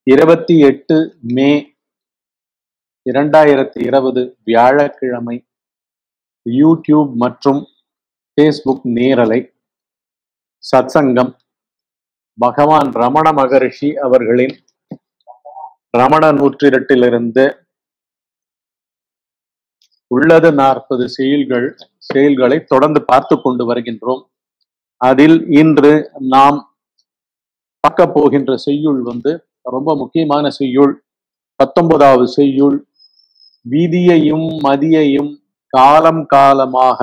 இருபத்தி எட்டு மே இரண்டாயிரத்தி இருபது வியாழக்கிழமை யூடியூப் மற்றும் ஃபேஸ்புக் நேரலை சத்சங்கம் பகவான் ரமண மகரிஷி அவர்களின் ரமண நூற்றிரட்டிலிருந்து உள்ளது நாற்பது செயல்கள் செயல்களை தொடர்ந்து பார்த்து கொண்டு வருகின்றோம் அதில் இன்று நாம் பார்க்க போகின்ற செய்யுள் வந்து ரொம்ப முக்கியமான செய்யுள் பத்தொன்பதாவது செய்யுள் விதியையும் மதியையும் காலம் காலமாக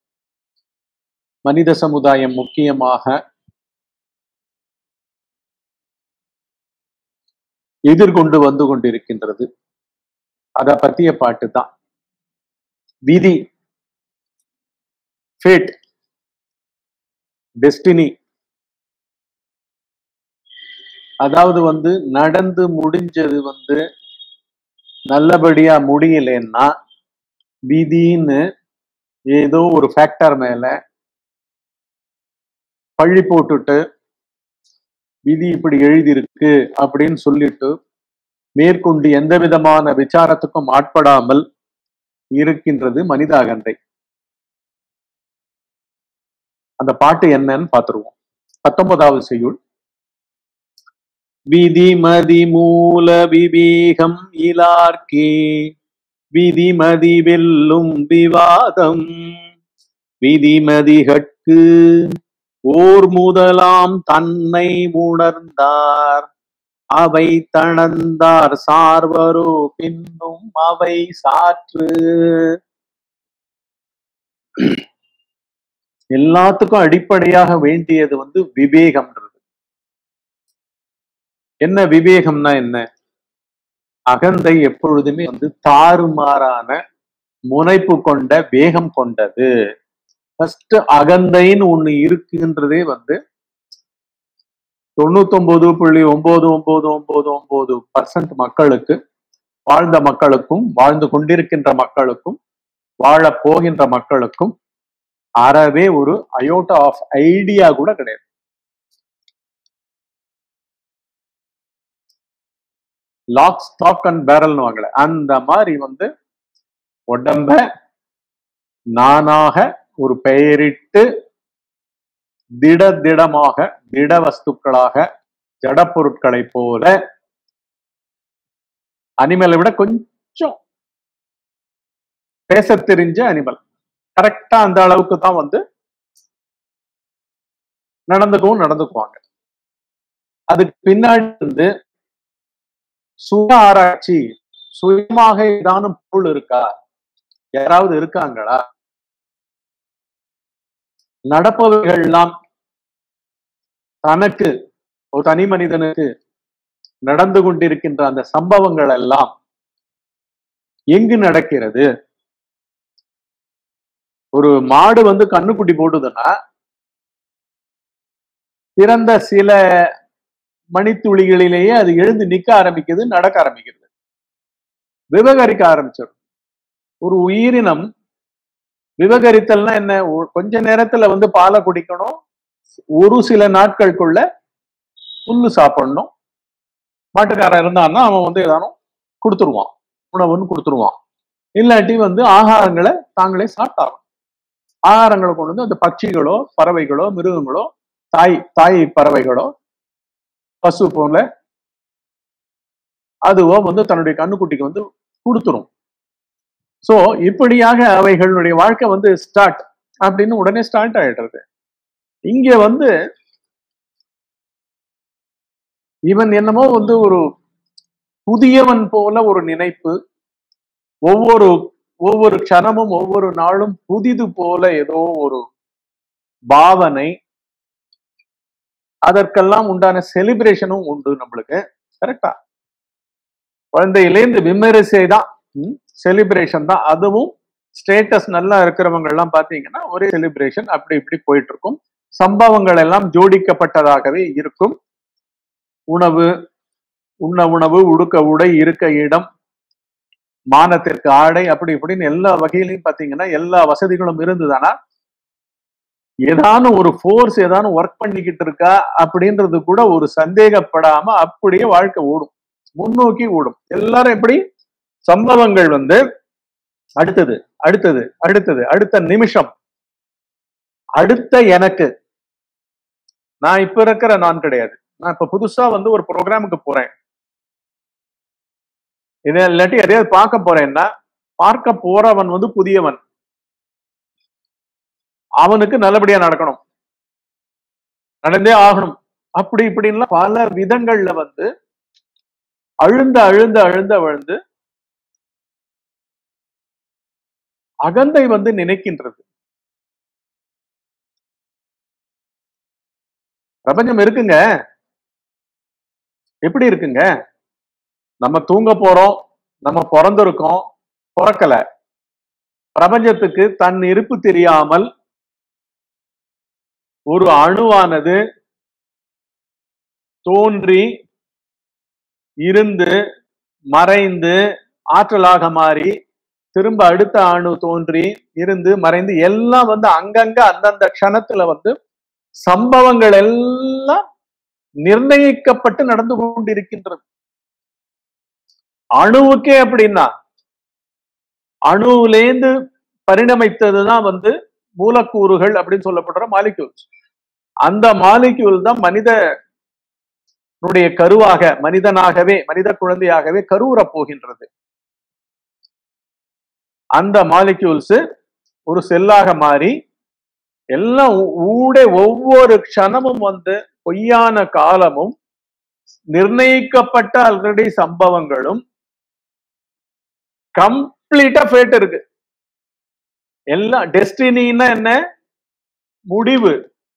மனித சமுதாயம் முக்கியமாக எதிர்கொண்டு வந்து கொண்டிருக்கின்றது அதை பத்திய பாட்டு தான் விதி ஃபேட் டெஸ்டினி அதாவது வந்து நடந்து முடிஞ்சது வந்து நல்லபடியா முடியலன்னா விதின்னு ஏதோ ஒரு ஃபேக்டர் மேல பழி போட்டுட்டு விதி இப்படி எழுதியிருக்கு அப்படின்னு சொல்லிட்டு மேற்கொண்டு எந்த விதமான விசாரத்துக்கும் ஆட்படாமல் இருக்கின்றது மனித அகந்தை அந்த பாட்டு என்னன்னு பார்த்துருவோம் பத்தொன்பதாவது செய்யுள் விதிமதி மூல விவேகம் இலார்க்கே விதிமதி வெல்லும் விவாதம் விதிமதிகட்கு ஓர் முதலாம் தன்னை உணர்ந்தார் அவை தணந்தார் சார்வரோ பின்னும் அவை சாற்று எல்லாத்துக்கும் அடிப்படையாக வேண்டியது வந்து விவேகம்ன்றது என்ன விவேகம்னா என்ன அகந்தை எப்பொழுதுமே வந்து தாறுமாறான முனைப்பு கொண்ட வேகம் கொண்டது ஃபர்ஸ்ட் அகந்தைன்னு ஒண்ணு இருக்குன்றதே வந்து தொண்ணூத்தொன்பது புள்ளி ஒன்பது ஒன்பது ஒன்பது ஒன்பது பர்சன்ட் மக்களுக்கு வாழ்ந்த மக்களுக்கும் வாழ்ந்து கொண்டிருக்கின்ற மக்களுக்கும் வாழ போகின்ற மக்களுக்கும் அறவே ஒரு அயோட்டா ஆஃப் ஐடியா கூட கிடையாது லாக் ஸ்டாக் அண்ட் பேரல்னு வாங்கல அந்த மாதிரி வந்து உடம்ப நானாக ஒரு பெயரிட்டு திட திடமாக திட வஸ்துக்களாக ஜட பொருட்களை போல அனிமலை விட கொஞ்சம் பேச தெரிஞ்ச அனிமல் கரெக்டா அந்த அளவுக்கு தான் வந்து நடந்துக்கவும் நடந்துக்குவாங்க அதுக்கு பின்னாடி வந்து சுய ஆராய்ச்சி சுயமாக ஏதானும் பொருள் இருக்கா யாராவது இருக்காங்களா நடப்பவைகள் எல்லாம் தனக்கு ஒரு தனி மனிதனுக்கு நடந்து கொண்டிருக்கின்ற அந்த சம்பவங்கள் எல்லாம் எங்கு நடக்கிறது ஒரு மாடு வந்து கண்ணுக்குட்டி போடுதுன்னா பிறந்த சில மணித்துளிகளிலேயே அது எழுந்து நிக்க ஆரம்பிக்குது நடக்க ஆரம்பிக்கிறது விவகரிக்க ஆரம்பிச்சிடும் ஒரு உயிரினம் விவகரித்தல்னா என்ன கொஞ்ச நேரத்துல வந்து பாலை குடிக்கணும் ஒரு சில நாட்களுக்குள்ள புல்லு சாப்பிடணும் மாட்டுக்காரன் இருந்தான்னா அவன் வந்து ஏதானும் கொடுத்துருவான் உணவுன்னு கொடுத்துருவான் இல்லாட்டி வந்து ஆகாரங்களை தாங்களே சாப்பிட்டாங்க ஆகாரங்களை கொண்டு வந்து அந்த பட்சிகளோ பறவைகளோ மிருகங்களோ தாய் தாய் பறவைகளோ பசு போல அதுவோ வந்து தன்னுடைய கண்ணுக்குட்டிக்கு வந்து கொடுத்துரும் சோ இப்படியாக அவைகளுடைய வாழ்க்கை வந்து ஸ்டார்ட் அப்படின்னு உடனே ஸ்டார்ட் ஆயிடுறது இங்க வந்து இவன் என்னமோ வந்து ஒரு புதியவன் போல ஒரு நினைப்பு ஒவ்வொரு ஒவ்வொரு க்ஷணமும் ஒவ்வொரு நாளும் புதிது போல ஏதோ ஒரு பாவனை அதற்கெல்லாம் உண்டான செலிப்ரேஷனும் உண்டு நம்மளுக்கு கரெக்டா குழந்தையிலேருந்து விமரிசை தான் செலிப்ரேஷன் தான் அதுவும் ஸ்டேட்டஸ் நல்லா இருக்கிறவங்க எல்லாம் பாத்தீங்கன்னா ஒரே செலிப்ரேஷன் அப்படி இப்படி போயிட்டு இருக்கும் சம்பவங்கள் எல்லாம் ஜோடிக்கப்பட்டதாகவே இருக்கும் உணவு உண்ண உணவு உடுக்க உடை இருக்க இடம் மானத்திற்கு ஆடை அப்படி இப்படின்னு எல்லா வகையிலையும் பாத்தீங்கன்னா எல்லா வசதிகளும் இருந்ததுன்னா ஏதானும் ஒரு ஃபோர்ஸ் ஏதானும் ஒர்க் பண்ணிக்கிட்டு இருக்கா அப்படின்றது கூட ஒரு சந்தேகப்படாம அப்படியே வாழ்க்கை ஓடும் முன்னோக்கி ஓடும் எல்லாரும் எப்படி சம்பவங்கள் வந்து அடுத்தது அடுத்தது அடுத்தது அடுத்த நிமிஷம் அடுத்த எனக்கு நான் இப்ப இருக்கிற நான் கிடையாது நான் இப்ப புதுசா வந்து ஒரு ப்ரோக்ராமுக்கு போறேன் இதை இல்லாட்டி எதையாவது பார்க்க போறேன்னா பார்க்க போறவன் வந்து புதியவன் அவனுக்கு நல்லபடியா நடக்கணும் நடந்தே ஆகணும் அப்படி இப்படின்லாம் பல விதங்கள்ல வந்து அழுந்த அழுந்த அழுந்த அழுந்து அகந்தை வந்து நினைக்கின்றது பிரபஞ்சம் இருக்குங்க எப்படி இருக்குங்க நம்ம தூங்க போறோம் நம்ம பிறந்திருக்கோம் பிறக்கல பிரபஞ்சத்துக்கு தன் இருப்பு தெரியாமல் ஒரு அணுவானது தோன்றி இருந்து மறைந்து ஆற்றலாக மாறி திரும்ப அடுத்த அணு தோன்றி இருந்து மறைந்து எல்லாம் வந்து அங்கங்க அந்தந்த க்ஷணத்துல வந்து சம்பவங்கள் எல்லாம் நிர்ணயிக்கப்பட்டு நடந்து கொண்டிருக்கின்றது அணுவுக்கே அப்படின்னா அணுவிலேந்து பரிணமித்ததுதான் வந்து மூலக்கூறுகள் அப்படின்னு சொல்லப்படுற மாலிக்யூல்ஸ் அந்த மாலிக்யூல் தான் மனித னுடைய கருவாக மனிதனாகவே மனித குழந்தையாகவே கருவுறப் போகின்றது அந்த மாலிக்யூல்ஸ் ஒரு செல்லாக மாறி எல்லாம் ஊடே ஒவ்வொரு க்ஷணமும் வந்து பொய்யான காலமும் நிர்ணயிக்கப்பட்ட ஆல்ரெடி சம்பவங்களும் கம்ப்ளீட்டா ஃபேட் இருக்கு எல்லாம் டெஸ்டினின்னா என்ன முடிவு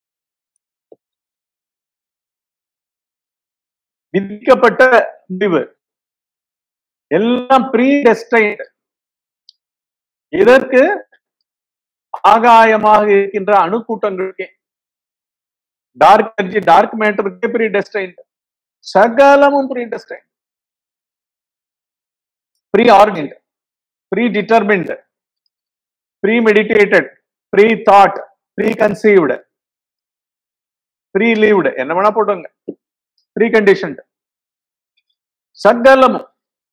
விதிக்கப்பட்ட முடிவு எல்லாம் ப்ரீ டெஸ்டைன்ட் இதற்கு ஆகாயமாக இருக்கின்ற அணுக்கூட்டங்களுக்கே டார்க் எனர்ஜி டார்க் மேட்டருக்கு ப்ரீ டெஸ்டைன்ட் சகலமும் predestined preordained predetermined premeditated pre thought preconceived pre lived என்ன வேணா போட்டுங்க ப்ரீ கண்டிஷன்டு சகலமும்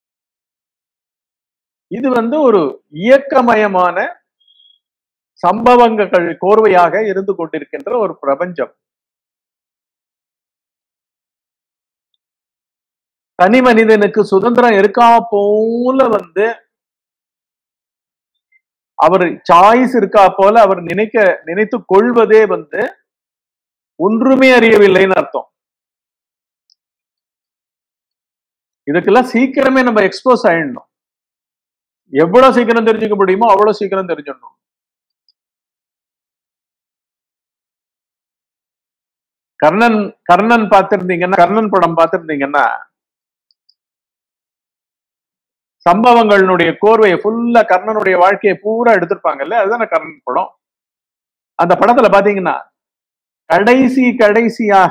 இது வந்து ஒரு இயக்கமயமான சம்பவங்கள் கோர்வையாக இருந்து கொண்டிருக்கின்ற ஒரு பிரபஞ்சம் தனி மனிதனுக்கு சுதந்திரம் இருக்கா போல வந்து அவர் சாய்ஸ் இருக்கா போல அவர் நினைக்க நினைத்து கொள்வதே வந்து ஒன்றுமே அறியவில்லைன்னு அர்த்தம் இதுக்கெல்லாம் சீக்கிரமே நம்ம எக்ஸ்போஸ் ஆயிடணும் எவ்வளவு சீக்கிரம் தெரிஞ்சுக்க முடியுமோ அவ்வளவு சீக்கிரம் தெரிஞ்சிடணும் கர்ணன் கர்ணன் பார்த்திருந்தீங்கன்னா கர்ணன் படம் பார்த்திருந்தீங்கன்னா சம்பவங்களுடைய கோர்வையை ஃபுல்லா கர்ணனுடைய வாழ்க்கையை பூரா எடுத்திருப்பாங்கல்ல அதுதானே கர்ணன் படம் அந்த படத்துல பாத்தீங்கன்னா கடைசி கடைசியாக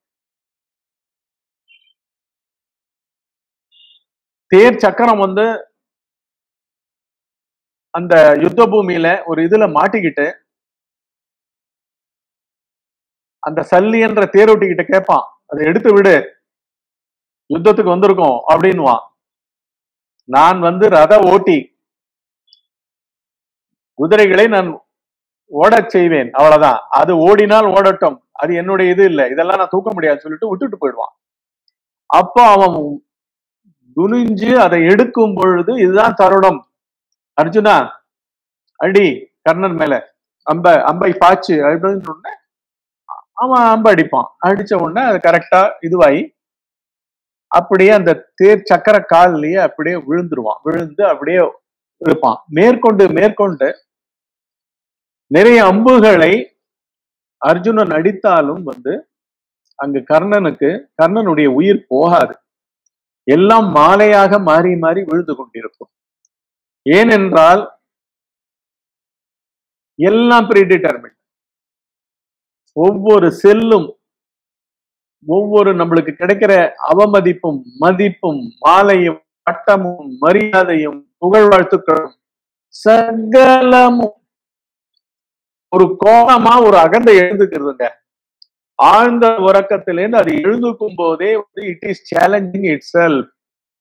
தேர் சக்கரம் வந்து அந்த யுத்த பூமியில ஒரு இதுல மாட்டிக்கிட்டு அந்த சல்லி என்ற தேரோட்டிக்கிட்ட கேட்பான் அதை எடுத்து விடு யுத்தத்துக்கு வந்திருக்கோம் அப்படின்வான் நான் வந்து ரத ஓட்டி குதிரைகளை நான் ஓடச் செய்வேன் அவ்வளவுதான் அது ஓடினால் ஓடட்டும் அது என்னுடைய இது இல்லை இதெல்லாம் நான் தூக்க முடியாதுன்னு சொல்லிட்டு விட்டுட்டு போயிடுவான் அப்போ அவன் துணிஞ்சு அதை எடுக்கும் பொழுது இதுதான் தருணம் அர்ஜுனா அடி கர்ணன் மேல அம்ப அம்பை பாய்ச்சு அப்படின்னு உடனே அவன் அம்பு அடிப்பான் அடிச்ச உடனே அது கரெக்டா இதுவாகி அப்படியே அந்த தேர் சக்கர கால்லயே அப்படியே விழுந்துருவான் விழுந்து அப்படியே இருப்பான் மேற்கொண்டு மேற்கொண்டு நிறைய அம்புகளை அர்ஜுனன் அடித்தாலும் வந்து அங்கு கர்ணனுக்கு கர்ணனுடைய உயிர் போகாது எல்லாம் மாலையாக மாறி மாறி விழுந்து கொண்டிருக்கும் ஏனென்றால் எல்லாம் ப்ரீடிட்டர்மெண்ட் ஒவ்வொரு செல்லும் ஒவ்வொரு நம்மளுக்கு கிடைக்கிற அவமதிப்பும் மதிப்பும் மாலையும் பட்டமும் மரியாதையும் புகழ் வாழ்த்துக்களும் சகலமும் ஒரு கோணமா ஒரு அகந்தை எழுந்துக்கிறதுங்க ஆழ்ந்த உறக்கத்திலேருந்து அது எழுந்துக்கும் போதே வந்து it is challenging itself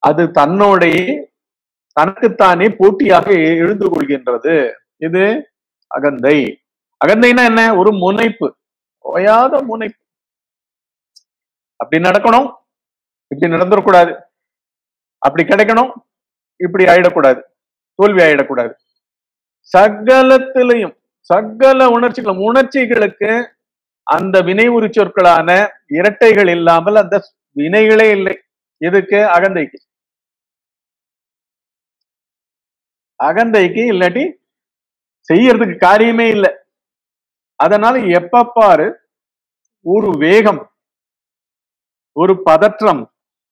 அது தன்னோடையே தனக்குத்தானே போட்டியாக எ- எழுந்து கொள்கின்றது இது அகந்தை அகந்தைனா என்ன ஒரு முனைப்பு ஓயாத முனைப்பு அப்படி நடக்கணும் இப்படி நடந்துடக்கூடாது அப்படி கிடைக்கணும் இப்படி ஆயிடக்கூடாது தோல்வி ஆயிடக்கூடாது சகலத்திலையும் சகல உணர்ச்சிகளும் உணர்ச்சிகளுக்கு அந்த வினை உரி சொற்களான இரட்டைகள் இல்லாமல் அந்த வினைகளே இல்லை எதுக்கு அகந்தைக்கு அகந்தைக்கு இல்லாட்டி செய்யறதுக்கு காரியமே இல்லை அதனால எப்ப பாரு ஒரு வேகம் ஒரு பதற்றம்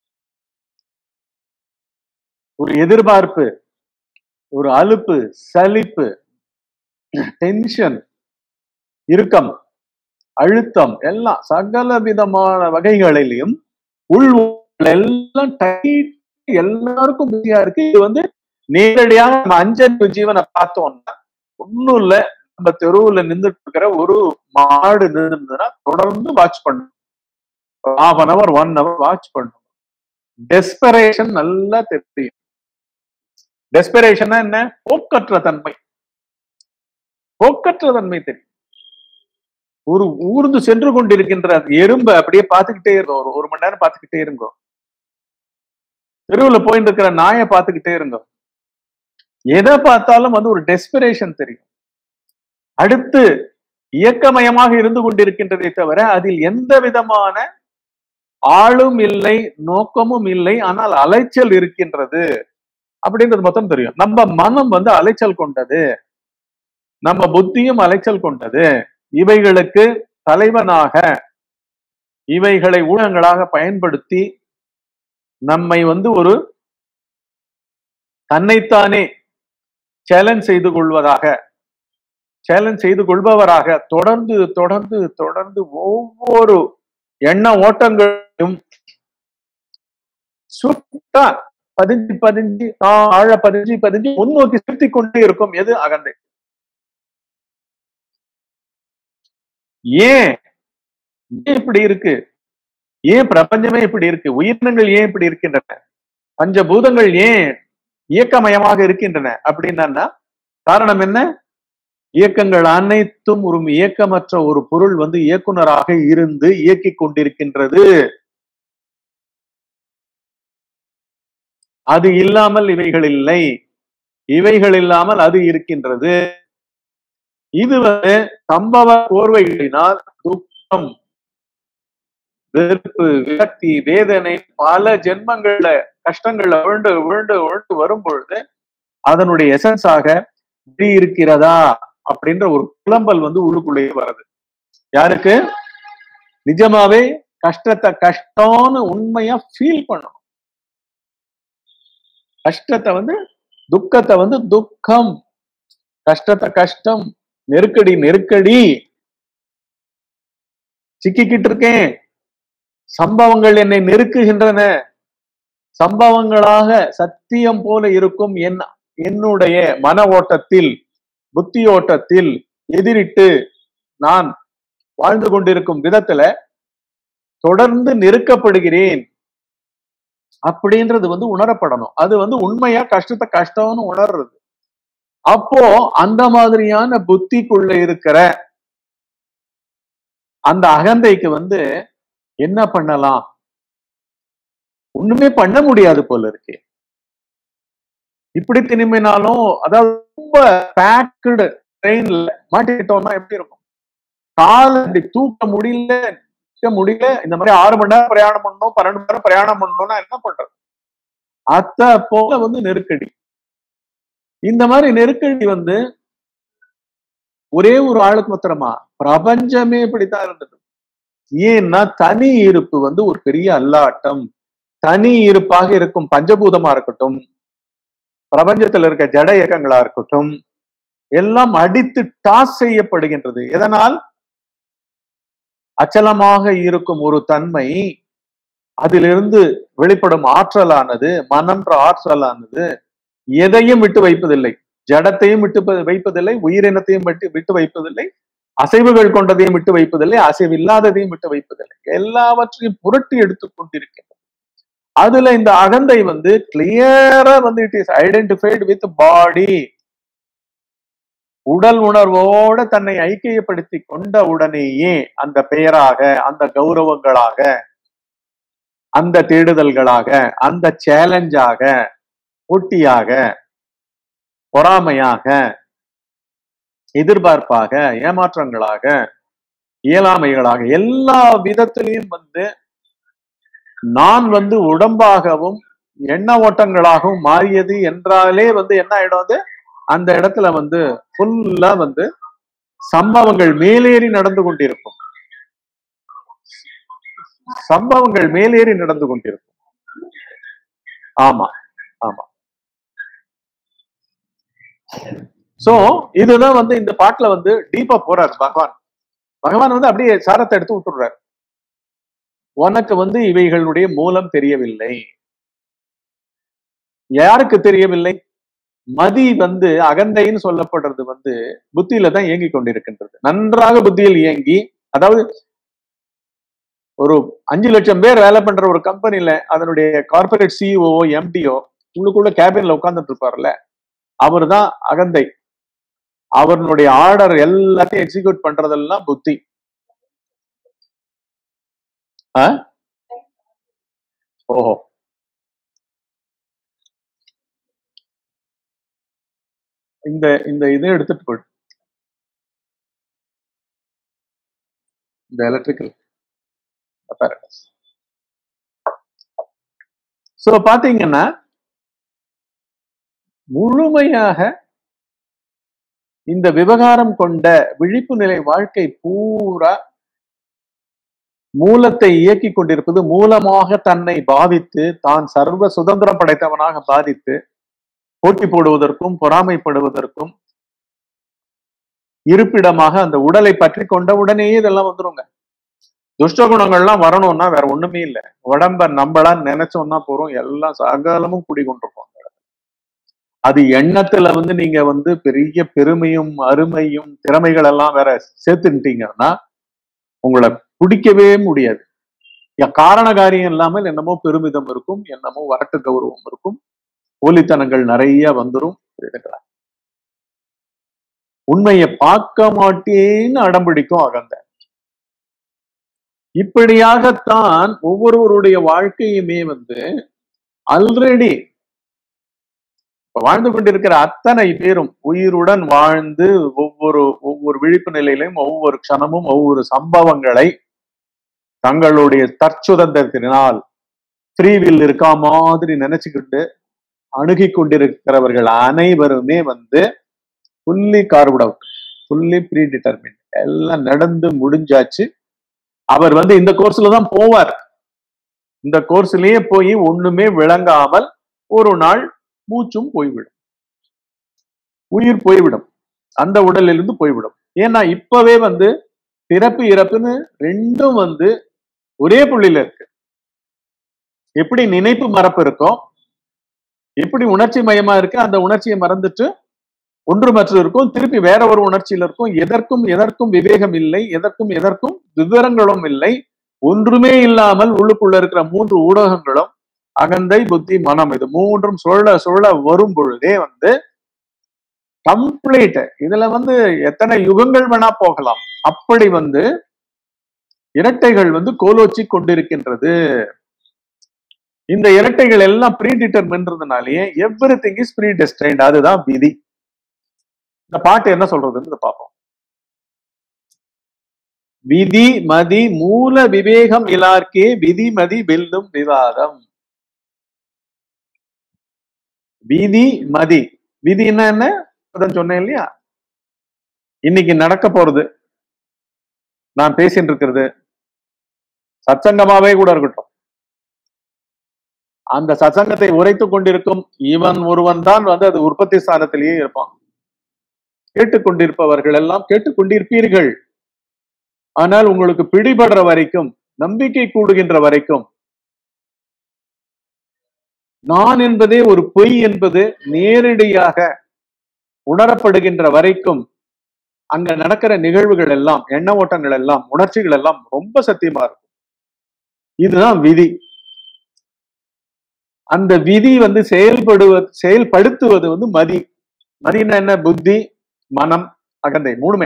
ஒரு எதிர்பார்ப்பு ஒரு அலுப்பு சலிப்பு டென்ஷன் இறுக்கம் அழுத்தம் எல்லாம் சகல விதமான வகைகளிலும் உள் எல்லாம் டைட் எல்லாருக்கும் பிஸியா இருக்கு இது வந்து நேரடியாக நம்ம அஞ்சறிவு ஜீவனை பார்த்தோம்னா ஒண்ணும் இல்ல நம்ம தெருவுல நின்றுட்டு இருக்கிற ஒரு மாடு நின்றுதுன்னா தொடர்ந்து வாட்ச் பண்ணும் half an hour one hour watch பண்ணும் டெஸ்பரேஷன் நல்லா தெரியும் டெஸ்பரேஷன்னா என்ன போக்கற்ற தன்மை போக்கற்ற தன்மை தெரியும் ஒரு ஊர்ந்து சென்று கொண்டிருக்கின்ற அந்த எறும்பை அப்படியே பார்த்துக்கிட்டே இருக்கும் ஒரு ஒரு மணி நேரம் பார்த்துக்கிட்டே இருங்க தெருவுல போயிட்டு இருக்கிற நாயை பார்த்துக்கிட்டே இருங்க எதை பார்த்தாலும் வந்து ஒரு டெஸ்பிரேஷன் தெரியும் அடுத்து இயக்கமயமாக இருந்து கொண்டிருக்கின்றதை தவிர அதில் எந்த விதமான ஆளும் இல்லை நோக்கமும் இல்லை ஆனால் அலைச்சல் இருக்கின்றது அப்படின்றது மொத்தம் தெரியும் நம்ம மனம் வந்து அலைச்சல் கொண்டது நம்ம புத்தியும் அலைச்சல் கொண்டது இவைகளுக்கு தலைவனாக இவைகளை ஊடகங்களாக பயன்படுத்தி நம்மை வந்து ஒரு தன்னைத்தானே சேலஞ்ச் செய்து கொள்வதாக சேலஞ்ச் செய்து கொள்பவராக தொடர்ந்து தொடர்ந்து தொடர்ந்து ஒவ்வொரு எண்ண ஓட்டங்களும் சுட்டா பதிஞ்சு பதிஞ்சு ஆ- ஆழ பதிஞ்சு பதிஞ்சு முன்னோக்கி சுத்தி கொண்டே இருக்கும் எது அகந்தை ஏன் ஏன் இப்படி இருக்கு ஏன் பிரபஞ்சமே இப்படி இருக்கு உயிரினங்கள் ஏன் இப்படி இருக்கின்றன பஞ்சபூதங்கள் ஏன் இயக்கமயமாக இருக்கின்றன அப்படின்னா காரணம் என்ன இயக்கங்கள் அனைத்தும் ஒரு இயக்கமற்ற ஒரு பொருள் வந்து இயக்குனராக இருந்து இயக்கிக் கொண்டிருக்கின்றது அது இல்லாமல் இவைகள் இல்லை இவைகள் இல்லாமல் அது இருக்கின்றது இது வந்து சம்பவ கோர்வைகளினால் துக்கம் வெறுப்பு விரக்தி வேதனை பல ஜென்மங்கள்ல கஷ்டங்கள்ல விழுந்து விழுந்து விழுந்து வரும் பொழுது அதனுடைய எசன்ஸாக இப்படி இருக்கிறதா அப்படின்ற ஒரு புலம்பல் வந்து உள்ளுக்குள்ளேயே வருது யாருக்கு நிஜமாவே கஷ்டத்தை கஷ்டம்னு உண்மையா ஃபீல் பண்ணணும் கஷ்டத்தை வந்து துக்கத்தை வந்து துக்கம் கஷ்டத்தை கஷ்டம் நெருக்கடி நெருக்கடி சிக்கிக்கிட்டு இருக்கேன் சம்பவங்கள் என்னை நெருக்குகின்றன சம்பவங்களாக சத்தியம் போல இருக்கும் என் என்னுடைய மன ஓட்டத்தில் புத்தி ஓட்டத்தில் எதிரிட்டு நான் வாழ்ந்து கொண்டிருக்கும் விதத்துல தொடர்ந்து நெருக்கப்படுகிறேன் அப்படின்றது வந்து உணரப்படணும் அது வந்து உண்மையா கஷ்டத்தை கஷ்டம்னு உணர்றது அப்போ அந்த மாதிரியான புத்திக்குள்ள இருக்கிற அந்த அகந்தைக்கு வந்து என்ன பண்ணலாம் ஒண்ணுமே பண்ண முடியாது போல இருக்கு இப்படி திரும்பினாலும் அதாவது ரொம்ப பேக்கடு ட்ரெயின்ல மாட்டிக்கிட்டோம்னா எப்படி இருக்கும் கால் அப்படி தூக்க முடியல நிக்க முடியல இந்த மாதிரி ஆறு மணி நேரம் பிரயாணம் பண்ணணும் பன்னெண்டு மணி நேரம் பிரயாணம் பண்ணணும்னா என்ன பண்றது அத்த போல வந்து நெருக்கடி இந்த மாதிரி நெருக்கடி வந்து ஒரே ஒரு ஆளுக்கு மாத்திரமா பிரபஞ்சமே இப்படித்தான் இருந்தது ஏன்னா தனி இருப்பு வந்து ஒரு பெரிய அல்லாட்டம் தனி இருப்பாக இருக்கும் பஞ்சபூதமா இருக்கட்டும் பிரபஞ்சத்தில் இருக்க ஜட இயக்கங்களா இருக்கட்டும் எல்லாம் அடித்து டாஸ் செய்யப்படுகின்றது எதனால் அச்சலமாக இருக்கும் ஒரு தன்மை அதிலிருந்து வெளிப்படும் ஆற்றலானது மனன்ற ஆற்றலானது எதையும் விட்டு வைப்பதில்லை ஜடத்தையும் விட்டு ப- வைப்பதில்லை உயிரினத்தையும் விட்டு விட்டு வைப்பதில்லை அசைவுகள் கொண்டதையும் விட்டு வைப்பதில்லை அசைவில்லாததையும் விட்டு வைப்பதில்லை எல்லாவற்றையும் புரட்டி எடுத்துக் கொண்டிருக்கின்றது அதுல இந்த அகந்தை வந்து கிளியரா வந்து it is identified with body உடல் உணர்வோட தன்னை ஐக்கியப்படுத்தி கொண்ட உடனேயே அந்த பெயராக அந்த கௌரவங்களாக அந்த தேடுதல்களாக அந்த சேலஞ்சாக போட்டியாக பொறாமையாக எதிர்பார்ப்பாக ஏமாற்றங்களாக இயலாமைகளாக எல்லா விதத்திலையும் வந்து நான் வந்து உடம்பாகவும் எண்ண ஓட்டங்களாகவும் மாறியது என்றாலே வந்து என்ன ஆயிடும் அது அந்த இடத்துல வந்து ஃபுல்லா வந்து சம்பவங்கள் மேலேறி நடந்து கொண்டிருக்கும் சம்பவங்கள் மேலேறி நடந்து கொண்டிருக்கும் ஆமா ஆமா சோ இதுதான் வந்து இந்த பாட்டுல வந்து டீப்பா போறாரு பகவான் பகவான் வந்து அப்படியே சாரத்தை எடுத்து விட்டுறாரு உனக்கு வந்து இவைகளுடைய மூலம் தெரியவில்லை யாருக்கு தெரியவில்லை மதி வந்து அகந்தைன்னு சொல்லப்படுறது வந்து புத்தியில தான் இயங்கி கொண்டிருக்கின்றது நன்றாக புத்தியில் இயங்கி அதாவது ஒரு அஞ்சு லட்சம் பேர் வேலை பண்ற ஒரு கம்பெனில அதனுடைய கார்பரேட் சிஇஓ எம்டிஓ உள்ளுக்குள்ள கேபின்ல உட்கார்ந்துட்டு இருப்பார்ல அவர் தான் அகந்தை அவர்களுடைய ஆர்டர் எல்லாத்தையும் எக்ஸிக்யூட் பண்றதெல்லாம் புத்தி ஆ? ஓஹோ இந்த இந்த இதை எடுத்துட்டு போயிடு இந்த எலக்ட்ரிக்கல் apparatus சோ பாத்தீங்கன்னா முழுமையாக இந்த விவகாரம் கொண்ட விழிப்பு நிலை வாழ்க்கை பூரா மூலத்தை இயக்கி கொண்டிருப்பது மூலமாக தன்னை பாவித்து தான் சர்வ சுதந்திரம் படைத்தவனாக பாதித்து போட்டி போடுவதற்கும் பொறாமைப்படுவதற்கும் இருப்பிடமாக அந்த உடலை பற்றி கொண்ட உடனேயே இதெல்லாம் வந்துருங்க துஷ்ட குணங்கள்லாம் வரணும்னா வேற ஒண்ணுமே இல்லை உடம்ப நம்மளா நினைச்சோம்னா போறோம் எல்லாம் சகலமும் குடிகொண்டிருப்போம் அந்த இடத்துல. அது எண்ணத்துல வந்து நீங்க வந்து பெரிய பெருமையும் அருமையும் திறமைகள் எல்லாம் வேற சேர்த்துக்கிட்டீங்கன்னா உங்களை பிடிக்கவே முடியாது ய- காரண காரியம் இல்லாமல் என்னமோ பெருமிதம் இருக்கும் என்னமோ வரட்டு கௌரவம் இருக்கும் போலித்தனங்கள் நிறைய வந்துரும் புரியுதுங்களா உண்மையை பார்க்க மாட்டேன்னு அடம்பிடிக்கும் அகந்த இப்படியாகத்தான் ஒவ்வொருவருடைய வாழ்க்கையுமே வந்து ஆல்ரெடி வாழ்ந்து கொண்டிருக்கிற அத்தனை பேரும் உயிருடன் வாழ்ந்து ஒவ்வொரு ஒவ்வொரு விழிப்பு நிலையிலும் ஒவ்வொரு க்ஷணமும் ஒவ்வொரு சம்பவங்களை தங்களுடைய தற்சுதந்திரத்தினால் ஃப்ரீவில் இருக்கா மாதிரி நினைச்சுக்கிட்டு அணுகி கொண்டிருக்கிறவர்கள் அனைவருமே வந்து fully carved out fully predetermined எல்லாம் நடந்து முடிஞ்சாச்சு அவர் வந்து இந்த கோர்ஸ்ல தான் போவார் இந்த கோர்ஸ்லயே போய் ஒண்ணுமே விளங்காமல் ஒரு நாள் மூச்சும் போய்விடும் உயிர் போய்விடும் அந்த உடலிலிருந்து போய்விடும் ஏன்னா இப்பவே வந்து பிறப்பு இறப்புன்னு ரெண்டும் வந்து ஒரே புள்ளியில இருக்கு எப்படி நினைப்பு மறப்பு இருக்கோ எப்படி உணர்ச்சி மயமா இருக்கு அந்த உணர்ச்சியை மறந்துட்டு ஒன்றுமற்று இருக்கும் திருப்பி வேற ஒரு உணர்ச்சியில இருக்கும் எதற்கும் எதற்கும் விவேகம் இல்லை எதற்கும் எதற்கும் விவரங்களும் இல்லை ஒன்றுமே இல்லாமல் உள்ளுக்குள்ள இருக்கிற மூன்று ஊடகங்களும் அகந்தை புத்தி மனம் இது மூன்றும் சுழல சுழல வரும் பொழுதே வந்து கம்ப்ளீட் இதுல வந்து எத்தனை யுகங்கள் வேணா போகலாம் அப்படி வந்து இரட்டைகள் வந்து கோலோச்சி கொண்டிருக்கின்றது இந்த இரட்டைகள் எல்லாம் ப்ரீ டிட்டர்மின்றதுனாலேயே everything is predestined அதுதான் விதி இந்த பாட்டு என்ன சொல்றதுன்னு பார்ப்போம் விதி மதி மூல விவேகம் இலார்க்கே விதி மதி வெல்லும் விவாதம் விதி மதி விதின்னா என்ன அதான் சொன்னேன் இல்லையா இன்னைக்கு நடக்க போறது நான் பேசிட்டு இருக்கிறது சத்சங்கமாவே கூட இருக்கட்டும் அந்த சத்சங்கத்தை உரைத்துக் கொண்டிருக்கும் இவன் ஒருவன் தான் வந்து அது உற்பத்தி ஸ்தானத்திலேயே இருப்பான் கேட்டுக்கொண்டிருப்பவர்கள் எல்லாம் கேட்டுக்கொண்டிருப்பீர்கள் ஆனால் உங்களுக்கு பிடிபடுற வரைக்கும் நம்பிக்கை கூடுகின்ற வரைக்கும் நான் என்பதே ஒரு பொய் என்பது நேரடியாக உணரப்படுகின்ற வரைக்கும் அங்க நடக்கிற நிகழ்வுகள் எல்லாம் எண்ண ஓட்டங்கள் எல்லாம் உணர்ச்சிகள் எல்லாம் ரொம்ப சத்தியமா இருக்கும் இதுதான் விதி அந்த விதி வந்து செயல்படுவது செயல்படுத்துவது வந்து மதி மதினா என்ன புத்தி மனம் அகந்தை மூணுமே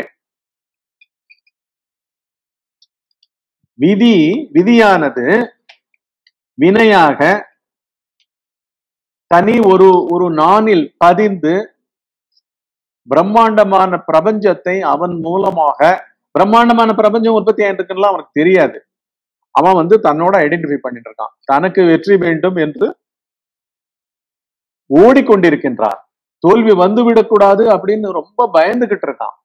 விதி விதியானது வினையாக தனி ஒரு ஒரு நானில் பதிந்து பிரம்மாண்டமான பிரபஞ்சத்தை அவன் மூலமாக பிரம்மாண்டமான பிரபஞ்சம் உற்பத்தி ஆயிருக்குன்னு அவனுக்கு தெரியாது அவன் வந்து தன்னோட ஐடென்டிஃபை பண்ணிட்டு இருக்கான் தனக்கு வெற்றி வேண்டும் என்று ஓடிக்கொண்டிருக்கின்றான் தோல்வி வந்துவிடக்கூடாது அப்படின்னு ரொம்ப பயந்துகிட்டு இருக்கான்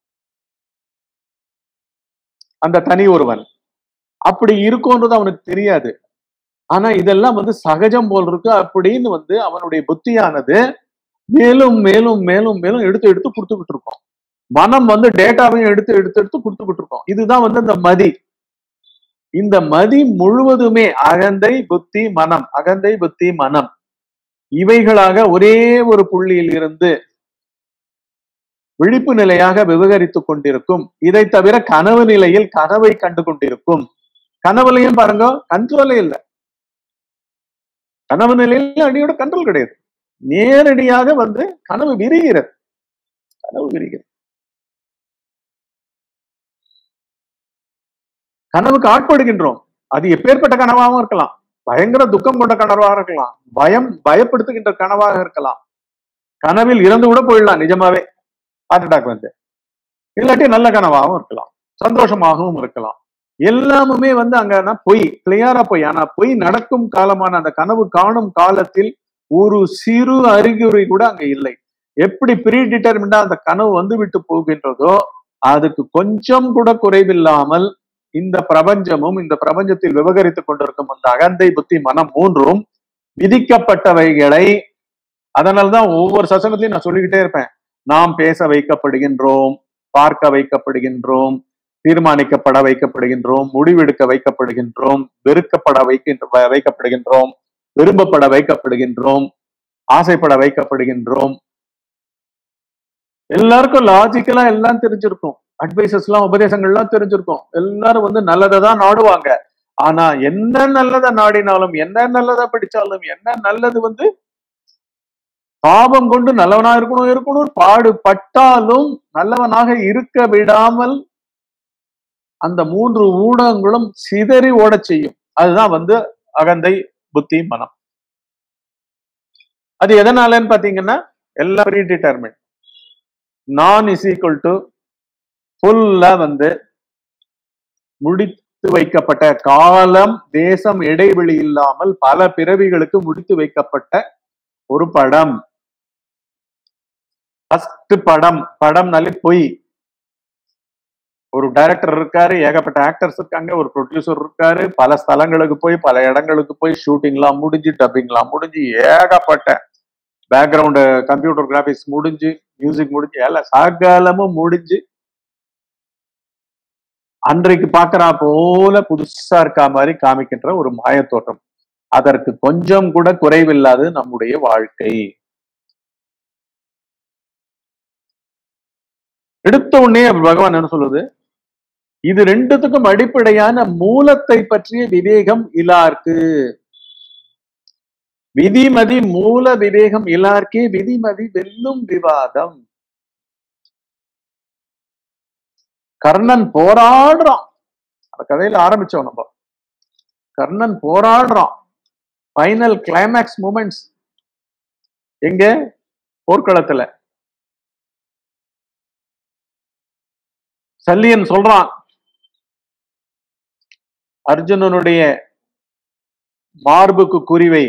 அந்த தனி ஒருவன் அப்படி இருக்கும்ன்றது அவனுக்கு தெரியாது ஆனா இதெல்லாம் வந்து சகஜம் போல் இருக்கு அப்படின்னு வந்து அவனுடைய புத்தியானது மேலும் மேலும் மேலும் மேலும் எடுத்து எடுத்து கொடுத்துக்கிட்டு இருக்கோம் மனம் வந்து டேட்டாவையும் எடுத்து எடுத்து எடுத்து கொடுத்துக்கிட்டு இருக்கோம் இதுதான் வந்து இந்த மதி இந்த மதி முழுவதுமே அகந்தை புத்தி மனம் அகந்தை புத்தி மனம் இவைகளாக ஒரே ஒரு புள்ளியில் இருந்து விழிப்பு நிலையாக விவகரித்துக் கொண்டிருக்கும் இதை தவிர கனவு நிலையில் கனவை கண்டு கொண்டிருக்கும் கனவுலையும் பாருங்க கண்ட்ரோலே இல்லை கனவு நிலையில் அடியோட கண்ட்ரோல் கிடையாது நேரடியாக வந்து கனவு விரிகிறது கனவு விரிகிறது கனவுக்கு ஆட்படுகின்றோம் அது எப்பேற்பட்ட கனவாகவும் இருக்கலாம் பயங்கர துக்கம் கொண்ட கனவாக இருக்கலாம் பயம் பயப்படுத்துகின்ற கனவாக இருக்கலாம் கனவில் இறந்து கூட போயிடலாம் நிஜமாவே ஹார்ட் அட்டாக் வந்து இல்லாட்டி நல்ல கனவாகவும் இருக்கலாம் சந்தோஷமாகவும் இருக்கலாம் எல்லாமுமே வந்து அங்கன்னா பொய் கிளியரா பொய் ஆனா பொய் நடக்கும் காலமான அந்த கனவு காணும் காலத்தில் ஒரு சிறு அறிகுறி கூட அங்க இல்லை எப்படி ப்ரீ டிட்டர்மிண்டா அந்த கனவு வந்து விட்டு போகின்றதோ அதுக்கு கொஞ்சம் கூட குறைவில்லாமல் இந்த பிரபஞ்சமும் இந்த பிரபஞ்சத்தில் விவகரித்துக் கொண்டிருக்கும் அந்த அகந்தை புத்தி மனம் மூன்றும் விதிக்கப்பட்டவைகளை அதனாலதான் ஒவ்வொரு சசங்கத்திலையும் நான் சொல்லிக்கிட்டே இருப்பேன் நாம் பேச வைக்கப்படுகின்றோம் பார்க்க வைக்கப்படுகின்றோம் தீர்மானிக்கப்பட வைக்கப்படுகின்றோம் முடிவெடுக்க வைக்கப்படுகின்றோம் வெறுக்கப்பட வைக்கின்ற வைக்கப்படுகின்றோம் விரும்பப்பட வைக்கப்படுகின்றோம் ஆசைப்பட வைக்கப்படுகின்றோம் எல்லாருக்கும் லாஜிக்கலா எல்லாம் தெரிஞ்சிருக்கும் அட்வைசஸ் எல்லாம் உபதேசங்கள்லாம் தெரிஞ்சிருக்கும் எல்லாரும் வந்து நல்லதை தான் நாடுவாங்க ஆனா என்ன நல்லதை நாடினாலும் என்ன நல்லதை படிச்சாலும் என்ன நல்லது வந்து பாவம் கொண்டு நல்லவனா இருக்கணும் இருக்கணும் பாடுபட்டாலும் நல்லவனாக இருக்க விடாமல் அந்த மூன்று ஊடகங்களும் சிதறி ஓடச் செய்யும் அதுதான் வந்து அகந்தை புத்தி மனம் அது எதனாலன்னு பாத்தீங்கன்னா எல்லாம் ப்ரீ டிட்டர்மெண்ட் நான் இஸ் ஈக்குவல் டு ஃபுல்லா வந்து முடித்து வைக்கப்பட்ட காலம் தேசம் இடைவெளி இல்லாமல் பல பிறவிகளுக்கு முடித்து வைக்கப்பட்ட ஒரு படம் ஃபர்ஸ்ட் படம் படம்னாலே பொய் ஒரு டைரக்டர் இருக்காரு ஏகப்பட்ட ஆக்டர்ஸ் இருக்காங்க ஒரு ப்ரொடியூசர் இருக்காரு பல ஸ்தலங்களுக்கு போய் பல இடங்களுக்கு போய் ஷூட்டிங்லாம் முடிஞ்சு டப்பிங்லாம் முடிஞ்சு ஏகப்பட்ட பேக்ரவுண்டு கம்ப்யூட்டர் கிராபிக்ஸ் முடிஞ்சு மியூசிக் முடிஞ்சு எல்லாம் சகலமும் முடிஞ்சு அன்றைக்கு பார்க்கறா போல புதுசா இருக்கா மாதிரி காமிக்கின்ற ஒரு மாயத்தோட்டம் அதற்கு கொஞ்சம் கூட குறைவில்லாது நம்முடைய வாழ்க்கை எடுத்த உடனே பகவான் என்ன சொல்லுது இது ரெண்டுத்துக்கும் அடிப்படையான மூலத்தை பற்றிய விவேகம் இலார்க்கு விதிமதி மூல விவேகம் இலார்க்கே விதிமதி வெல்லும் விவாதம் கர்ணன் போராடுறான் அந்த கதையில ஆரம்பிச்சோம் நம்ம கர்ணன் போராடுறான் ஃபைனல் கிளைமேக்ஸ் மூமெண்ட்ஸ் எங்க போர்க்களத்துல சல்லியன் சொல்றான் அர்ஜுனனுடைய மார்புக்கு குறிவை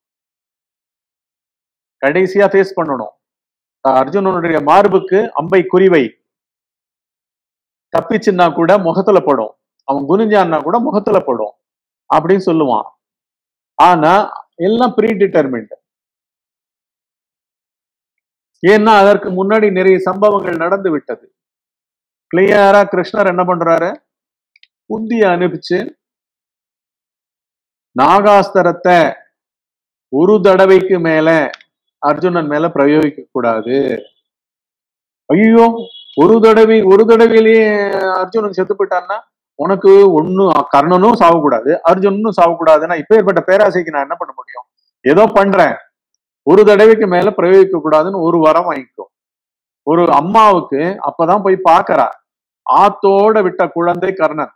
கடைசியா ஃபேஸ் பண்ணணும் அர்ஜுனனுடைய மார்புக்கு அம்பை குறிவை தப்பிச்சுன்னா கூட முகத்துல படும் அவன் குனிஞ்சான்னா கூட முகத்துல படும் அப்படின்னு சொல்லுவான் ஆனா எல்லாம் ப்ரீ டிட்டர்மெண்ட் ஏன்னா அதற்கு முன்னாடி நிறைய சம்பவங்கள் நடந்து விட்டது கிளியரா கிருஷ்ணர் என்ன பண்றாரு குந்திய அனுப்பிச்சு நாகாஸ்திரத்தை ஒரு தடவைக்கு மேல அர்ஜுனன் மேல பிரயோகிக்க கூடாது ஐயோ ஒரு தடவை ஒரு தடவையிலேயே அர்ஜுனன் செத்து போயிட்டான்னா உனக்கு ஒன்னும் கர்ணனும் சாவக்கூடாது அர்ஜுனனும் சாவக்கூடாதுன்னா இப்ப ஏற்பட்ட பேராசைக்கு நான் என்ன பண்ண முடியும் ஏதோ பண்றேன் ஒரு தடவைக்கு மேல பிரயோகிக்க கூடாதுன்னு ஒரு வரம் வாங்கிக்கோ ஒரு அம்மாவுக்கு அப்பதான் போய் பார்க்கறா ஆத்தோட விட்ட குழந்தை கர்ணன்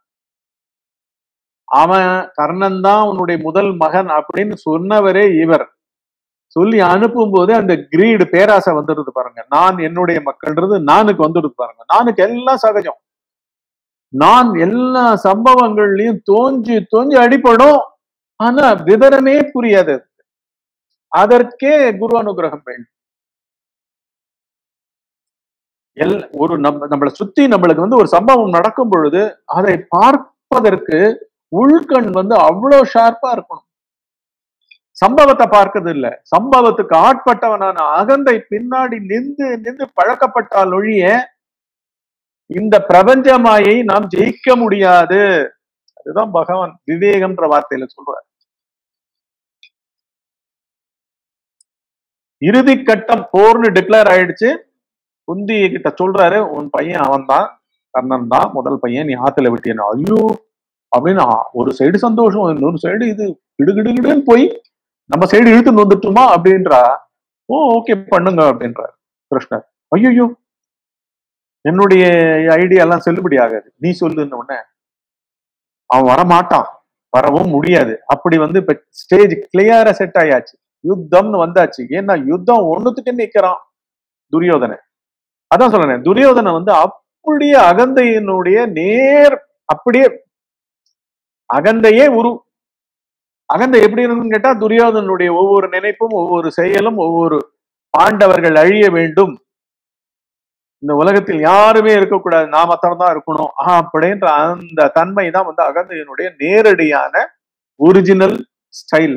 அவன் கர்ணன் தான் உன்னுடைய முதல் மகன் அப்படின்னு சொன்னவரே இவர் சொல்லி அனுப்பும் போது அந்த கிரீடு பேராசை வந்துடுது பாருங்க நான் என்னுடைய மக்கள்ன்றது நானுக்கு வந்துடுது பாருங்க நானுக்கு எல்லாம் சகஜம் நான் எல்லா சம்பவங்கள்லயும் தோஞ்சு தோஞ்சு அடிபடும் ஆனா விவரமே புரியாது அதற்கே குரு அனுகிரகம் வேண்டும் எல் ஒரு நம்ம நம்மளை சுத்தி நம்மளுக்கு வந்து ஒரு சம்பவம் நடக்கும் பொழுது அதை பார்ப்பதற்கு உள்கண் வந்து அவ்வளவு ஷார்ப்பா இருக்கணும் சம்பவத்தை பார்க்கிறது இல்ல சம்பவத்துக்கு ஆட்பட்டவனான அகந்தை பின்னாடி நின்று நின்று பழக்கப்பட்டால் ஒழிய இந்த பிரபஞ்சமாயை நாம் ஜெயிக்க முடியாது அதுதான் பகவான் விவேகம்ன்ற வார்த்தையில சொல்றார் இறுதி கட்டம் போர்னு டிக்ளேர் ஆயிடுச்சு குந்தி கிட்ட சொல்றாரு உன் பையன் அவன் தான் கர்ணன் தான் முதல் பையன் நீ ஆத்துல விட்டியன ஐயோ அப்படின்னு ஆ- ஒரு சைடு சந்தோஷம் இன்னொரு சைடு இது கிடுகிடுகிடுன்னு போய் நம்ம சைடு இழுத்துன்னு வந்துட்டுமா அப்படின்றா ஓ ஓகே பண்ணுங்க அப்படின்றார் கிருஷ்ணர் ஐயோ என்னுடைய ஐடியா எல்லாம் செல்லுபடி ஆகாது நீ சொல்லுன்னு உடனே அவன் வரமாட்டான் வரவும் முடியாது அப்படி வந்து இப்ப ஸ்டேஜ் கிளியரா செட் ஆயாச்சு யுத்தம்னு வந்தாச்சு ஏன்னா யுத்தம் ஒண்ணுத்துக்கு நிக்கிறான் துரியோதனை அதான் சொல்றேன் துரியோதனை வந்து அப்படியே அகந்தையினுடைய நேர் அப்படியே அகந்தையே உரு அகந்தை எப்படி இருக்குன்னு கேட்டா துரியோதனுடைய ஒவ்வொரு நினைப்பும் ஒவ்வொரு செயலும் ஒவ்வொரு பாண்டவர்கள் அழிய வேண்டும் இந்த உலகத்தில் யாருமே இருக்கக்கூடாது நான் மாத்திரம் தான் இருக்கணும் ஆஹ் அப்படின்ற அந்த தன்மை தான் வந்து அகந்தையினுடைய நேரடியான ஒரிஜினல் ஸ்டைல்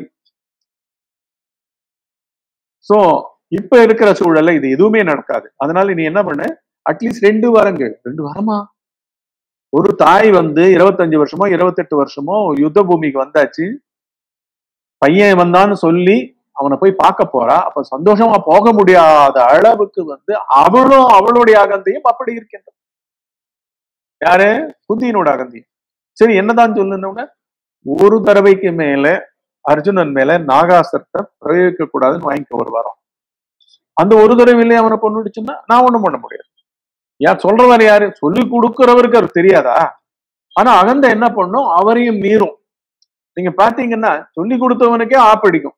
சோ இப்ப இருக்கிற சூழல்ல இது எதுவுமே நடக்காது அதனால நீ என்ன பண்ணு அட்லீஸ்ட் ரெண்டு வாரங்கள் ரெண்டு வாரமா ஒரு தாய் வந்து இருபத்தஞ்சு வருஷமோ இருபத்தெட்டு வருஷமோ யுத்த பூமிக்கு வந்தாச்சு பையன் வந்தான்னு சொல்லி அவனை போய் பார்க்க போறா அப்ப சந்தோஷமா போக முடியாத அளவுக்கு வந்து அவளும் அவளுடைய அகந்தையும் அப்படி இருக்கின்றது யாரு குந்தியினோட அகந்தையும் சரி என்னதான் சொல்லுன்னு ஒரு தடவைக்கு மேல அர்ஜுனன் மேல நாகாசத்தை பிரயோகிக்க கூடாதுன்னு வாங்கிக்க ஒரு வாரம் அந்த ஒரு தடவையிலே அவனை கொண்டுடுச்சுன்னா நான் ஒண்ணும் பண்ண முடியாது யார் சொல்றவர் யாரு சொல்லி கொடுக்கிறவருக்கு அவர் தெரியாதா ஆனா அகந்த என்ன பண்ணும் அவரையும் மீறும் நீங்க பாத்தீங்கன்னா சொல்லி கொடுத்தவனுக்கே ஆப்படிக்கும்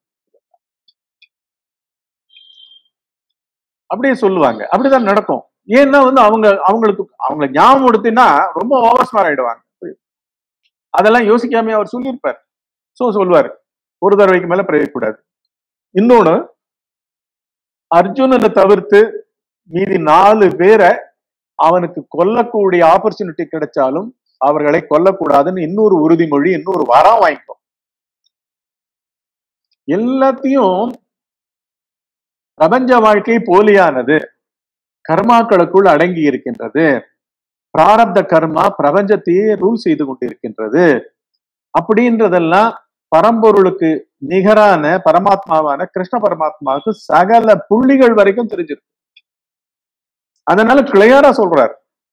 அப்படியே சொல்லுவாங்க அப்படிதான் நடக்கும் ஏன்னா வந்து அவங்க அவங்களுக்கு அவங்க ஞாபகப்படுத்தினா ரொம்ப ஓவர் ஸ்மார் ஆயிடுவாங்க அதெல்லாம் யோசிக்காம அவர் சொல்லியிருப்பார் சோ சொல்லுவாரு ஒரு தடவைக்கு மேல பிரயோகக்கூடாது இன்னொன்னு அர்ஜுனனை தவிர்த்து மீதி நாலு பேரை அவனுக்கு கொல்லக்கூடிய ஆப்பர்ச்சுனிட்டி கிடைச்சாலும் அவர்களை கொல்லக்கூடாதுன்னு இன்னொரு உறுதிமொழி இன்னொரு வரம் வாங்கிக்கோ எல்லாத்தையும் பிரபஞ்ச வாழ்க்கை போலியானது கர்மாக்களுக்குள் அடங்கி இருக்கின்றது பிராரப்த கர்மா பிரபஞ்சத்தையே ரூல் செய்து கொண்டிருக்கின்றது அப்படின்றதெல்லாம் பரம்பொருளுக்கு நிகரான பரமாத்மாவான கிருஷ்ண பரமாத்மாவுக்கு சகல புள்ளிகள் வரைக்கும் தெரிஞ்சிருக்கு அதனால கிளியரா சொல்றாரு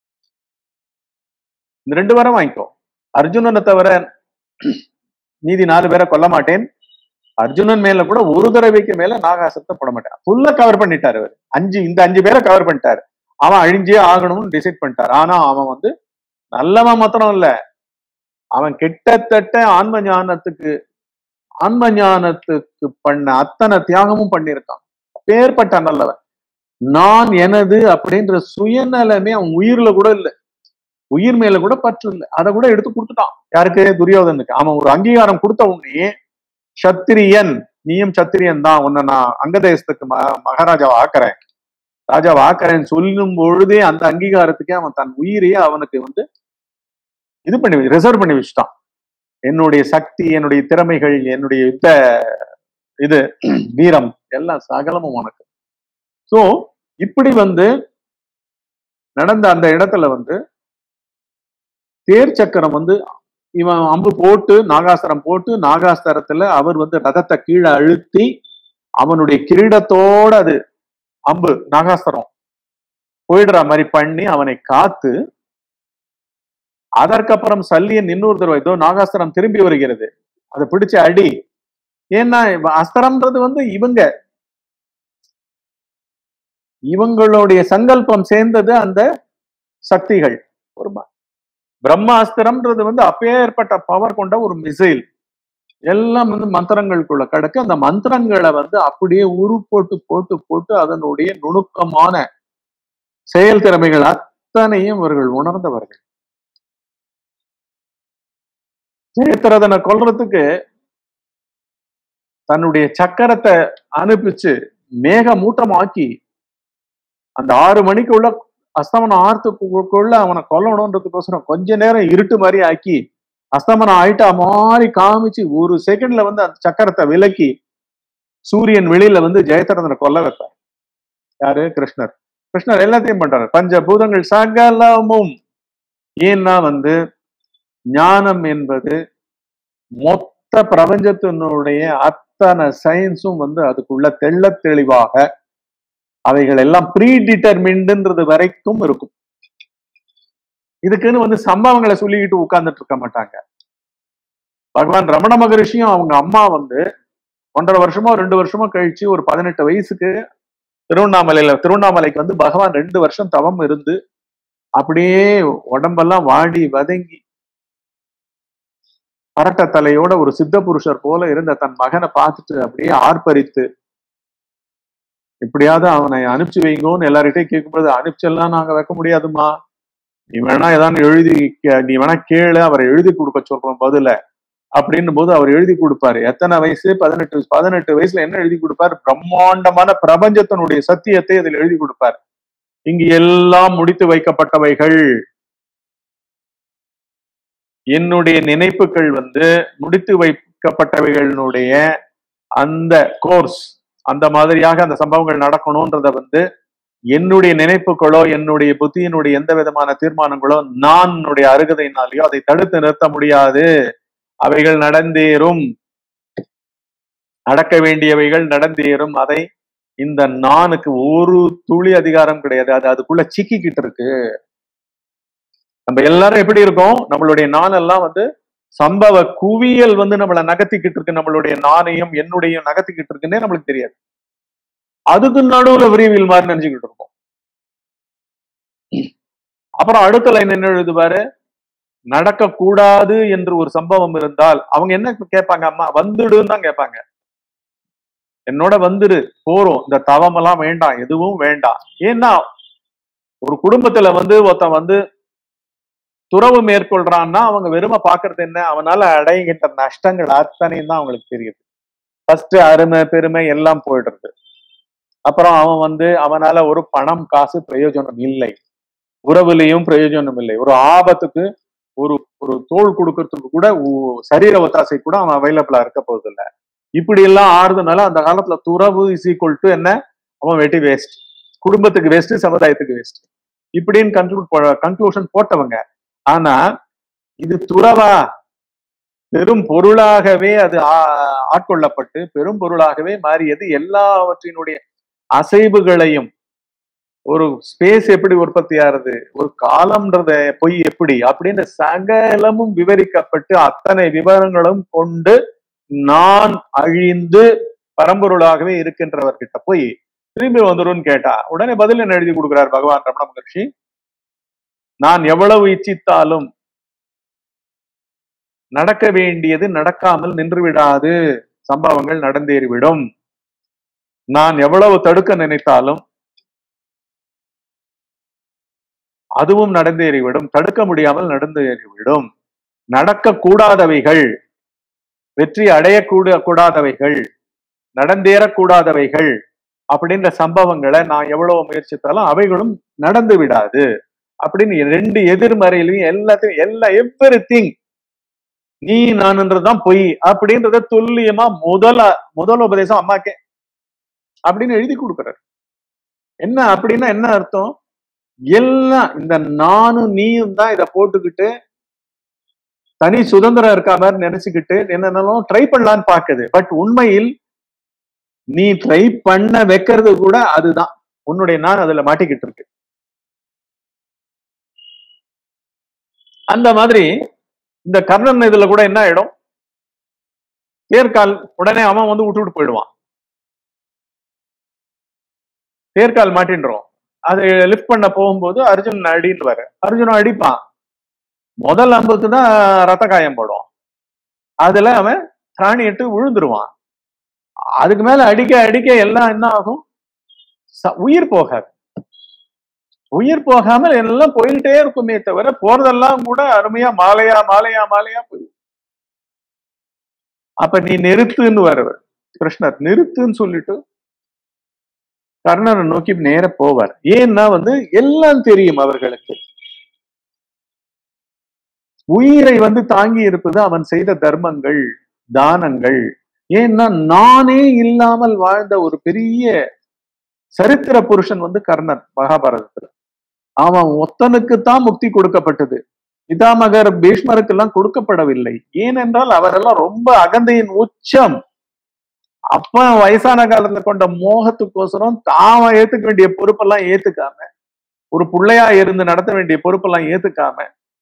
இந்த ரெண்டு வாரம் வாங்கிக்கோ அர்ஜுனனை தவிர மீதி நாலு பேரை கொல்ல மாட்டேன் அர்ஜுனன் மேல கூட ஒரு தடவைக்கு மேல நாகாசத்தை போட மாட்டேன் ஃபுல்லா கவர் பண்ணிட்டாரு அவர் அஞ்சு இந்த அஞ்சு பேரை கவர் பண்ணிட்டாரு அவன் அழிஞ்சே ஆகணும்னு டிசைட் பண்ணிட்டாரு ஆனா அவன் வந்து நல்லவன் மாத்திரம் இல்ல அவன் கிட்டத்தட்ட ஆன்ம ஞானத்துக்கு ஆன்ம ஞானத்துக்கு பண்ண அத்தனை தியாகமும் பண்ணியிருக்கான் பேர்பட்ட நல்லவன் நான் எனது அப்படின்ற சுயநலமே அவன் உயிர்ல கூட இல்ல உயிர் மேல கூட பற்று இல்லை அதை கூட எடுத்து கொடுத்துட்டான் யாருக்கு துரியோதனுக்கு அவன் ஒரு அங்கீகாரம் கொடுத்த உடனே சத்திரியன் நீயும் சத்திரியன் தான் உன்னை நான் அங்கதேசத்துக்கு ம மகாராஜாவை ஆக்குறேன் ராஜாவை ஆக்குறேன்னு சொல்லும் பொழுதே அந்த அங்கீகாரத்துக்கே அவன் தன் உயிரையே அவனுக்கு வந்து இது பண்ணி ரிசர்வ் பண்ணி வச்சுட்டான் என்னுடைய சக்தி என்னுடைய திறமைகள் என்னுடைய யுத்த இது வீரம் எல்லாம் சகலமும் உனக்கு சோ இப்படி வந்து நடந்த அந்த இடத்துல வந்து தேர் சக்கரம் வந்து இவன் அம்பு போட்டு நாகாஸ்திரம் போட்டு நாகாஸ்திரத்துல அவர் வந்து ரதத்தை கீழே அழுத்தி அவனுடைய கிரீடத்தோட அது அம்பு நாகாஸ்திரம் போயிடுற மாதிரி பண்ணி அவனை காத்து அதற்கப்புறம் சல்லியன் இன்னொரு தடவை ஏதோ நாகாஸ்திரம் திரும்பி வருகிறது அதை பிடிச்சு அடி ஏன்னா இப்ப அஸ்திரம்ன்றது வந்து இவங்க இவங்களுடைய சங்கல்பம் சேர்ந்தது அந்த சக்திகள் ஒரு ம- பிரம்மாஸ்திரம்ன்றது வந்து அப்பேற்பட்ட பவர் கொண்ட ஒரு மிசைல் எல்லாம் வந்து மந்திரங்களுக்குள்ள கிடக்கு அந்த மந்திரங்களை வந்து அப்படியே உரு போட்டு போட்டு போட்டு அதனுடைய நுணுக்கமான செயல் திறமைகள் அத்தனையும் இவர்கள் உணர்ந்தவர்கள் ஜெயத்ரதனை கொல்றதுக்கு தன்னுடைய சக்கரத்தை அனுப்பிச்சு மேக மூட்டமாக்கி அந்த ஆறு மணிக்குள்ள அஸ்தமனம் ஆர்த்துக்குள்ள அவனை கொல்லணுன்றதுக்கோசரம் கொஞ்ச நேரம் இருட்டு மாதிரி ஆக்கி அஸ்தமனம் ஆயிட்டா மாதிரி காமிச்சு ஒரு செகண்ட்ல வந்து அந்த சக்கரத்தை விலக்கி சூரியன் வெளியில வந்து ஜெயத்ரதனை கொல்ல வைப்பார் யாரு கிருஷ்ணர் கிருஷ்ணர் எல்லாத்தையும் பண்றாரு பஞ்சபூதங்கள் சகலமும் ஏன்னா வந்து ஞானம் என்பது மொத்த பிரபஞ்சத்தினுடைய அத்தனை சயின்ஸும் வந்து அதுக்குள்ள தெள்ளத் தெளிவாக அவைகள் எல்லாம் ப்ரீ டிட்டர்மின்டுன்றது வரைக்கும் இருக்கும் இதுக்குன்னு வந்து சம்பவங்களை சொல்லிக்கிட்டு உட்கார்ந்துட்டு இருக்க மாட்டாங்க பகவான் ரமண மகரிஷியும் அவங்க அம்மா வந்து ஒன்றரை வருஷமோ ரெண்டு வருஷமோ கழிச்சு ஒரு பதினெட்டு வயசுக்கு திருவண்ணாமலையில திருவண்ணாமலைக்கு வந்து பகவான் ரெண்டு வருஷம் தவம் இருந்து அப்படியே உடம்பெல்லாம் வாடி வதங்கி அரட்ட தலையோட ஒரு சித்த புருஷர் போல இருந்த தன் மகனை பார்த்துட்டு அப்படியே ஆர்ப்பரித்து எப்படியாவது அவனை அனுப்பிச்சு வைங்கோன்னு எல்லார்கிட்டையும் கேட்கும்போது அனுப்பிச்செல்லாம் நாங்க வைக்க முடியாதுமா நீ வேணா ஏதாவது எழுதி கே- நீ வேணா கேளு அவரை எழுதி கொடுக்க சொல்றோம் பதில அப்படின்னும் போது அவர் எழுதி கொடுப்பாரு எத்தனை வயசு பதினெட்டு பதினெட்டு வயசுல என்ன எழுதி கொடுப்பாரு பிரம்மாண்டமான பிரபஞ்சத்தினுடைய சத்தியத்தை அதில் எழுதி கொடுப்பார் இங்கு எல்லாம் முடித்து வைக்கப்பட்டவைகள் என்னுடைய நினைப்புகள் வந்து முடித்து வைக்கப்பட்டவைகளினுடைய அந்த கோர்ஸ் அந்த மாதிரியாக அந்த சம்பவங்கள் நடக்கணும்ன்றத வந்து என்னுடைய நினைப்புகளோ என்னுடைய புத்தியினுடைய எந்த விதமான தீர்மானங்களோ நான் என்னுடைய அருகதையினாலேயோ அதை தடுத்து நிறுத்த முடியாது அவைகள் நடந்தேறும் நடக்க வேண்டியவைகள் நடந்தேறும் அதை இந்த நானுக்கு ஒரு துளி அதிகாரம் கிடையாது அது அதுக்குள்ள சிக்கிக்கிட்டு இருக்கு நம்ம எல்லாரும் எப்படி இருக்கோம் நம்மளுடைய நான் எல்லாம் வந்து சம்பவ குவியல் வந்து நம்மளை நகர்த்திக்கிட்டு இருக்கு நம்மளுடைய நானையும் என்னுடைய நகர்த்திக்கிட்டு இருக்குன்னே நம்மளுக்கு தெரியாது அதுக்கு நடுவுல விரிவில் மாதிரி நினைச்சுக்கிட்டு இருக்கோம் அப்புறம் அடுத்த லைன் என்ன எழுதுவாரு நடக்க கூடாது என்று ஒரு சம்பவம் இருந்தால் அவங்க என்ன கேட்பாங்க அம்மா வந்துடுன்னு தான் கேட்பாங்க என்னோட வந்துடு போறோம் இந்த தவம் எல்லாம் வேண்டாம் எதுவும் வேண்டாம் ஏன்னா ஒரு குடும்பத்துல வந்து ஒருத்தன் வந்து துறவு மேற்கொள்றான்னா அவங்க வெறுமை பாக்குறது என்ன அவனால அடைகின்ற நஷ்டங்கள் அத்தனையும் தான் அவங்களுக்கு தெரியுது ஃபர்ஸ்ட் அருமை பெருமை எல்லாம் போயிடுறது அப்புறம் அவன் வந்து அவனால ஒரு பணம் காசு பிரயோஜனம் இல்லை உறவுலையும் பிரயோஜனம் இல்லை ஒரு ஆபத்துக்கு ஒரு ஒரு தோல் கொடுக்கறதுக்கு கூட உ- சரீர ஒத்தாசை கூட அவன் அவைலபிளா இருக்க போறது இல்ல இப்படி எல்லாம் ஆறுதுனால அந்த காலத்துல துறவு இஸ் ஈக்குவல் டு என்ன அவன் வெட்டி வேஸ்ட் குடும்பத்துக்கு வேஸ்ட் சமுதாயத்துக்கு வேஸ்ட் இப்படின்னு கன்க்ளூட் கன்க்ளூஷன் போட்டவங்க ஆனா இது துறவா பெரும் பொருளாகவே அது ஆ- ஆட்கொள்ளப்பட்டு பெரும் பொருளாகவே மாறியது எல்லாவற்றினுடைய அசைவுகளையும் ஒரு ஸ்பேஸ் எப்படி உற்பத்தி ஆறுது ஒரு காலம்ன்றத பொய் எப்படி அப்படின்னு சகலமும் விவரிக்கப்பட்டு அத்தனை விவரங்களும் கொண்டு நான் அழிந்து பரம்பொருளாகவே இருக்கின்றவர்கிட்ட போய் திரும்பி வந்துரும்னு கேட்டா உடனே பதில் என்ன எழுதி கொடுக்கிறார் பகவான் ரமண மகர்ஷி நான் எவ்வளவு இச்சித்தாலும் நடக்க வேண்டியது நடக்காமல் நின்று விடாது சம்பவங்கள் நடந்தேறிவிடும் நான் எவ்வளவு தடுக்க நினைத்தாலும் அதுவும் நடந்தேறிவிடும் தடுக்க முடியாமல் நடந்தேறிவிடும் நடக்க கூடாதவைகள் வெற்றி அடையக்கூட கூடாதவைகள் நடந்தேறக்கூடாதவைகள் அப்படின்ற சம்பவங்களை நான் எவ்வளவு முயற்சித்தாலும் அவைகளும் நடந்து விடாது அப்படின்னு ரெண்டு எதிர்மறையிலையும் எல்லாத்தையும் எல்லா எவ்ரி திங் நீ நான்ன்றதுதான் பொய் அப்படின்றத துல்லியமா முதல முதல் உபதேசம் அம்மாக்கே அப்படின்னு எழுதி கொடுக்குறாரு என்ன அப்படின்னா என்ன அர்த்தம் எல்லாம் இந்த நானும் நீயும் தான் இதை போட்டுக்கிட்டு தனி சுதந்திரம் இருக்கா மாதிரி நினைச்சுக்கிட்டு என்னென்னாலும் ட்ரை பண்ணலான்னு பாக்குது பட் உண்மையில் நீ ட்ரை பண்ண வைக்கிறது கூட அதுதான் உன்னுடைய நான் அதுல மாட்டிக்கிட்டு இருக்கு அந்த மாதிரி இந்த கர்ணன் இதுல கூட என்ன ஆயிடும் தேர்கால் உடனே அவன் வந்து விட்டுவிட்டு போயிடுவான் தேர்கால் மாட்டின்றோம் அதை லிஃப்ட் பண்ண போகும்போது அர்ஜுன் அடின்னு வர அர்ஜுன் அடிப்பான் முதல் அம்புக்கு தான் ரத்த காயம் போடும் அதுல அவன் திராணிட்டு விழுந்துருவான் அதுக்கு மேல அடிக்க அடிக்க எல்லாம் என்ன ஆகும் ச- உயிர் போகாது உயிர் போகாமல் எல்லாம் போயிட்டே இருக்குமே தவிர போறதெல்லாம் கூட அருமையா மாலையா மாலையா மாலையா போய் அப்ப நீ நிறுத்துன்னு வரவர் கிருஷ்ணர் நிறுத்துன்னு சொல்லிட்டு கர்ணனை நோக்கி நேர போவார் ஏன்னா வந்து எல்லாம் தெரியும் அவர்களுக்கு உயிரை வந்து தாங்கி இருப்பது அவன் செய்த தர்மங்கள் தானங்கள் ஏன்னா நானே இல்லாமல் வாழ்ந்த ஒரு பெரிய சரித்திர புருஷன் வந்து கர்ணன் மகாபாரதத்துல அவன் ஒத்தனுக்குத்தான் முக்தி கொடுக்கப்பட்டது பிதாமகர் பீஷ்மருக்கெல்லாம் கொடுக்கப்படவில்லை ஏனென்றால் அவரெல்லாம் ரொம்ப அகந்தையின் உச்சம் அப்ப வயசான காலத்துல கொண்ட மோகத்துக்கோசரம் தாம ஏத்துக்க வேண்டிய பொறுப்பெல்லாம் ஏத்துக்காம ஒரு பிள்ளையா இருந்து நடத்த வேண்டிய பொறுப்பெல்லாம் ஏத்துக்காம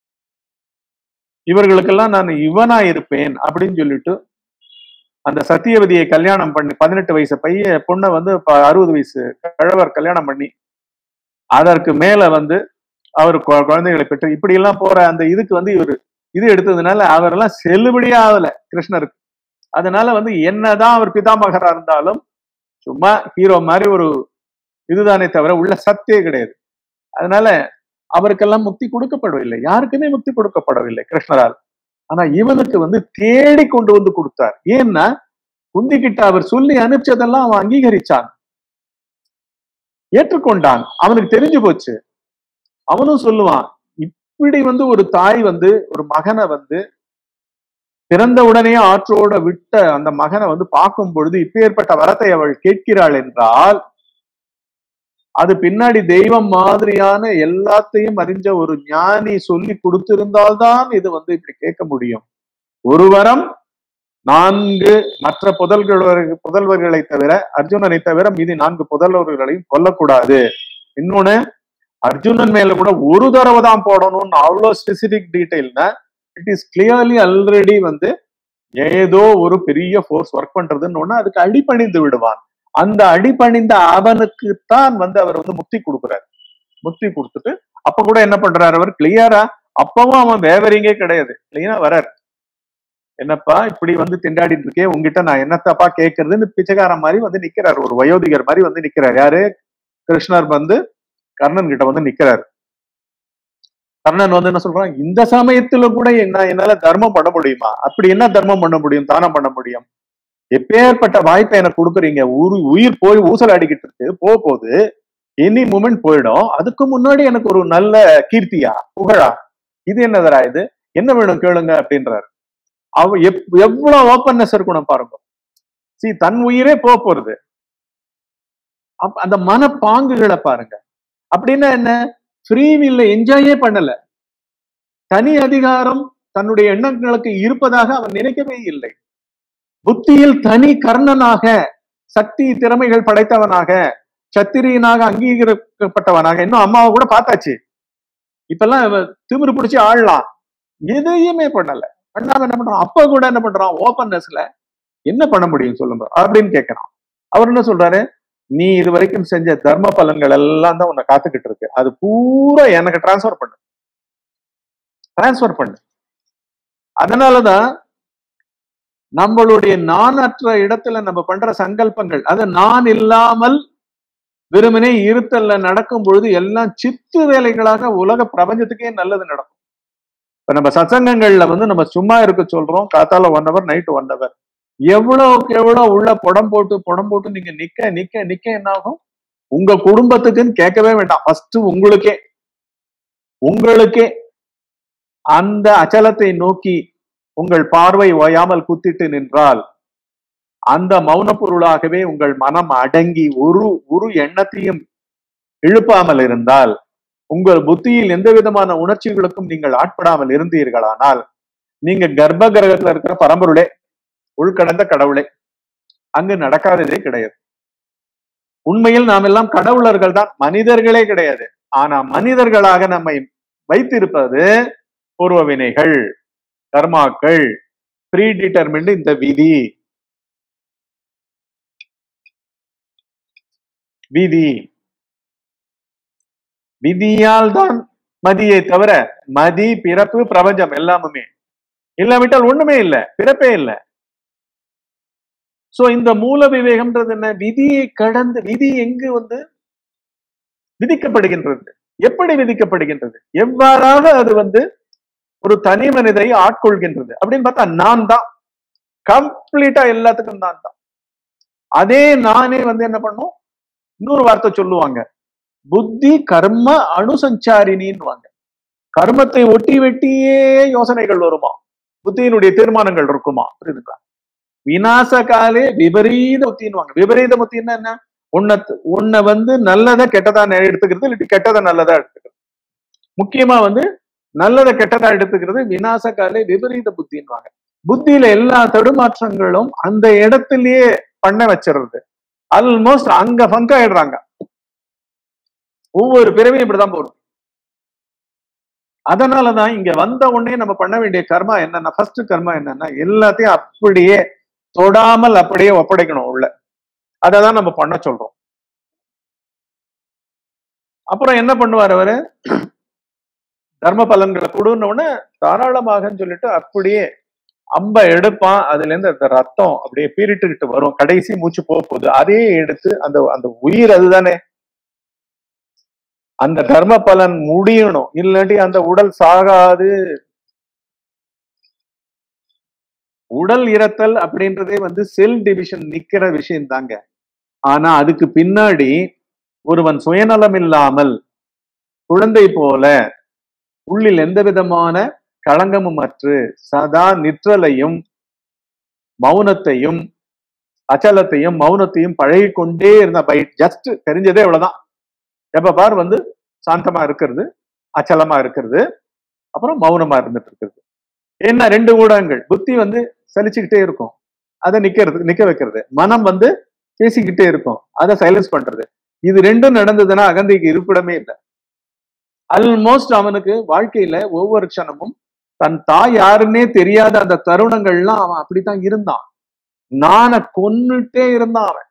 இவர்களுக்கெல்லாம் நான் இவனா இருப்பேன் அப்படின்னு சொல்லிட்டு அந்த சத்தியவதியை கல்யாணம் பண்ணி பதினெட்டு வயசு பைய பொண்ணை வந்து ப- அறுபது வயசு கழவர் கல்யாணம் பண்ணி அதற்கு மேல வந்து அவர் கொ- குழந்தைகளை பெற்று இப்படி எல்லாம் போற அந்த இதுக்கு வந்து இவர் இது எடுத்ததுனால அவரெல்லாம் செல்லுபடியே ஆகல கிருஷ்ணருக்கு அதனால வந்து என்னதான் அவர் பிதாமகரா இருந்தாலும் சும்மா ஹீரோ மாதிரி ஒரு இதுதானே தவிர உள்ள சத்தே கிடையாது அதனால அவருக்கெல்லாம் முக்தி கொடுக்கப்படவில்லை யாருக்குமே முக்தி கொடுக்கப்படவில்லை கிருஷ்ணரால் ஆனா இவனுக்கு வந்து தேடி கொண்டு வந்து கொடுத்தார் ஏன்னா குந்திக்கிட்ட அவர் சொல்லி அனுப்பிச்சதெல்லாம் அவன் அங்கீகரிச்சான் ஏற்றுக்கொண்டான் அவனுக்கு தெரிஞ்சு போச்சு அவனும் சொல்லுவான் இப்படி வந்து ஒரு தாய் வந்து ஒரு மகனை வந்து பிறந்த உடனே ஆற்றோட விட்ட அந்த மகனை வந்து பார்க்கும் பொழுது இப்பேற்பட்ட வரத்தை அவள் கேட்கிறாள் என்றால் அது பின்னாடி தெய்வம் மாதிரியான எல்லாத்தையும் அறிஞ்ச ஒரு ஞானி சொல்லி கொடுத்திருந்தால்தான் இது வந்து இப்படி கேட்க முடியும் ஒரு வரம் நான்கு மற்ற புதல்வர் புதல்வர்களை தவிர அர்ஜுனனை தவிர மீதி நான்கு புதல்வர்களையும் கொல்லக்கூடாது இன்னொன்னு அர்ஜுனன் மேல கூட ஒரு தடவை தான் போடணும்னு அவ்வளவு ஸ்பெசிபிக் டீடைல்னா இட் இஸ் கிளியர்லி ஆல்ரெடி வந்து ஏதோ ஒரு பெரிய ஃபோர்ஸ் ஒர்க் பண்றதுன்னு ஒண்ணு அதுக்கு அடிபணிந்து விடுவான் அந்த அடிபணிந்த அவனுக்குத்தான் வந்து அவர் வந்து முக்தி கொடுக்குறாரு முக்தி கொடுத்துட்டு அப்ப கூட என்ன பண்றாரு அவர் கிளியரா அப்பவும் அவன் வேவரிங்கே கிடையாது கிளியரா வரார் என்னப்பா இப்படி வந்து திண்டாடிட்டு இருக்கே உங்ககிட்ட நான் என்னத்தப்பா கேட்கறதுன்னு பிச்சைக்காரன் மாதிரி வந்து நிக்கிறாரு ஒரு வயோதிகர் மாதிரி வந்து நிக்கிறார் யாரு கிருஷ்ணர் வந்து கர்ணன் கிட்ட வந்து நிக்கிறாரு கர்ணன் வந்து என்ன சொல்றான் இந்த சமயத்துல கூட என்ன என்னால தர்மம் பண்ண முடியுமா அப்படி என்ன தர்மம் பண்ண முடியும் தானம் பண்ண முடியும் எப்பேற்பட்ட வாய்ப்பை எனக்கு கொடுக்குறீங்க உரு உயிர் போய் ஊசல் அடிக்கிட்டு இருக்கு போக போகுது எனி மூமெண்ட் போயிடும் அதுக்கு முன்னாடி எனக்கு ஒரு நல்ல கீர்த்தியா புகழா இது என்னதரா இது என்ன வேணும் கேளுங்க அப்படின்றாரு அவ எப் எவ்வளவு ஓப்பன்னஸ் இருக்கணும் பாருங்க சி தன் உயிரே போக போறது அப்ப அந்த மனப்பாங்குகளை பாருங்க அப்படின்னா என்ன ஃப்ரீ வில்ல என்ஜாயே பண்ணல தனி அதிகாரம் தன்னுடைய எண்ணங்களுக்கு இருப்பதாக அவன் நினைக்கவே இல்லை புத்தியில் தனி கர்ணனாக சக்தி திறமைகள் படைத்தவனாக சத்திரியனாக அங்கீகரிக்கப்பட்டவனாக இன்னும் அம்மாவை கூட பார்த்தாச்சு இப்பெல்லாம் இவன் திமிரு பிடிச்சி ஆடலாம் எதையுமே பண்ணல பண்ணாம என்ன பண்றான் அப்ப கூட என்ன பண்றான் ஓப்பன்னஸ்ல என்ன பண்ண முடியும் சொல்லுங்க அப்படின்னு கேட்கறான் அவர் என்ன சொல்றாரு நீ இது வரைக்கும் செஞ்ச தர்ம பலன்கள் எல்லாம் தான் உன்னை காத்துக்கிட்டு இருக்கு அது பூரா எனக்கு டிரான்ஸ்ஃபர் பண்ணு டிரான்ஸ்ஃபர் பண்ணு அதனாலதான் நம்மளுடைய நானற்ற இடத்துல நம்ம பண்ற சங்கல்பங்கள் அது நான் இல்லாமல் வெறுமனே இருத்தல்ல நடக்கும் பொழுது எல்லாம் சித்து வேலைகளாக உலக பிரபஞ்சத்துக்கே நல்லது நடக்கும் இப்ப நம்ம சத்சங்கங்கள்ல வந்து நம்ம சும்மா இருக்க சொல்றோம் காத்தால one hour night one hour எவ்வளவுக்கு எவ்வளவு உள்ள புடம் போட்டு புடம் போட்டு நீங்க நிக்க நிக்க நிக்க என்ன ஆகும் உங்க குடும்பத்துக்குன்னு கேட்கவே வேண்டாம் ஃபர்ஸ்ட் உங்களுக்கே உங்களுக்கே அந்த அச்சலத்தை நோக்கி உங்கள் பார்வை ஓயாமல் குத்திட்டு நின்றால் அந்த மௌன பொருளாகவே உங்கள் மனம் அடங்கி ஒரு ஒரு எண்ணத்தையும் இழுப்பாமல் இருந்தால் உங்கள் புத்தியில் எந்த விதமான உணர்ச்சிகளுக்கும் நீங்கள் ஆட்படாமல் இருந்தீர்களானால் நீங்க கர்ப்ப கிரகத்துல இருக்கிற பரம்பொருளே உள்கடந்த கடவுளே அங்கு நடக்காததே கிடையாது உண்மையில் நாம் எல்லாம் கடவுளர்கள் தான் மனிதர்களே கிடையாது ஆனா மனிதர்களாக நம்மை வைத்திருப்பது பூர்வ வினைகள் கர்மாக்கள் ப்ரீ டிட்டர்மின்டு இந்த விதி விதி விதியால் தான் மதியை தவிர மதி பிறப்பு பிரபஞ்சம் எல்லாமுமே இல்லாவிட்டால் ஒண்ணுமே இல்ல பிறப்பே இல்ல சோ இந்த மூல விவேகம்ன்றது என்ன விதியை கடந்து விதி எங்கு வந்து விதிக்கப்படுகின்றது எப்படி விதிக்கப்படுகின்றது எவ்வாறாக அது வந்து ஒரு தனி மனிதை ஆட்கொள்கின்றது அப்படின்னு பார்த்தா நான் தான் கம்ப்ளீட்டா எல்லாத்துக்கும் நான் தான் அதே நானே வந்து என்ன பண்ணும் இன்னொரு வார்த்தை சொல்லுவாங்க புத்தி கர்ம அணுசஞ்சாரினின்னு கர்மத்தை ஒட்டி வெட்டியே யோசனைகள் வருமா புத்தியினுடைய தீர்மானங்கள் இருக்குமா புரியுதுங்களா விநாச காலே விபரீத புத்தின்னுவாங்க விபரீத புத்தின்னா என்ன உன்னை உன்னை வந்து நல்லதை கெட்டதா எடுத்துக்கிறது இல்லாட்டி கெட்டதை நல்லதா எடுத்துக்கிறது முக்கியமா வந்து நல்லதை கெட்டதா எடுத்துக்கிறது விநாச காலே விபரீத புத்தின்வாங்க புத்தியில எல்லா தடுமாற்றங்களும் அந்த இடத்திலேயே பண்ண வச்சிடுறது ஆல்மோஸ்ட் அங்க ஃபங்க் ஆயிடுறாங்க ஒவ்வொரு பிறவையும் இப்படிதான் போறது அதனாலதான் இங்க வந்த உடனே நம்ம பண்ண வேண்டிய கர்மா என்னன்னா ஃபர்ஸ்ட் கர்மா என்னன்னா எல்லாத்தையும் அப்படியே தொடாமல் அப்படியே ஒப்படைக்கணும் உள்ள அததான் நம்ம பண்ண சொல்றோம் அப்புறம் என்ன பண்ணுவார் அவரு தர்ம பலன்களை கொடுன உடனே தாராளமாகன்னு சொல்லிட்டு அப்படியே அம்ப எடுப்பான் அதுல இருந்து அந்த ரத்தம் அப்படியே பீரிட்டுக்கிட்டு வரும் கடைசி மூச்சு போக போகுது அதே எடுத்து அந்த அந்த உயிர் அதுதானே அந்த தர்ம பலன் முடியணும் இல்லாட்டி அந்த உடல் சாகாது உடல் இறத்தல் அப்படின்றதே வந்து செல் டிவிஷன் நிக்கிற விஷயம் தாங்க ஆனா அதுக்கு பின்னாடி ஒருவன் சுயநலம் இல்லாமல் குழந்தை போல உள்ளில் எந்த விதமான களங்கமும் அற்று சதா நிற்றலையும் மௌனத்தையும் அச்சலத்தையும் மௌனத்தையும் பழகி கொண்டே இருந்த பை ஜஸ்ட் தெரிஞ்சதே இவ்வளவுதான் எப்ப பார் வந்து சாந்தமா இருக்கிறது அச்சலமா இருக்கிறது அப்புறம் மௌனமா இருந்துட்டு இருக்கிறது என்ன ரெண்டு ஊடகங்கள் புத்தி வந்து சலிச்சுக்கிட்டே இருக்கும் அதை நிக்கிறது நிக்க வைக்கிறது மனம் வந்து பேசிக்கிட்டே இருக்கும் அதை சைலன்ஸ் பண்றது இது ரெண்டும் நடந்ததுன்னா அகந்தைக்கு இருப்பிடமே இல்லை ஆல்மோஸ்ட் அவனுக்கு வாழ்க்கையில ஒவ்வொரு க்ஷணமும் தன் தாய் யாருன்னே தெரியாத அந்த தருணங்கள்லாம் அவன் அப்படித்தான் இருந்தான் நானை கொன்னுட்டே இருந்தான் அவன்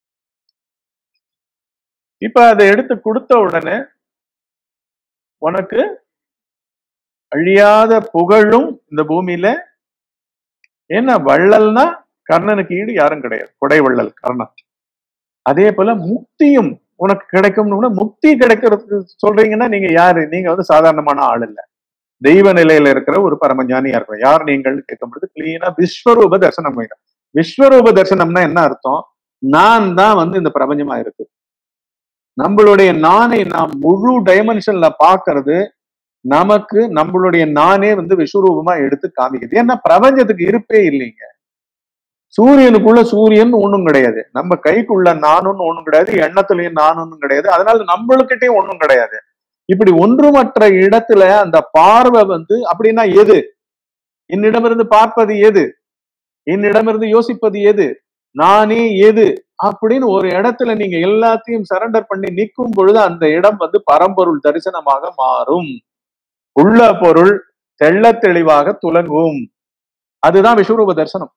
இப்ப அதை எடுத்து கொடுத்த உடனே உனக்கு அழியாத புகழும் இந்த பூமியில என்ன வள்ளல்னா கர்ணனுக்கு ஈடு யாரும் கிடையாது கொடை வள்ளல் கர்ணன் அதே போல முக்தியும் உனக்கு கிடைக்கும்னு முக்தி கிடைக்கிறது சொல்றீங்கன்னா நீங்க யாரு நீங்க வந்து சாதாரணமான ஆள் இல்ல தெய்வ நிலையில இருக்கிற ஒரு பரமஞானியா இருக்கிறோம் யார் நீங்கள் கேட்கும்போது கிளீனா விஸ்வரூப தரிசனம் வேணும் விஸ்வரூப தரிசனம்னா என்ன அர்த்தம் நான் தான் வந்து இந்த பிரபஞ்சமா இருக்கு நம்மளுடைய நானை நாம் முழு டைமென்ஷன்ல பாக்குறது நமக்கு நம்மளுடைய நானே வந்து விஸ்வரூபமா எடுத்து காமிக்குது ஏன்னா பிரபஞ்சத்துக்கு இருப்பே இல்லைங்க சூரியனுக்குள்ள சூரியன் ஒண்ணும் கிடையாது நம்ம கைக்குள்ள நானும் ஒண்ணும் கிடையாது எண்ணத்துலயும் நானும் கிடையாது அதனால நம்மளுக்கிட்டே ஒண்ணும் கிடையாது இப்படி ஒன்றுமற்ற இடத்துல அந்த பார்வை வந்து அப்படின்னா எது என்னிடமிருந்து பார்ப்பது எது என்னிடமிருந்து யோசிப்பது எது நானே எது அப்படின்னு ஒரு இடத்துல நீங்க எல்லாத்தையும் சரண்டர் பண்ணி நிற்கும் பொழுது அந்த இடம் வந்து பரம்பொருள் தரிசனமாக மாறும் உள்ள பொருள் தெள்ள தெளிவாக துலங்கும் அதுதான் விஸ்வரூப தரிசனம்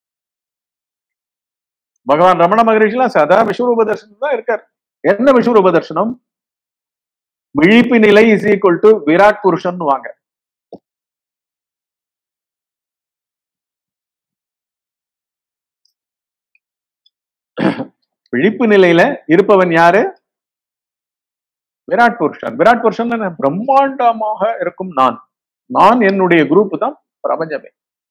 பகவான் ரமண மகரிஷிலாம் சதா விஸ்வரூப தரிசனம் தான் இருக்கார் என்ன விஸ்வரூப தரிசனம் விழிப்பு நிலை இஸ் ஈக்குவல் டு விராட் புருஷன் வாங்க விழிப்பு நிலையில இருப்பவன் யாரு விராட் புருஷன் விராட் புருஷன் பிரம்மாண்டமாக இருக்கும் நான் நான் என்னுடைய குரூப் தான் பிரபஞ்சமே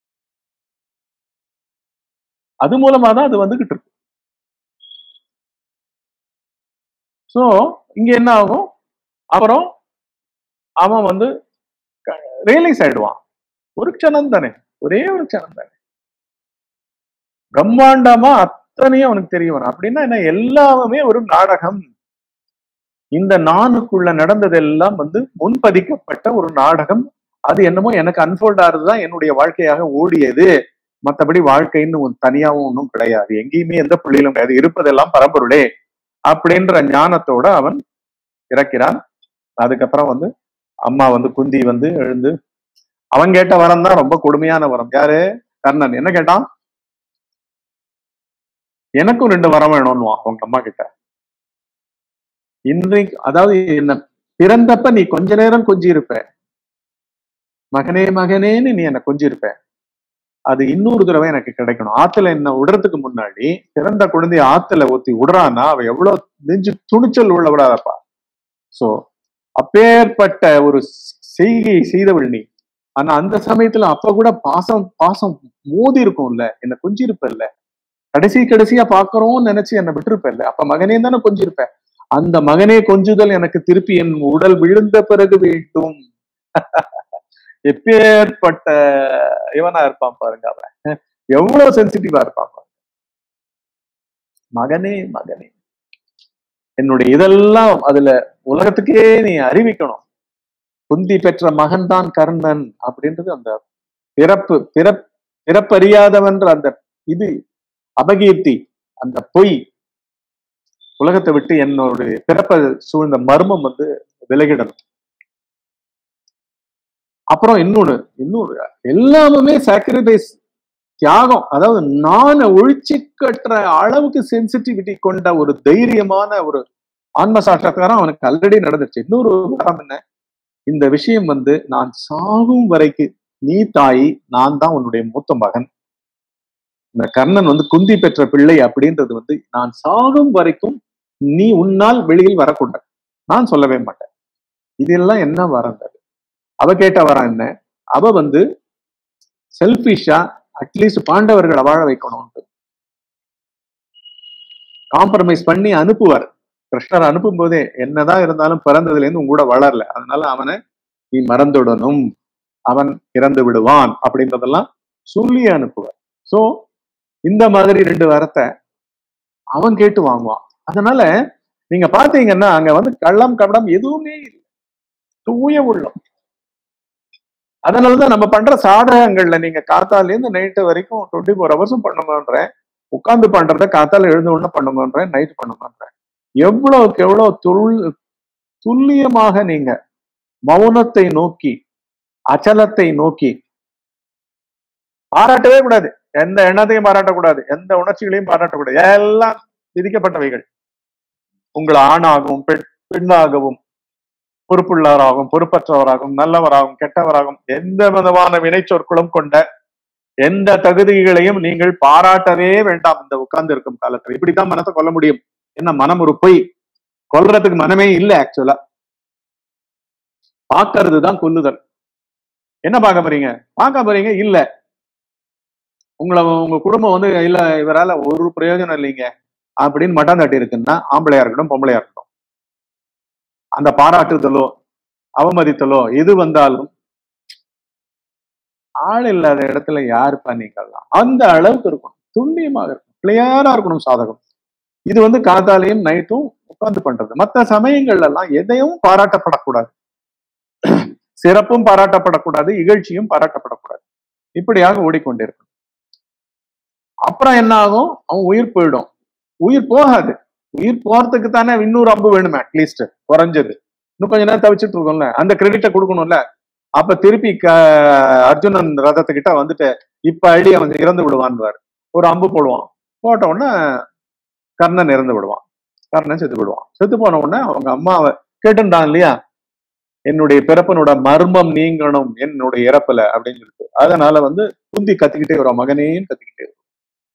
அது மூலமா தான் அது வந்துகிட்டு இருக்கு சோ இங்க என்ன ஆகும் அப்புறம் அவன் வந்து ரியலைஸ் ஆயிடுவான் ஒரு க்ஷணம் தானே ஒரே ஒரு க்ஷணம் தானே பிரம்மாண்டமா அத்தனையும் அவனுக்கு தெரிய வரும் அப்படின்னா என்ன எல்லாமே ஒரு நாடகம் இந்த நானுக்குள்ள நடந்ததெல்லாம் வந்து முன்பதிக்கப்பட்ட ஒரு நாடகம் அது என்னமோ எனக்கு அன்ஃபோல்ட் ஆறுதுதான் என்னுடைய வாழ்க்கையாக ஓடியது மற்றபடி வாழ்க்கைன்னு தனியாவும் ஒன்றும் கிடையாது எங்கேயுமே எந்த புள்ளியிலும் கிடையாது இருப்பதெல்லாம் பரம்பொருளே அப்படின்ற ஞானத்தோட அவன் இறக்கிறான் அதுக்கப்புறம் வந்து அம்மா வந்து குந்தி வந்து எழுந்து அவன் கேட்ட வரம் தான் ரொம்ப கொடுமையான வரம் யாரு கர்ணன் என்ன கேட்டான் எனக்கும் ரெண்டு வரம் வேணும்னுவான் அவங்க அம்மா கிட்ட இன்றைக்கு அதாவது என்ன பிறந்தப்ப நீ கொஞ்ச நேரம் கொஞ்சி இருப்ப மகனே மகனேன்னு நீ என்ன கொஞ்சி இருப்ப அது இன்னொரு தடவை எனக்கு கிடைக்கணும் ஆத்துல என்ன விடுறதுக்கு முன்னாடி பிறந்த குழந்தைய ஆத்துல ஊத்தி விடுறான்னா அவ எவ்வளவு நெஞ்சு துணிச்சல் உள்ள விடாதப்பா சோ அப்பேற்பட்ட ஒரு செய்கை செய்தவள் நீ ஆனா அந்த சமயத்துல அப்ப கூட பாசம் பாசம் மோதி இருக்கும்ல என்ன கொஞ்சிருப்பல்ல கடைசி கடைசியா பாக்குறோம்னு நினைச்சு என்ன விட்டுருப்பல்ல அப்ப மகனே தானே கொஞ்சிருப்ப அந்த மகனே கொஞ்சுதல் எனக்கு திருப்பி என் உடல் விழுந்த பிறகு வேண்டும் எப்பேற்பட்ட இவனா இருப்பான் பாருங்க அவன் எவ்வளவு சென்சிட்டிவா இருப்பான் பாருங்க மகனே மகனே என்னுடைய இதெல்லாம் அதுல உலகத்துக்கே நீ அறிவிக்கணும் குந்தி பெற்ற மகன்தான் கர்ணன் அப்படின்றது அந்த பிறப்பு பிறப் பிறப்பறியாதவன்ற அந்த இது அபகீர்த்தி அந்த பொய் உலகத்தை விட்டு என்னோட பிறப்ப சூழ்ந்த மர்மம் வந்து விலகிடணும் அப்புறம் இன்னொன்னு இன்னொரு எல்லாமே சாக்ரிஃபைஸ் தியாகம் அதாவது நான ஒழிச்சு கட்டுற அளவுக்கு சென்சிட்டிவிட்டி கொண்ட ஒரு தைரியமான ஒரு ஆன்ம சாட்சக்காரம் அவனுக்கு ஆல்ரெடி நடந்துச்சு இன்னொரு உதாரணம் என்ன இந்த விஷயம் வந்து நான் சாகும் வரைக்கு நீ தாய் நான் தான் உன்னுடைய மூத்த மகன் இந்த கர்ணன் வந்து குந்தி பெற்ற பிள்ளை அப்படின்றது வந்து நான் சாகும் வரைக்கும் நீ உன்னால் வெளியில் வரக்கூடாது நான் சொல்லவே மாட்டேன் இதெல்லாம் என்ன வரம் அது அவ கேட்ட வரம் என்ன அவ வந்து செல்பிஷா அட்லீஸ்ட் பாண்டவர்களை வாழ வைக்கணும்ட்டு காம்ப்ரமைஸ் பண்ணி அனுப்புவார் கிருஷ்ணர் அனுப்பும் போதே என்னதான் இருந்தாலும் பிறந்ததுல இருந்து உங்க கூட வளரல அதனால அவனை நீ மறந்துடணும் அவன் இறந்து விடுவான் அப்படின்றதெல்லாம் சொல்லி அனுப்புவார் சோ இந்த மாதிரி ரெண்டு வரத்தை அவன் கேட்டு வாங்குவான் அதனால நீங்க பாத்தீங்கன்னா அங்க வந்து கள்ளம் கபடம் எதுவுமே இல்லை தூய உள்ளம் அதனாலதான் நம்ம பண்ற சாதகங்கள்ல நீங்க காத்தால இருந்து நைட்டு வரைக்கும் டுவெண்ட்டி ஃபோர் ஹவர்ஸும் பண்ணுங்கன்றேன் உட்கார்ந்து பண்றத காத்தால எழுந்த உடனே பண்ணுங்கன்றேன் நைட் பண்ணுங்கன்றேன் எவ்வளவுக்கு எவ்வளவு துள் துல்லியமாக நீங்க மௌனத்தை நோக்கி அச்சலத்தை நோக்கி பாராட்டவே கூடாது எந்த எண்ணத்தையும் பாராட்டக்கூடாது எந்த உணர்ச்சிகளையும் பாராட்டக்கூடாது எல்லாம் விதிக்கப்பட்டவைகள் உங்களை ஆணாகவும் பெண் பெண்ணாகவும் பொறுப்புள்ளவராகவும் பொறுப்பற்றவராகவும் நல்லவராகவும் கெட்டவராகவும் எந்த விதமான வினைச்சொற்களும் கொண்ட எந்த தகுதிகளையும் நீங்கள் பாராட்டவே வேண்டாம் இந்த உட்கார்ந்து இருக்கும் காலத்துல இப்படித்தான் மனத்தை கொல்ல முடியும் என்ன மனம் ஒரு பொய் கொல்றதுக்கு மனமே இல்லை ஆக்சுவலா பார்க்கறது தான் கொல்லுதல் என்ன பார்க்க போறீங்க பார்க்க போறீங்க இல்ல உங்களை உங்க குடும்பம் வந்து இல்ல இவரால ஒரு பிரயோஜனம் இல்லைங்க அப்படின்னு மட்டம் தட்டி இருக்குன்னா ஆம்பளையா இருக்கட்டும் பொம்பளையா இருக்கட்டும் அந்த பாராட்டுதலோ அவமதித்தலோ எது வந்தாலும் ஆள் இல்லாத இடத்துல யாருப்பா நீங்கள்லாம் அந்த அளவுக்கு இருக்கும் துல்லியமாக இருக்கும் கிளியரா இருக்கணும் சாதகம் இது வந்து காத்தாலையும் நைட்டும் உட்கார்ந்து பண்றது மற்ற சமயங்கள்ல எல்லாம் எதையும் பாராட்டப்படக்கூடாது சிறப்பும் பாராட்டப்படக்கூடாது இகழ்ச்சியும் பாராட்டப்படக்கூடாது இப்படியாக ஓடிக்கொண்டிருக்கும் அப்புறம் என்ன ஆகும் அவன் உயிர் போயிடும் உயிர் போகாது உயிர் போறதுக்கு தானே இன்னொரு அம்பு வேணுமே அட்லீஸ்ட் குறைஞ்சது இன்னும் கொஞ்ச நேரம் தவிச்சிட்டு இருக்கோம்ல அந்த கிரெடிட்டை கொடுக்கணும்ல அப்ப திருப்பி க அர்ஜுனன் ரதத்துக்கிட்ட வந்துட்டு இப்ப அடி அவன் இறந்து விடுவான்வார் ஒரு அம்பு போடுவான் போட்ட உடனே கர்ணன் இறந்து விடுவான் கர்ணன் செத்து விடுவான் செத்து போன உடனே அவங்க அம்மாவை கேட்டுட்டான் இல்லையா என்னுடைய பிறப்பனோட மர்மம் நீங்கணும் என்னுடைய இறப்புல அப்படின்னு சொல்லிட்டு அதனால வந்து குந்தி கத்திக்கிட்டே வரும் மகனேன்னு கத்திக்கிட்டே வரும்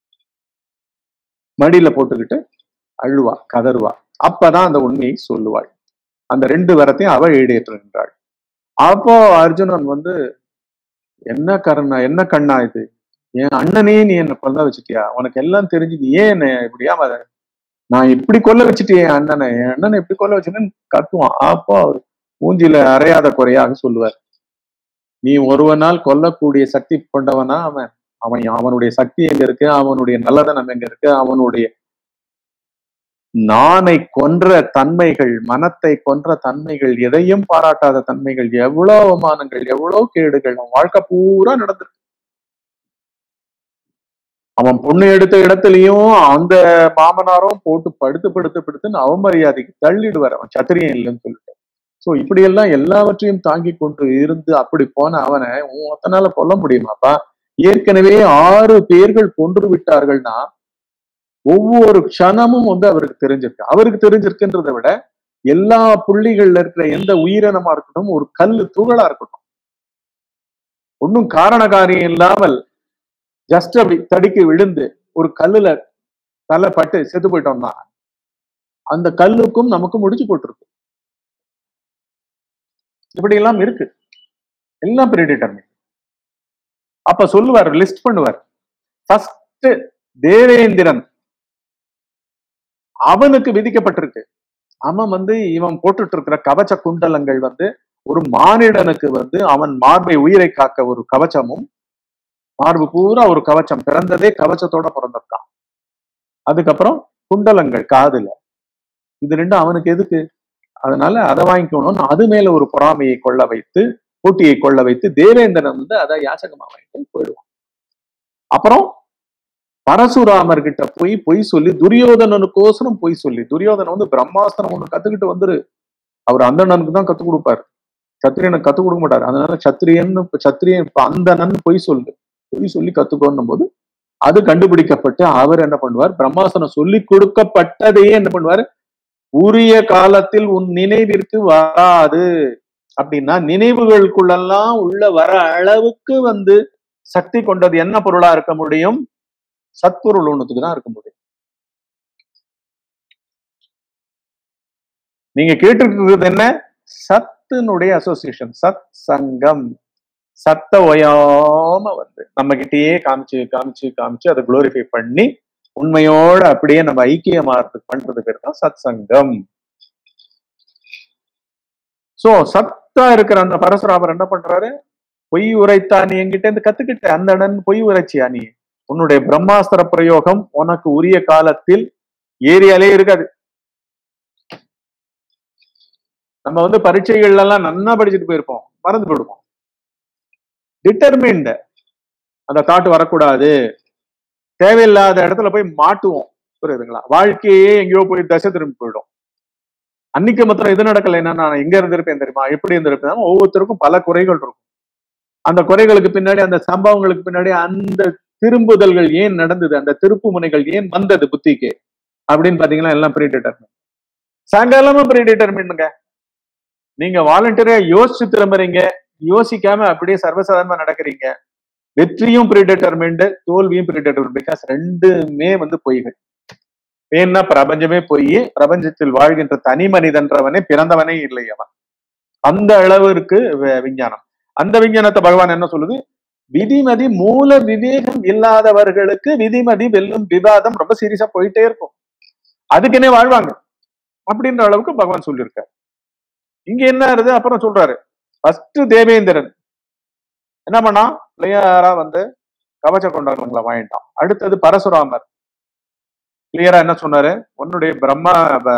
மடியில போட்டுக்கிட்டு அழுவா கதறுவா அப்பதான் அந்த உண்மையை சொல்லுவாள் அந்த ரெண்டு வரத்தையும் அவ ஈடேற்றுகின்றாள் அப்போ அர்ஜுனன் வந்து என்ன கருணா என்ன கண்ணா இது என் அண்ணனே நீ என்ன கொல்ல வச்சுட்டியா உனக்கு எல்லாம் தெரிஞ்சுது ஏன் என்ன இப்படியா மத- நான் இப்படி கொல்ல வச்சுட்டியே என் அண்ணனை என் அண்ணனை இப்படி கொல்ல வச்சுன்னு கத்துவான் அப்போ அவர் மூஞ்சில அறையாத குறையாக சொல்லுவார் நீ ஒருவனால் கொல்லக்கூடிய சக்தி கொண்டவனா அவன் அவன் அவனுடைய சக்தி எங்க இருக்கு அவனுடைய நல்லதனம் எங்க இருக்கு அவனுடைய நானை கொன்ற தன்மைகள் மனத்தை கொன்ற தன்மைகள் எதையும் பாராட்டாத தன்மைகள் எவ்வளவு அவமானங்கள் எவ்வளவு கேடுகள் அவன் வாழ்க்கை பூரா நடந்திருக்கு அவன் பொண்ணு எடுத்த இடத்துலயும் அந்த மாமனாரும் போட்டு படுத்து படுத்து படுத்துன்னு அவமரியாதைக்கு தள்ளிடுவார் அவன் சத்திரியன் இல்லைன்னு சொல்லிட்டு சோ இப்படி எல்லாம் எல்லாவற்றையும் தாங்கி கொண்டு இருந்து அப்படி போன அவனை உன் ஒத்தனால கொல்ல முடியுமாப்பா ஏற்கனவே ஆறு பேர்கள் கொன்று விட்டார்கள்னா ஒவ்வொரு க்ஷணமும் வந்து அவருக்கு தெரிஞ்சிருக்கு அவருக்கு தெரிஞ்சிருக்குன்றதை விட எல்லா புள்ளிகள்ல இருக்கிற எந்த உயிரினமா இருக்கட்டும் ஒரு கல்லு துகளா இருக்கட்டும் ஒன்றும் காரண காரியம் இல்லாமல் ஜஸ்ட் அப்படி தடிக்கு விழுந்து ஒரு கல்லுல தலை பட்டு செத்து போயிட்டோம்னா அந்த கல்லுக்கும் நமக்கும் முடிச்சு போட்டிருக்கு இப்படி எல்லாம் இருக்கு எல்லாம் ப்ரீடிட்டர்மின் அப்ப சொல்லுவார் லிஸ்ட் பண்ணுவார் ஃபர்ஸ்ட் தேவேந்திரன் அவனுக்கு விதிக்கப்பட்டிருக்கு அவன் வந்து இவன் போட்டுட்டு இருக்கிற கவச்ச குண்டலங்கள் வந்து ஒரு மானிடனுக்கு வந்து அவன் மார்பை உயிரை காக்க ஒரு கவச்சமும் மார்பு பூரா ஒரு கவச்சம் பிறந்ததே கவச்சத்தோட பிறந்திருக்கான் அதுக்கப்புறம் குண்டலங்கள் காதுல இது ரெண்டும் அவனுக்கு எதுக்கு அதனால அதை வாங்கிக்கணும்னு அது மேல ஒரு பொறாமையை கொள்ள வைத்து போட்டியை கொள்ள வைத்து தேவேந்திரன் வந்து அதை யாசகமா வாங்கிட்டு போயிடுவான் அப்புறம் பரசுராமர் கிட்ட போய் பொய் சொல்லி துரியோதனனுக்கோசரம் பொய் சொல்லி துரியோதனன் வந்து பிரம்மாஸ்திரம் ஒண்ணு கத்துக்கிட்டு வந்துரு அவர் அந்தணனுக்கு தான் கத்துக் கொடுப்பாரு சத்திரியனுக்கு கத்துக் கொடுக்க மாட்டாரு அதனால சத்திரியன் சத்திரியன் இப்ப அந்தணன் பொய் சொல்லு பொய் சொல்லி கத்துக்கோன்னும் போது அது கண்டுபிடிக்கப்பட்டு அவர் என்ன பண்ணுவார் பிரம்மாசனம் சொல்லி கொடுக்கப்பட்டதையே என்ன பண்ணுவார் உரிய காலத்தில் உன் நினைவிற்கு வராது அப்படின்னா நினைவுகளுக்குள்ளெல்லாம் உள்ள வர அளவுக்கு வந்து சக்தி கொண்டது என்ன பொருளா இருக்க முடியும் சத்பொருள் ஒண்ணுத்துக்கு தான் இருக்க முடியும் நீங்க கேட்டுட்டு இருக்கிறது என்ன சத்தினுடைய அசோசியேஷன் சத் சங்கம் சத்த ஓயாம வந்து நம்ம கிட்டயே காமிச்சு காமிச்சு காமிச்சு அதை குளோரிஃபை பண்ணி உண்மையோட அப்படியே நம்ம ஐக்கியமாறதுக்கு பண்றது பேர் தான் சத் சங்கம் சோ சத்தா இருக்கிற அந்த பரசுராமர் என்ன பண்றாரு பொய் உரைத்தா நீ என்கிட்ட இருந்து கத்துக்கிட்ட அந்த இடம் பொய் உரைச்சியா நீ உன்னுடைய பிரம்மாஸ்திர பிரயோகம் உனக்கு உரிய காலத்தில் ஏரியாலே இருக்காது நம்ம வந்து பரீட்சைகள்ல எல்லாம் நன்னா படிச்சுட்டு போயிருப்போம் மறந்து போயிடுவோம் டிட்டர்மின்ட் அந்த தாட் வரக்கூடாது தேவையில்லாத இடத்துல போய் மாட்டுவோம் புரியுதுங்களா வாழ்க்கையே எங்கேயோ போய் தசை திரும்பி போயிடும் அன்னைக்கு மாத்திரம் இது நடக்கல என்ன நான் எங்க இருந்திருப்பேன் தெரியுமா எப்படி இருந்திருப்பேன் ஒவ்வொருத்தருக்கும் பல குறைகள் இருக்கும் அந்த குறைகளுக்கு பின்னாடி அந்த சம்பவங்களுக்கு பின்னாடி அந்த திரும்புதல்கள் ஏன் நடந்தது அந்த திருப்பு முனைகள் ஏன் வந்தது புத்திக்கு அப்படின்னு பாத்தீங்கன்னா எல்லாம் ப்ரீ டிட்டர்மின் சாயங்காலமா ப்ரீ டிட்டர்மின்ங்க நீங்க வாலண்டியரா யோசிச்சு திரும்புறீங்க யோசிக்காம அப்படியே சர்வசாதாரணமா நடக்கிறீங்க வெற்றியும் ப்ரீடெட்டர்மெண்ட் தோல்வியும் ப்ரீடெட்டர்மெண்ட் பிகாஸ் ரெண்டுமே வந்து பொய்கள் ஏன்னா பிரபஞ்சமே பொய் பிரபஞ்சத்தில் வாழ்கின்ற தனி மனிதன்றவனே பிறந்தவனே இல்லை அவன் அந்த அளவிற்கு வி- விஞ்ஞானம் அந்த விஞ்ஞானத்தை பகவான் என்ன சொல்லுது விதிமதி மூல விவேகம் இல்லாதவர்களுக்கு விதிமதி வெல்லும் விவாதம் ரொம்ப சீரியஸா போயிட்டே இருக்கும் அதுக்குன்னே வாழ்வாங்க அப்படின்ற அளவுக்கு பகவான் சொல்லியிருக்காரு இங்க என்ன ஆகுது அப்புறம் சொல்றாரு ஃபர்ஸ்ட் தேவேந்திரன் என்ன பண்ணா கிளியரா வந்து கவச்ச கொண்டவங்களை வாங்கிட்டான் அடுத்தது பரசுராமர் கிளியரா என்ன சொன்னாரு உன்னுடைய பிரம்மா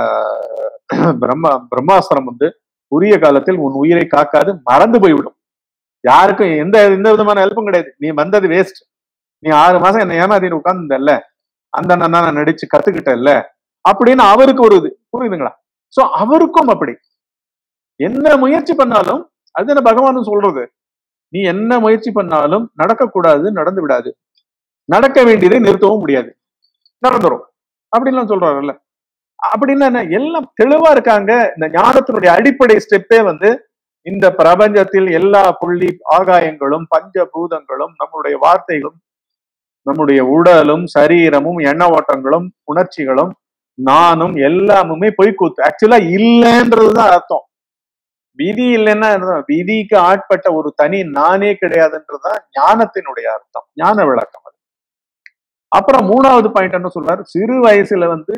ப- பிரம்மா பிரம்மாஸ்திரம் வந்து உரிய காலத்தில் உன் உயிரை காக்காது மறந்து போய்விடும் யாருக்கும் எந்த எந்த விதமான ஹெல்ப்பும் கிடையாது நீ வந்தது வேஸ்ட் நீ ஆறு மாசம் என்ன ஏமாத்திட்டு உட்கார்ந்தல்ல அந்த நான் நடிச்சு கத்துக்கிட்டல்ல அப்படின்னு அவருக்கு ஒரு இது புரியுதுங்களா சோ அவருக்கும் அப்படி என்ன முயற்சி பண்ணாலும் அது என்ன பகவானும் சொல்றது நீ என்ன முயற்சி பண்ணாலும் நடக்கக்கூடாது நடந்து விடாது நடக்க வேண்டியதை நிறுத்தவும் முடியாது நடந்துரும் அப்படின்லாம் சொல்றாருல்ல அப்படின்னா என்ன எல்லாம் தெளிவா இருக்காங்க இந்த ஞானத்தினுடைய அடிப்படை ஸ்டெப்பே வந்து இந்த பிரபஞ்சத்தில் எல்லா புள்ளி ஆகாயங்களும் பஞ்சபூதங்களும் நம்முடைய வார்த்தைகளும் நம்முடைய உடலும் சரீரமும் எண்ண ஓட்டங்களும் உணர்ச்சிகளும் நானும் எல்லாமுமே பொய்க்கூத்து ஆக்சுவலா இல்லைன்றதுதான் அர்த்தம் விதி இல்லைன்னா என்ன? விதிக்கு ஆட்பட்ட ஒரு தனி நானே கிடையாதுன்றதுதான் ஞானத்தினுடைய அர்த்தம் ஞான விளக்கம் அது அப்புறம் மூணாவது பாயிண்ட் என்ன சொல்றாரு சிறு வயசுல வந்து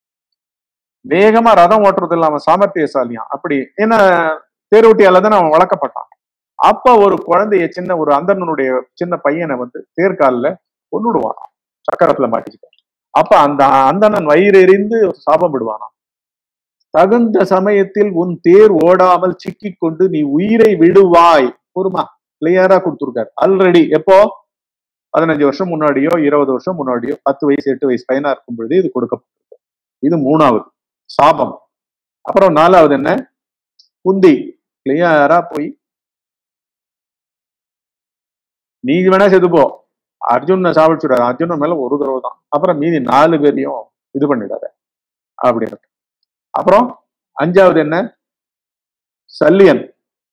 வேகமா ரதம் ஓட்டுறது இல்லாம சாமர்த்தியசாலியாம் அப்படி ஏன்னா தேரோட்டியால தான் அவன் வளர்க்கப்பட்டான் அப்ப ஒரு குழந்தைய சின்ன ஒரு அந்தணனுடைய சின்ன பையனை வந்து தேர்காலில் கொன்னுடுவான் சக்கரத்துல மாட்டிக்கிட்டு அப்ப அந்த அந்தணன் வயிறு எறிந்து சாபம் விடுவானாம் தகுந்த சமயத்தில் உன் தேர் ஓடாமல் சிக்கிக் கொண்டு நீ உயிரை விடுவாய் பொறுமா கிளியரா கொடுத்துருக்காரு ஆல்ரெடி எப்போ பதினஞ்சு வருஷம் முன்னாடியோ இருபது வருஷம் முன்னாடியோ பத்து வயசு எட்டு வயசு பையனா இருக்கும் பொழுது இது கொடுக்கப்பட்டிருக்கு இது மூணாவது சாபம் அப்புறம் நாலாவது என்ன குந்தி கிளியரா போய் நீ வேணா செத்துப்போ அர்ஜுனை சாப்பிடுச்சுடாரு அர்ஜுனன் மேல ஒரு தடவை தான் அப்புறம் மீதி நாலு பேரையும் இது பண்ணிடாத அப்படின்னு அப்புறம் அஞ்சாவது என்ன சல்லியன்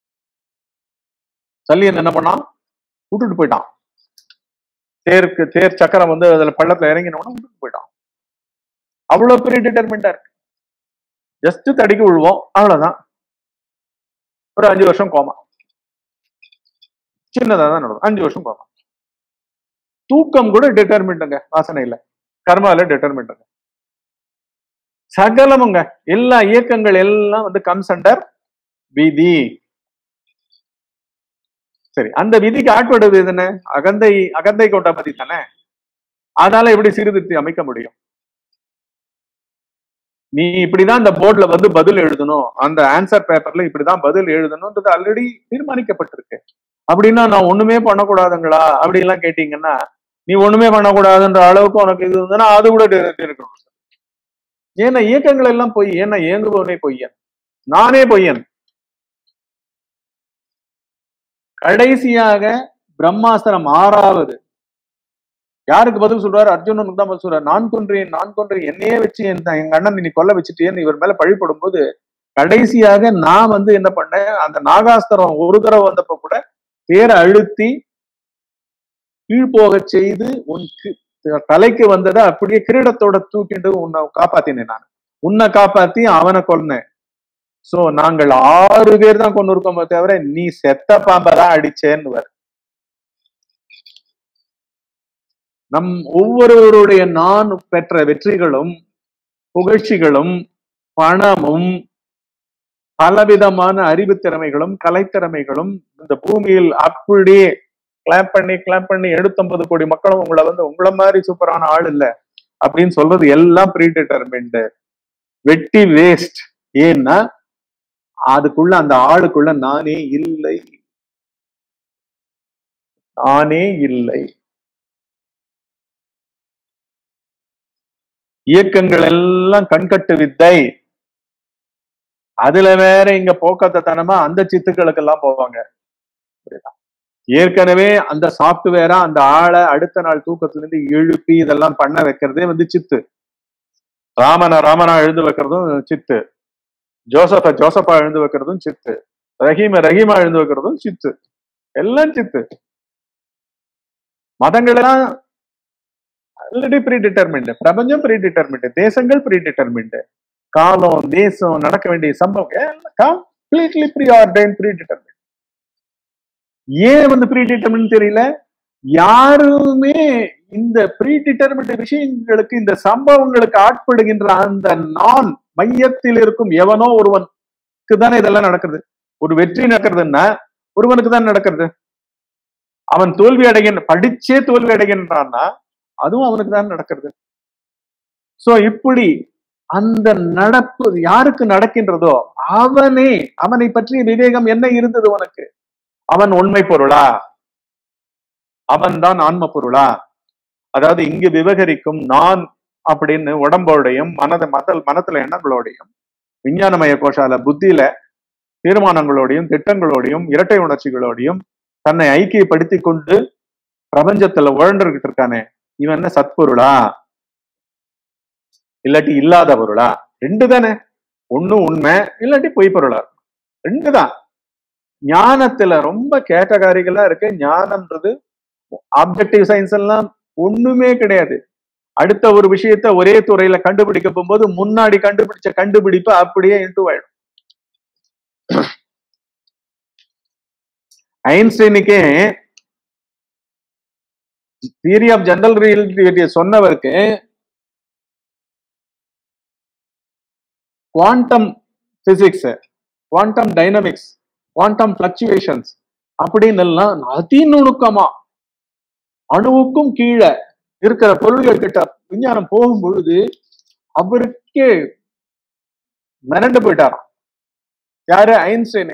சல்லியன் என்ன பண்ணான் விட்டுட்டு போயிட்டான் தேருக்கு தேர் சக்கரம் வந்து அதுல பள்ளத்துல இறங்கினவன விட்டுட்டு போயிட்டான் அவ்வளவு பெரிய டிட்டர்மெண்டா இருக்கு ஜஸ்ட் தடிக்கு விழுவோம் அவ்வளவுதான் ஒரு அஞ்சு வருஷம் கோமா சின்னதா தான் நடக்கும் அஞ்சு வருஷம் கோமா தூக்கம் கூட டிட்டர்மெண்ட்டுங்க வாசனையில கர்மால டிட்டர்மெண்ட்டுங்க சகலமுங்க எல்லா இயக்கங்கள் எல்லாம் வந்து கம்ஸ் அண்டர் விதி சரி அந்த விதிக்கு ஆட்படுவது எதுன்னு அகந்தை அகந்தை கொண்ட பத்தி தானே அதனால எப்படி சீர்திருத்தி அமைக்க முடியும் நீ இப்படிதான் இந்த போர்ட்ல வந்து பதில் எழுதணும் அந்த ஆன்சர் பேப்பர்ல இப்படிதான் பதில் எழுதணும்ன்றது ஆல்ரெடி தீர்மானிக்கப்பட்டிருக்கு அப்படின்னா நான் ஒண்ணுமே பண்ணக்கூடாதுங்களா அப்படி எல்லாம் கேட்டீங்கன்னா நீ ஒண்ணுமே பண்ணக்கூடாதுன்ற அளவுக்கு உனக்கு இது இருந்ததுன்னா அது கூட direct இருக்கணும் ஏன்னா இயக்கங்கள் எல்லாம் பொய் ஏன்னா இயங்குபவனே பொய்யன் நானே பொய்யன் கடைசியாக பிரம்மாஸ்திரம் ஆறாவது யாருக்கு பதில் சொல்றாரு அர்ஜுனனுக்கு தான் பதில் சொல்றாரு நான் கொன்றேன் நான் கொன்றேன் என்னையே வச்சு என் த- எங்க அண்ணன் நீ கொல்ல வச்சுட்டேன்னு இவர் மேல பழிப்படும் போது கடைசியாக நான் வந்து என்ன பண்ணேன் அந்த நாகாஸ்திரம் ஒரு தடவை வந்தப்ப கூட தேரை அழுத்தி கீழ்போக செய்து உன் கி- தலைக்கு வந்ததை அப்படியே கிரீடத்தோட தூக்கிட்டு உன்னை காப்பாத்தினேன் நான் உன்னை காப்பாத்தி அவனை கொன்னேன் சோ நாங்கள் ஆறு பேர் தான் கொண்டு இருக்கோமே தவிர நீ செத்த பாம்பை தான் அடிச்சேன்னு நம் ஒவ்வொருவருடைய நான் பெற்ற வெற்றிகளும் புகழ்ச்சிகளும் பணமும் பலவிதமான அறிவு திறமைகளும் கலைத்திறமைகளும் இந்த பூமியில் அப்படியே கிளாப் பண்ணி கிளாப் பண்ணி எழுபத்தொன்பது கோடி மக்களும் உங்களை வந்து உங்களை மாதிரி சூப்பரான ஆள் இல்ல அப்படின்னு சொல்றது எல்லாம் ப்ரீ டிட்டர்மெண்ட் வெட்டி வேஸ்ட் ஏன்னா அதுக்குள்ள அந்த ஆளுக்குள்ள நானே இல்லை நானே இல்லை இயக்கங்கள் எல்லாம் கண்கட்டு வித்தை அதுல வேற இங்க போக்கத்தனமா அந்த சித்துக்களுக்கு எல்லாம் போவாங்க புரியுதா? ஏற்கனவே அந்த சாப்ட்வேரா அந்த ஆளை அடுத்த நாள் தூக்கத்துல இருந்து எழுப்பி இதெல்லாம் பண்ண வைக்கிறதே வந்து சித்து ராமனை ராமனா எழுந்து வைக்கிறதும் சித்து ஜோசப்ப ஜோசப்பா எழுந்து வைக்கிறதும் சித்து ரஹீம ரஹீமா எழுந்து வைக்கிறதும் சித்து எல்லாம் சித்து மதங்கள் எல்லாம் ஆல்ரெடி ப்ரீ டிட்டர்மெண்ட் பிரபஞ்சம் ப்ரீ டிட்டர்மெண்ட் தேசங்கள் ப்ரீ டிட்டர்மெண்ட் காலம் தேசம் நடக்க வேண்டிய சம்பவம் எல்லாம் completely preordained predetermined ஏன் வந்து ப்ரீ டிட்டர்மெண்ட் தெரியல யாருமே இந்த ப்ரீ டிட்டர்மெண்ட் விஷயங்களுக்கு இந்த சம்பவங்களுக்கு ஆட்படுகின்ற அந்த நான் மையத்தில் இருக்கும் எவனோ ஒருவனுக்கு தானே இதெல்லாம் நடக்குது ஒரு வெற்றி நடக்கிறதுன்னா ஒருவனுக்கு தான் நடக்கிறது அவன் தோல்வி அடைகின்ற படிச்சே தோல்வி அடைகின்றான்னா அதுவும் அவனுக்கு தான் நடக்கிறது சோ இப்படி அந்த நடப்பு யாருக்கு நடக்கின்றதோ அவனே அவனை பற்றிய விவேகம் என்ன இருந்தது உனக்கு அவன் உண்மை பொருளா அவன் தான் ஆன்ம பொருளா அதாவது இங்கு விவகரிக்கும் நான் அப்படின்னு உடம்போடையும் மனத மதல் மனத்துல எண்ணங்களோடையும் விஞ்ஞானமய கோஷால புத்தியில தீர்மானங்களோடையும் திட்டங்களோடையும் இரட்டை உணர்ச்சிகளோடையும் தன்னை ஐக்கியப்படுத்தி கொண்டு பிரபஞ்சத்துல உழண்டுகிட்டு இருக்கானே இவன் என்ன சத்பொருளா இல்லாட்டி இல்லாத பொருளா ரெண்டு தானே ஒண்ணு உண்மை இல்லாட்டி பொய் பொருளா ரெண்டு தான் ஞானத்துல ரொம்ப கேட்டகாரிகளா இருக்கு ஞானம்ன்றது ஆப்ஜெக்டிவ் சயின்ஸ் எல்லாம் ஒண்ணுமே கிடையாது அடுத்த ஒரு விஷயத்த ஒரே துறையில கண்டுபிடிக்க போகும்போது முன்னாடி கண்டுபிடிச்ச கண்டுபிடிப்பு அப்படியே இன்டு ஆயிடும் ஐன்ஸ்டைனுக்கே தியரி ஆஃப் ஜெனரல் ரிலேட்டிவிட்டியை சொன்னவருக்கு quantum physics quantum dynamics quantum fluctuations அப்படின்னு எல்லாம் அதிநுணுக்கமா அணுவுக்கும் கீழே இருக்கிற பொருள்கள் கிட்ட விஞ்ஞானம் போகும் பொழுது அவருக்கே மிரண்டு போயிட்டாராம் யாரு ஐன்ஸ்டைனு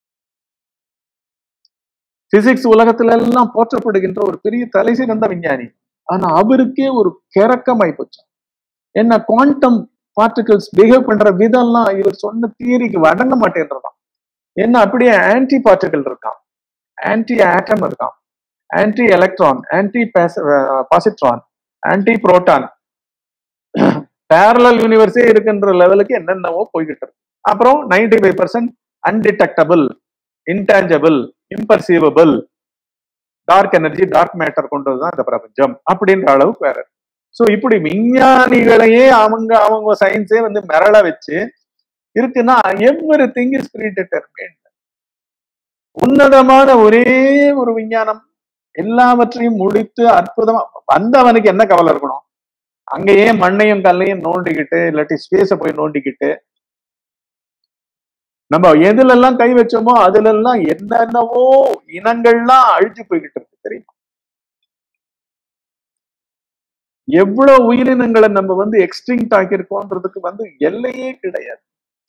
பிசிக்ஸ் உலகத்துல எல்லாம் போற்றப்படுகின்ற ஒரு பெரிய தலை சிறந்த விஞ்ஞானி ஆனா அவருக்கே ஒரு கிறக்கமாய் போச்சு என்ன குவாண்டம் பார்ட்டிகல்ஸ் பிஹேவ் பண்ற விதம்லாம் இவர் சொன்ன தியரிக்கு வழங்க மாட்டேன்றதான் என்ன அப்படியே ஆன்டி பார்ட்டிகல் இருக்கான் ஆன்டி ஆட்டம் இருக்கான் anti electron anti positron anti proton parallel யூனிவர்ஸே இருக்குன்ற லெவலுக்கு என்னென்னவோ போய்கிட்டு இருக்கு அப்புறம் ninety five percent undetectable intangible imperceivable dark energy dark matter கொண்டதுதான் இந்த பிரபஞ்சம் அப்படின்ற அளவுக்கு வேற சோ இப்படி விஞ்ஞானிகளையே அவங்க அவங்க சயின்ஸே வந்து மிரள வச்சு இருக்குன்னா எவ்ரி திங் இஸ் ப்ரீடிட்டர்மின்ட் உன்னதமான ஒரே ஒரு விஞ்ஞானம் எல்லாவற்றையும் முடித்து அற்புதமா வந்தவனுக்கு என்ன கவலை இருக்கணும் அங்கேயே மண்ணையும் கல்லையும் நோண்டிக்கிட்டு இல்லாட்டி ஸ்பேஸ போய் நோண்டிக்கிட்டு நம்ம எதுல எல்லாம் கை வச்சோமோ அதுல எல்லாம் என்னென்னவோ இனங்கள்லாம் அழிஞ்சு போய்கிட்டு இருக்கு தெரியுமா எவ்வளவு உயிரினங்களை நம்ம வந்து எக்ஸ்டிங்ட் ஆக்கியிருக்கோன்றதுக்கு வந்து எல்லையே கிடையாது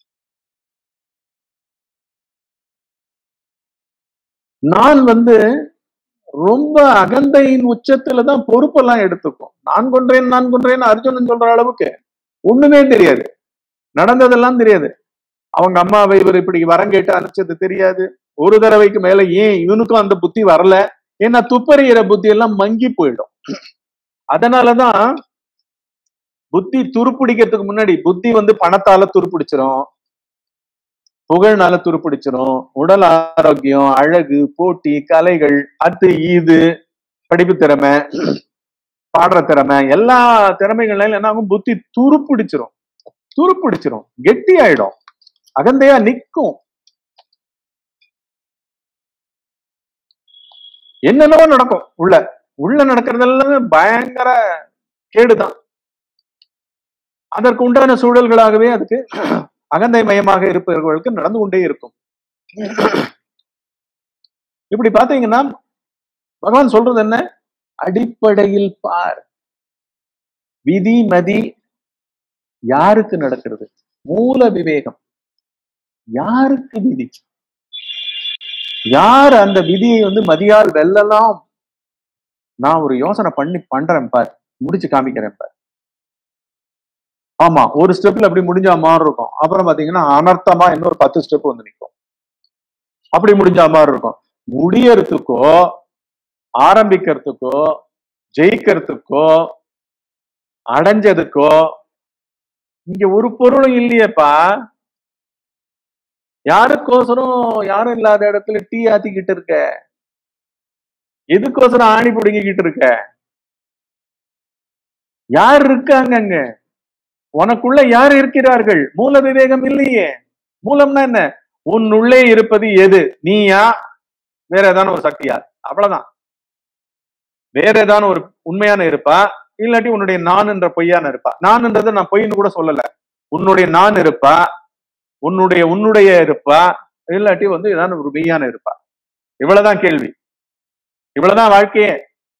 நான் வந்து ரொம்ப அகந்தையின் உச்சத்துல தான் பொறுப்பெல்லாம் எடுத்துக்கும் நான் கொன்றேன் நான் கொன்றேன் அர்ஜுனன் சொல்ற அளவுக்கு ஒண்ணுமே தெரியாது நடந்ததெல்லாம் தெரியாது அவங்க அம்மாவை இவர் இப்படி வரம் கேட்டு அனுப்பிச்சது தெரியாது ஒரு தடவைக்கு மேல ஏன் இவனுக்கும் அந்த புத்தி வரல ஏன்னா துப்பறிகிற புத்தி எல்லாம் மங்கி போயிடும் அதனாலதான் புத்தி துருப்பிடிக்கிறதுக்கு முன்னாடி புத்தி வந்து பணத்தால துருப்பிடிச்சிரும் புகழ்னால துருப்பிடிச்சிரும் உடல் ஆரோக்கியம் அழகு போட்டி கலைகள் அது இது படிப்பு திறமை பாடுற திறமை எல்லா திறமைகள்னாலும் என்ன ஆகும் புத்தி துருப்பிடிச்சிரும் துருப்பிடிச்சிரும் கெட்டி ஆயிடும் அகந்தையா நிக்கும் என்னென்னவோ நடக்கும் உள்ள உள்ள நடக்கிறதெல்லாம் பயங்கர கேடுதான் அதற்கு உண்டான சூழல்களாகவே அதுக்கு அகந்தை மயமாக இருப்பவர்களுக்கு நடந்து கொண்டே இருக்கும் இப்படி பாத்தீங்கன்னா பகவான் சொல்றது என்ன அடிப்படையில் பார் விதி மதி யாருக்கு நடக்கிறது மூல விவேகம் யாருக்கு விதி யார் அந்த விதியை வந்து மதியால் வெல்லலாம் நான் ஒரு யோசனை பண்ணி பண்றேன் பார் முடிச்சு காமிக்கிறேன் பார் ஆமா ஒரு ஸ்டெப்ல அப்படி முடிஞ்சா மாதிரி இருக்கும் அப்புறம் பாத்தீங்கன்னா அனர்த்தமா இன்னொரு பத்து ஸ்டெப் வந்து நிற்கும் அப்படி முடிஞ்சா மாதிரி இருக்கும் முடியறதுக்கோ ஆரம்பிக்கிறதுக்கோ ஜெயிக்கிறதுக்கோ அடைஞ்சதுக்கோ இங்க ஒரு பொருளும் இல்லையேப்பா யாருக்கோசரம் யாரும் இல்லாத இடத்துல டீ ஆத்திக்கிட்டு இருக்க எதுக்கோசரம் ஆணி பிடுங்கிக்கிட்டு இருக்க யார் இருக்காங்க அங்க உனக்குள்ள யார் இருக்கிறார்கள் மூல விவேகம் இல்லையே மூலம்னா என்ன உன் உள்ளே இருப்பது எது நீயா வேற ஏதான ஒரு சக்தியா அவ்வளவுதான் வேற ஏதான ஒரு உண்மையான இருப்பா இல்லாட்டி உன்னுடைய நான் என்ற பொய்யான இருப்பா நான்ன்றதை நான் பொய்ன்னு கூட சொல்லல உன்னுடைய நான் இருப்பா உன்னுடைய உன்னுடைய இருப்பா இல்லாட்டி வந்து ஏதாவது ஒரு மெய்யான இருப்பா இவ்வளவுதான் கேள்வி இவ்வளவுதான் வாழ்க்கையே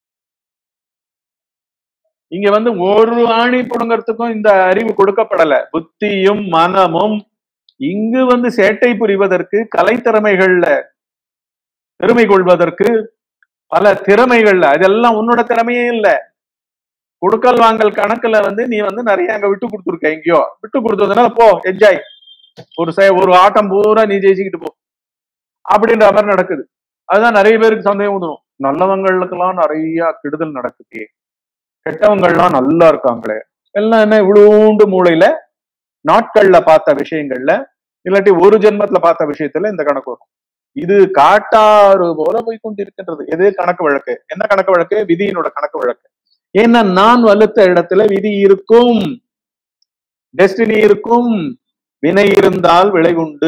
இங்க வந்து ஒரு ஆணி புடுங்கறதுக்கும் இந்த அறிவு கொடுக்கப்படல புத்தியும் மனமும் இங்கு வந்து சேட்டை புரிவதற்கு கலைத்திறமைகள்ல பெருமை கொள்வதற்கு பல திறமைகள்ல அதெல்லாம் உன்னோட திறமையே இல்ல கொடுக்கல் வாங்கல் கணக்குல வந்து நீ வந்து நிறைய அங்க விட்டு கொடுத்துருக்க எங்கேயோ விட்டு கொடுத்ததுனால போ என்ஜாய் ஒரு செ- ஒரு ஆட்டம் பூரா நீ ஜெயிச்சுக்கிட்டு போ அப்படின்ற மாதிரி நடக்குது அதுதான் நிறைய பேருக்கு சந்தேகம் வந்துடும் நல்லவங்களுக்கெல்லாம் நிறைய கெடுதல் நடக்குது கெட்டவங்கள்லாம் நல்லா இருக்காங்களே எல்லாம் என்ன இவ்வளோண்டு மூளையில நாட்கள்ல பார்த்த விஷயங்கள்ல இல்லாட்டி ஒரு ஜென்மத்துல பார்த்த விஷயத்துல இந்த கணக்கு வரும் இது காட்டாறு போல போய் கொண்டிருக்கின்றது எது கணக்கு வழக்கு என்ன கணக்கு வழக்கு விதியினோட கணக்கு வழக்கு ஏன்னா நான் வலுத்த இடத்துல விதி இருக்கும் டெஸ்டினி இருக்கும் வினை இருந்தால் விளைவுண்டு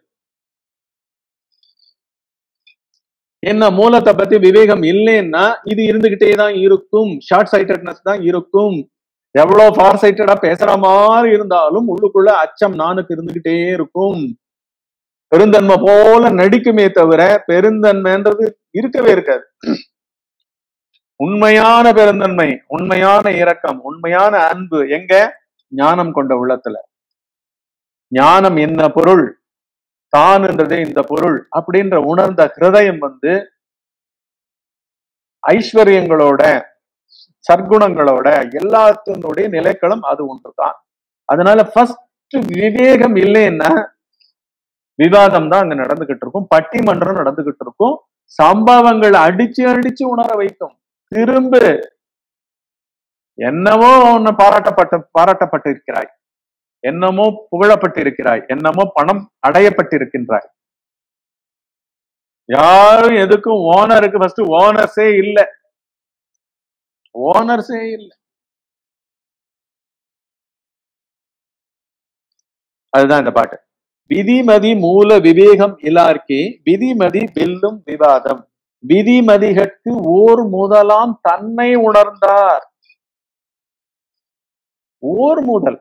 என்ன மூலத்தை பத்தி விவேகம் இல்லைன்னா இது இருந்துகிட்டே தான் இருக்கும் ஷார்ட் சைட்டட்னஸ் தான் இருக்கும் எவ்வளவு ஃபார் சைட்டடா பேசுற மாதிரி இருந்தாலும் உள்ளுக்குள்ள அச்சம் நானுக்கு இருந்துகிட்டே இருக்கும் பெருந்தன்மை போல நடிக்குமே தவிர பெருந்தன்மைன்றது இருக்கவே இருக்காது உண்மையான பெருந்தன்மை உண்மையான இரக்கம் உண்மையான அன்பு எங்க ஞானம் கொண்ட உள்ளத்துல ஞானம் என்ன பொருள் தான் என்றதே இந்த பொருள் அப்படின்ற உணர்ந்த ஹிருதயம் வந்து ஐஸ்வர்யங்களோட சற்குணங்களோட எல்லாத்தினுடைய நிலைக்களம் அது ஒன்றுதான் அதனால ஃபர்ஸ்ட் விவேகம் இல்லைன்னா விவாதம் தான் அங்க நடந்துகிட்டு இருக்கும் பட்டிமன்றம் நடந்துகிட்டு இருக்கும் சம்பவங்கள் அடிச்சு அடிச்சு உணர வைக்கும் திரும்ப என்னவோ உன்னை பாராட்டப்பட்ட பாராட்டப்பட்டிருக்கிறாய் என்னமோ புகழப்பட்டிருக்கிறாய் என்னமோ பணம் அடையப்பட்டிருக்கின்றாய் யாரும் எதுக்கும் ஓனருக்கு ஃபர்ஸ்ட் ஓனர்ஸே இல்ல ஓனர்ஸே இல்ல அதுதான் இந்த பாட்டு விதிமதி மூல விவேகம் இலார்க்கே விதிமதி வெல்லும் விவாதம் விதிமதிகட்கு ஓர் முதலாம் தன்னை உணர்ந்தார் ஓர் முதல்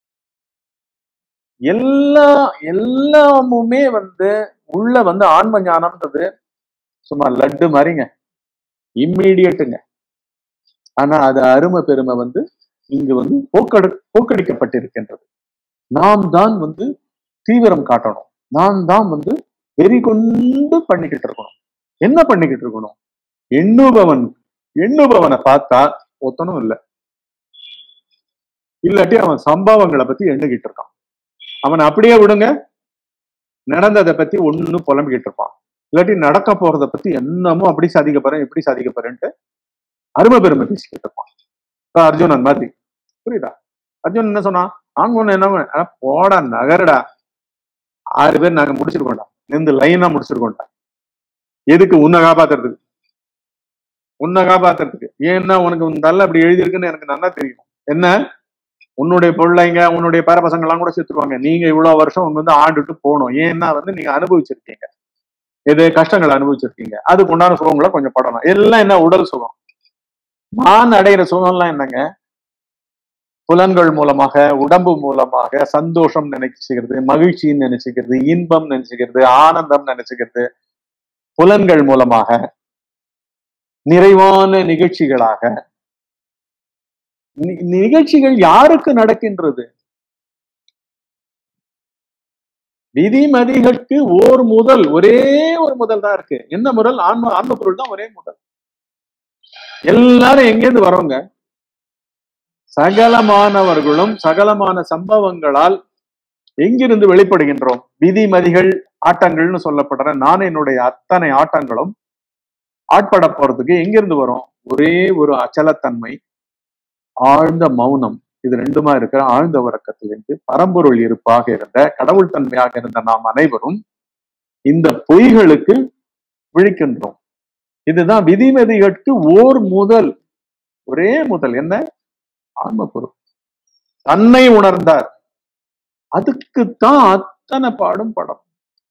எல்லா எல்லாமுமே வந்து உள்ள வந்து ஆன்ம ஞானம்ன்றது சும்மா லட்டு மாதிரிங்க இம்மீடியட்டுங்க ஆனா அது அருமை பெருமை வந்து இங்கு வந்து போக்கடு போக்கடிக்கப்பட்டிருக்கின்றது நாம் தான் வந்து தீவிரம் காட்டணும் நான் தான் வந்து வெறி கொண்டு பண்ணிக்கிட்டு இருக்கணும் என்ன பண்ணிக்கிட்டு இருக்கணும் எண்ணுபவன் எண்ணுபவனை பார்த்தா ஒத்தனும் இல்லை இல்லாட்டி அவன் சம்பவங்களை பத்தி எண்ணுகிட்டு இருக்கான் அவன் அப்படியே விடுங்க நடந்ததை பத்தி ஒண்ணு புலம்பிக்கிட்டு இருப்பான் இல்லாட்டி நடக்க போறத பத்தி என்னமோ அப்படி சாதிக்க போறேன் எப்படி சாதிக்க போறேன்ட்டு அருமை பெருமை பேசிக்கிட்டு இருப்பான் இப்ப அர்ஜுனன் மாதிரி புரியுதா அர்ஜுனன் என்ன சொன்னான் நாங்க ஒண்ணு என்ன பண்ண- அட போடா நகருடா ஆறு பேர் நாங்க முடிச்சிருக்கோம்டா இந்த லைனா முடிச்சிருக்கோம்டா எதுக்கு உன்னை காப்பாத்துறதுக்கு உன்னை காப்பாத்துறதுக்கு ஏன்னா உனக்கு உன் தள்ள அப்படி எழுதியிருக்குன்னு எனக்கு நல்லா தெரியும் என்ன உன்னுடைய பிள்ளைங்க உன்னுடைய பேர பசங்க எல்லாம் கூட செத்துருவாங்க நீங்க இவ்வளவு வருஷம் உங்க வந்து ஆண்டுட்டு போகணும் ஏன்னா வந்து நீங்க அனுபவிச்சிருக்கீங்க எது கஷ்டங்களை அனுபவிச்சிருக்கீங்க அதுக்கு உண்டான சுகங்களை கொஞ்சம் படணும் எல்லாம் என்ன உடல் சுகம் நான் அடையிற சுகம்லாம் என்னங்க புலன்கள் மூலமாக உடம்பு மூலமாக சந்தோஷம் நினைச்சுக்கிறது மகிழ்ச்சின்னு நினைச்சுக்கிறது இன்பம் நினைச்சுக்கிறது ஆனந்தம் நினைச்சுக்கிறது புலன்கள் மூலமாக நிறைவான நிகழ்ச்சிகளாக நி- நிகழ்ச்சிகள் யாருக்கு நடக்கின்றது விதிமதிகளுக்கு ஓர் முதல் ஒரே ஒரு முதல் தான் இருக்கு என்ன முதல் ஆன்ம ஆன்ம பொருள் தான் ஒரே முதல் எல்லாரும் எங்கேருந்து வரோங்க சகலமானவர்களும் சகலமான சம்பவங்களால் எங்கிருந்து வெளிப்படுகின்றோம் விதிமதிகள் ஆட்டங்கள்னு சொல்லப்படுற நான் என்னுடைய அத்தனை ஆட்டங்களும் ஆட்பட போறதுக்கு எங்கிருந்து வரும் ஒரே ஒரு அச்சலத்தன்மை ஆழ்ந்த மௌனம் இது ரெண்டுமா இருக்கிற ஆழ்ந்த உறக்கத்திலிருந்து பரம்பொருள் இருப்பாக இருந்த கடவுள் தன்மையாக இருந்த நாம் அனைவரும் இந்த பொய்களுக்கு விழிக்கின்றோம் இதுதான் விதிமதிகளுக்கு ஓர் முதல் ஒரே முதல் என்ன ஆன்ம பொருள் தன்னை உணர்ந்தார் அதுக்குத்தான் அத்தனை பாடும் படம்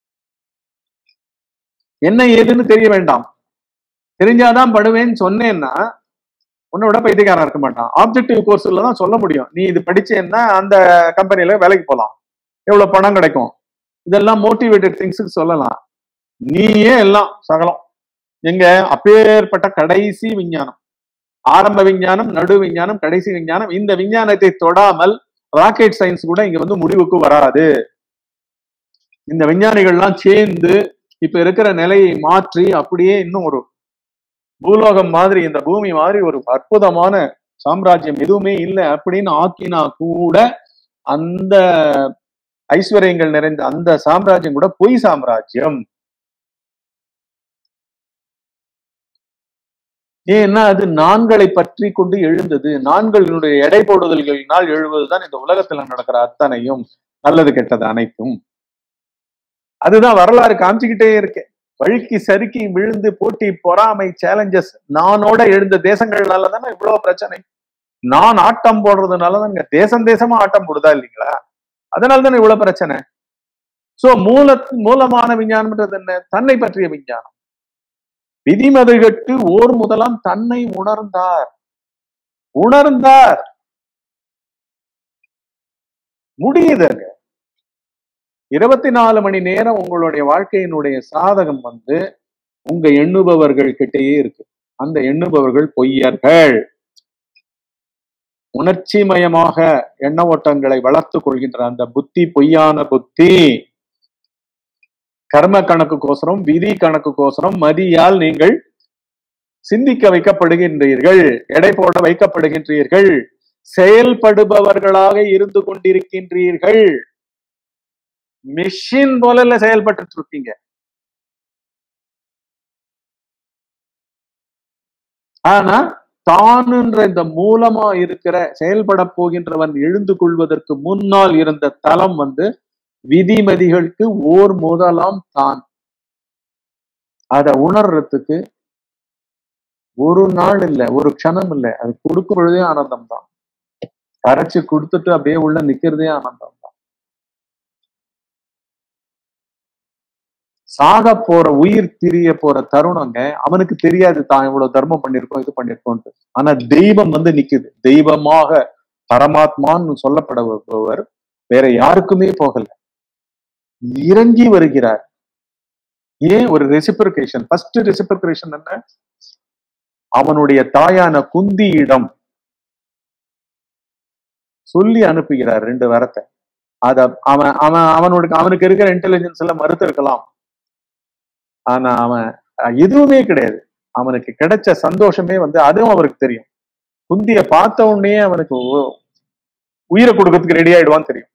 என்ன ஏதுன்னு தெரிய வேண்டாம் தெரிஞ்சாதான் படுவேன்னு சொன்னேன்னா உன்னை விட பைத்தியக்காரன் இருக்க மாட்டான் ஆப்ஜெக்டிவ் கோர்ஸ்ல தான் சொல்ல முடியும் நீ இது படிச்சேன்னா அந்த கம்பெனில வேலைக்கு போகலாம் எவ்வளவு பணம் கிடைக்கும் இதெல்லாம் மோட்டிவேட்டட் திங்ஸ் சொல்லலாம் நீயே எல்லாம் சகலம் எங்க அப்பேற்பட்ட கடைசி விஞ்ஞானம் ஆரம்ப விஞ்ஞானம் நடு விஞ்ஞானம் கடைசி விஞ்ஞானம் இந்த விஞ்ஞானத்தை தொடாமல் ராக்கெட் சயின்ஸ் கூட இங்க வந்து முடிவுக்கு வராது இந்த விஞ்ஞானிகள்லாம் சேர்ந்து இப்ப இருக்கிற நிலையை மாற்றி அப்படியே இன்னும் ஒரு பூலோகம் மாதிரி இந்த பூமி மாதிரி ஒரு அற்புதமான சாம்ராஜ்யம் எதுவுமே இல்லை அப்படின்னு ஆக்கினா கூட அந்த ஐஸ்வர்யங்கள் நிறைந்த அந்த சாம்ராஜ்யம் கூட பொய் சாம்ராஜ்யம் ஏன்னா அது நான்களை பற்றி கொண்டு எழுந்தது நான்களினுடைய எடை போடுதல்களினால் எழுவதுதான் இந்த உலகத்துல நடக்கிற அத்தனையும் நல்லது கெட்டது அனைத்தும் அதுதான் வரலாறு காமிச்சுக்கிட்டே இருக்கு வழுக்கி சறுக்கி விழுந்து போட்டி பொறாமை சேலஞ்சஸ் நானோட எழுந்த தேசங்கள்னால தானே இவ்வளவு பிரச்சனை நான் ஆட்டம் போடுறதுனால தான் இங்க தேசம் தேசமா ஆட்டம் போடுதா இல்லைங்களா அதனால தானே இவ்வளவு பிரச்சனை சோ மூல மூலமான விஞ்ஞானம்ன்றது என்ன தன்னை பற்றிய விஞ்ஞானம் விதிமதிகட்டு ஓர் முதலாம் தன்னை உணர்ந்தார் உணர்ந்தார் முடியுதுங்க இருபத்தி நாலு மணி நேரம் உங்களுடைய வாழ்க்கையினுடைய சாதகம் வந்து உங்க எண்ணுபவர்கள் கிட்டேயே இருக்கு அந்த எண்ணுபவர்கள் பொய்யர்கள் உணர்ச்சி மயமாக எண்ண ஓட்டங்களை வளர்த்துக் கொள்கின்ற அந்த புத்தி பொய்யான புத்தி கர்ம கணக்குக்கோசரம் விதி கணக்குக்கோசரம் மதியால் நீங்கள் சிந்திக்க வைக்கப்படுகின்றீர்கள் எடை போட வைக்கப்படுகின்றீர்கள் செயல்படுபவர்களாக இருந்து கொண்டிருக்கின்றீர்கள் மெஷின் போல செயல்பட்டு இருக்கீங்க ஆனா தானுன்ற இந்த மூலமா இருக்கிற செயல்பட போகின்றவன் எழுந்து கொள்வதற்கு முன்னால் இருந்த தலம் வந்து விதிமதிகளுக்கு ஓர் முதலாம் தான் அதை உணர்றதுக்கு ஒரு நாள் இல்ல ஒரு க்ஷணம் இல்ல அது கொடுக்கும் பொழுதே ஆனந்தம் தான் கரைச்சு கொடுத்துட்டு அப்படியே உள்ள நிக்கிறதே ஆனந்தம் தான் சாக போற உயிர் பிரிய போற தருணங்க அவனுக்கு தெரியாது தான் இவ்வளவு தர்மம் பண்ணிருக்கோம் இது பண்ணிருக்கோம்ட்டு ஆனா தெய்வம் வந்து நிக்குது தெய்வமாக பரமாத்மான்னு சொல்லப்படுபவர் வேற யாருக்குமே போகல இறங்கி வருகிறார் ஏன் ஒரு ரெசிபிரிகேஷன் ஃபர்ஸ்ட் ரெசிபிரிகேஷன் என்ன அவனுடைய தாயான குந்தியிடம் சொல்லி அனுப்புகிறார் ரெண்டு வரத்தை அத அவன் அவன் அவனுடைய அவனுக்கு இருக்கிற இன்டெலிஜென்ஸ் எல்லாம் மறுத்து இருக்கலாம் ஆனா அவன் அஹ், எதுவுமே கிடையாது அவனுக்கு கிடைச்ச சந்தோஷமே வந்து அதுவும் அவருக்கு தெரியும் குந்திய பார்த்த உடனே அவனுக்கு உ- உயிரை கொடுக்கறதுக்கு ரெடி ஆயிடுவான்னு தெரியும்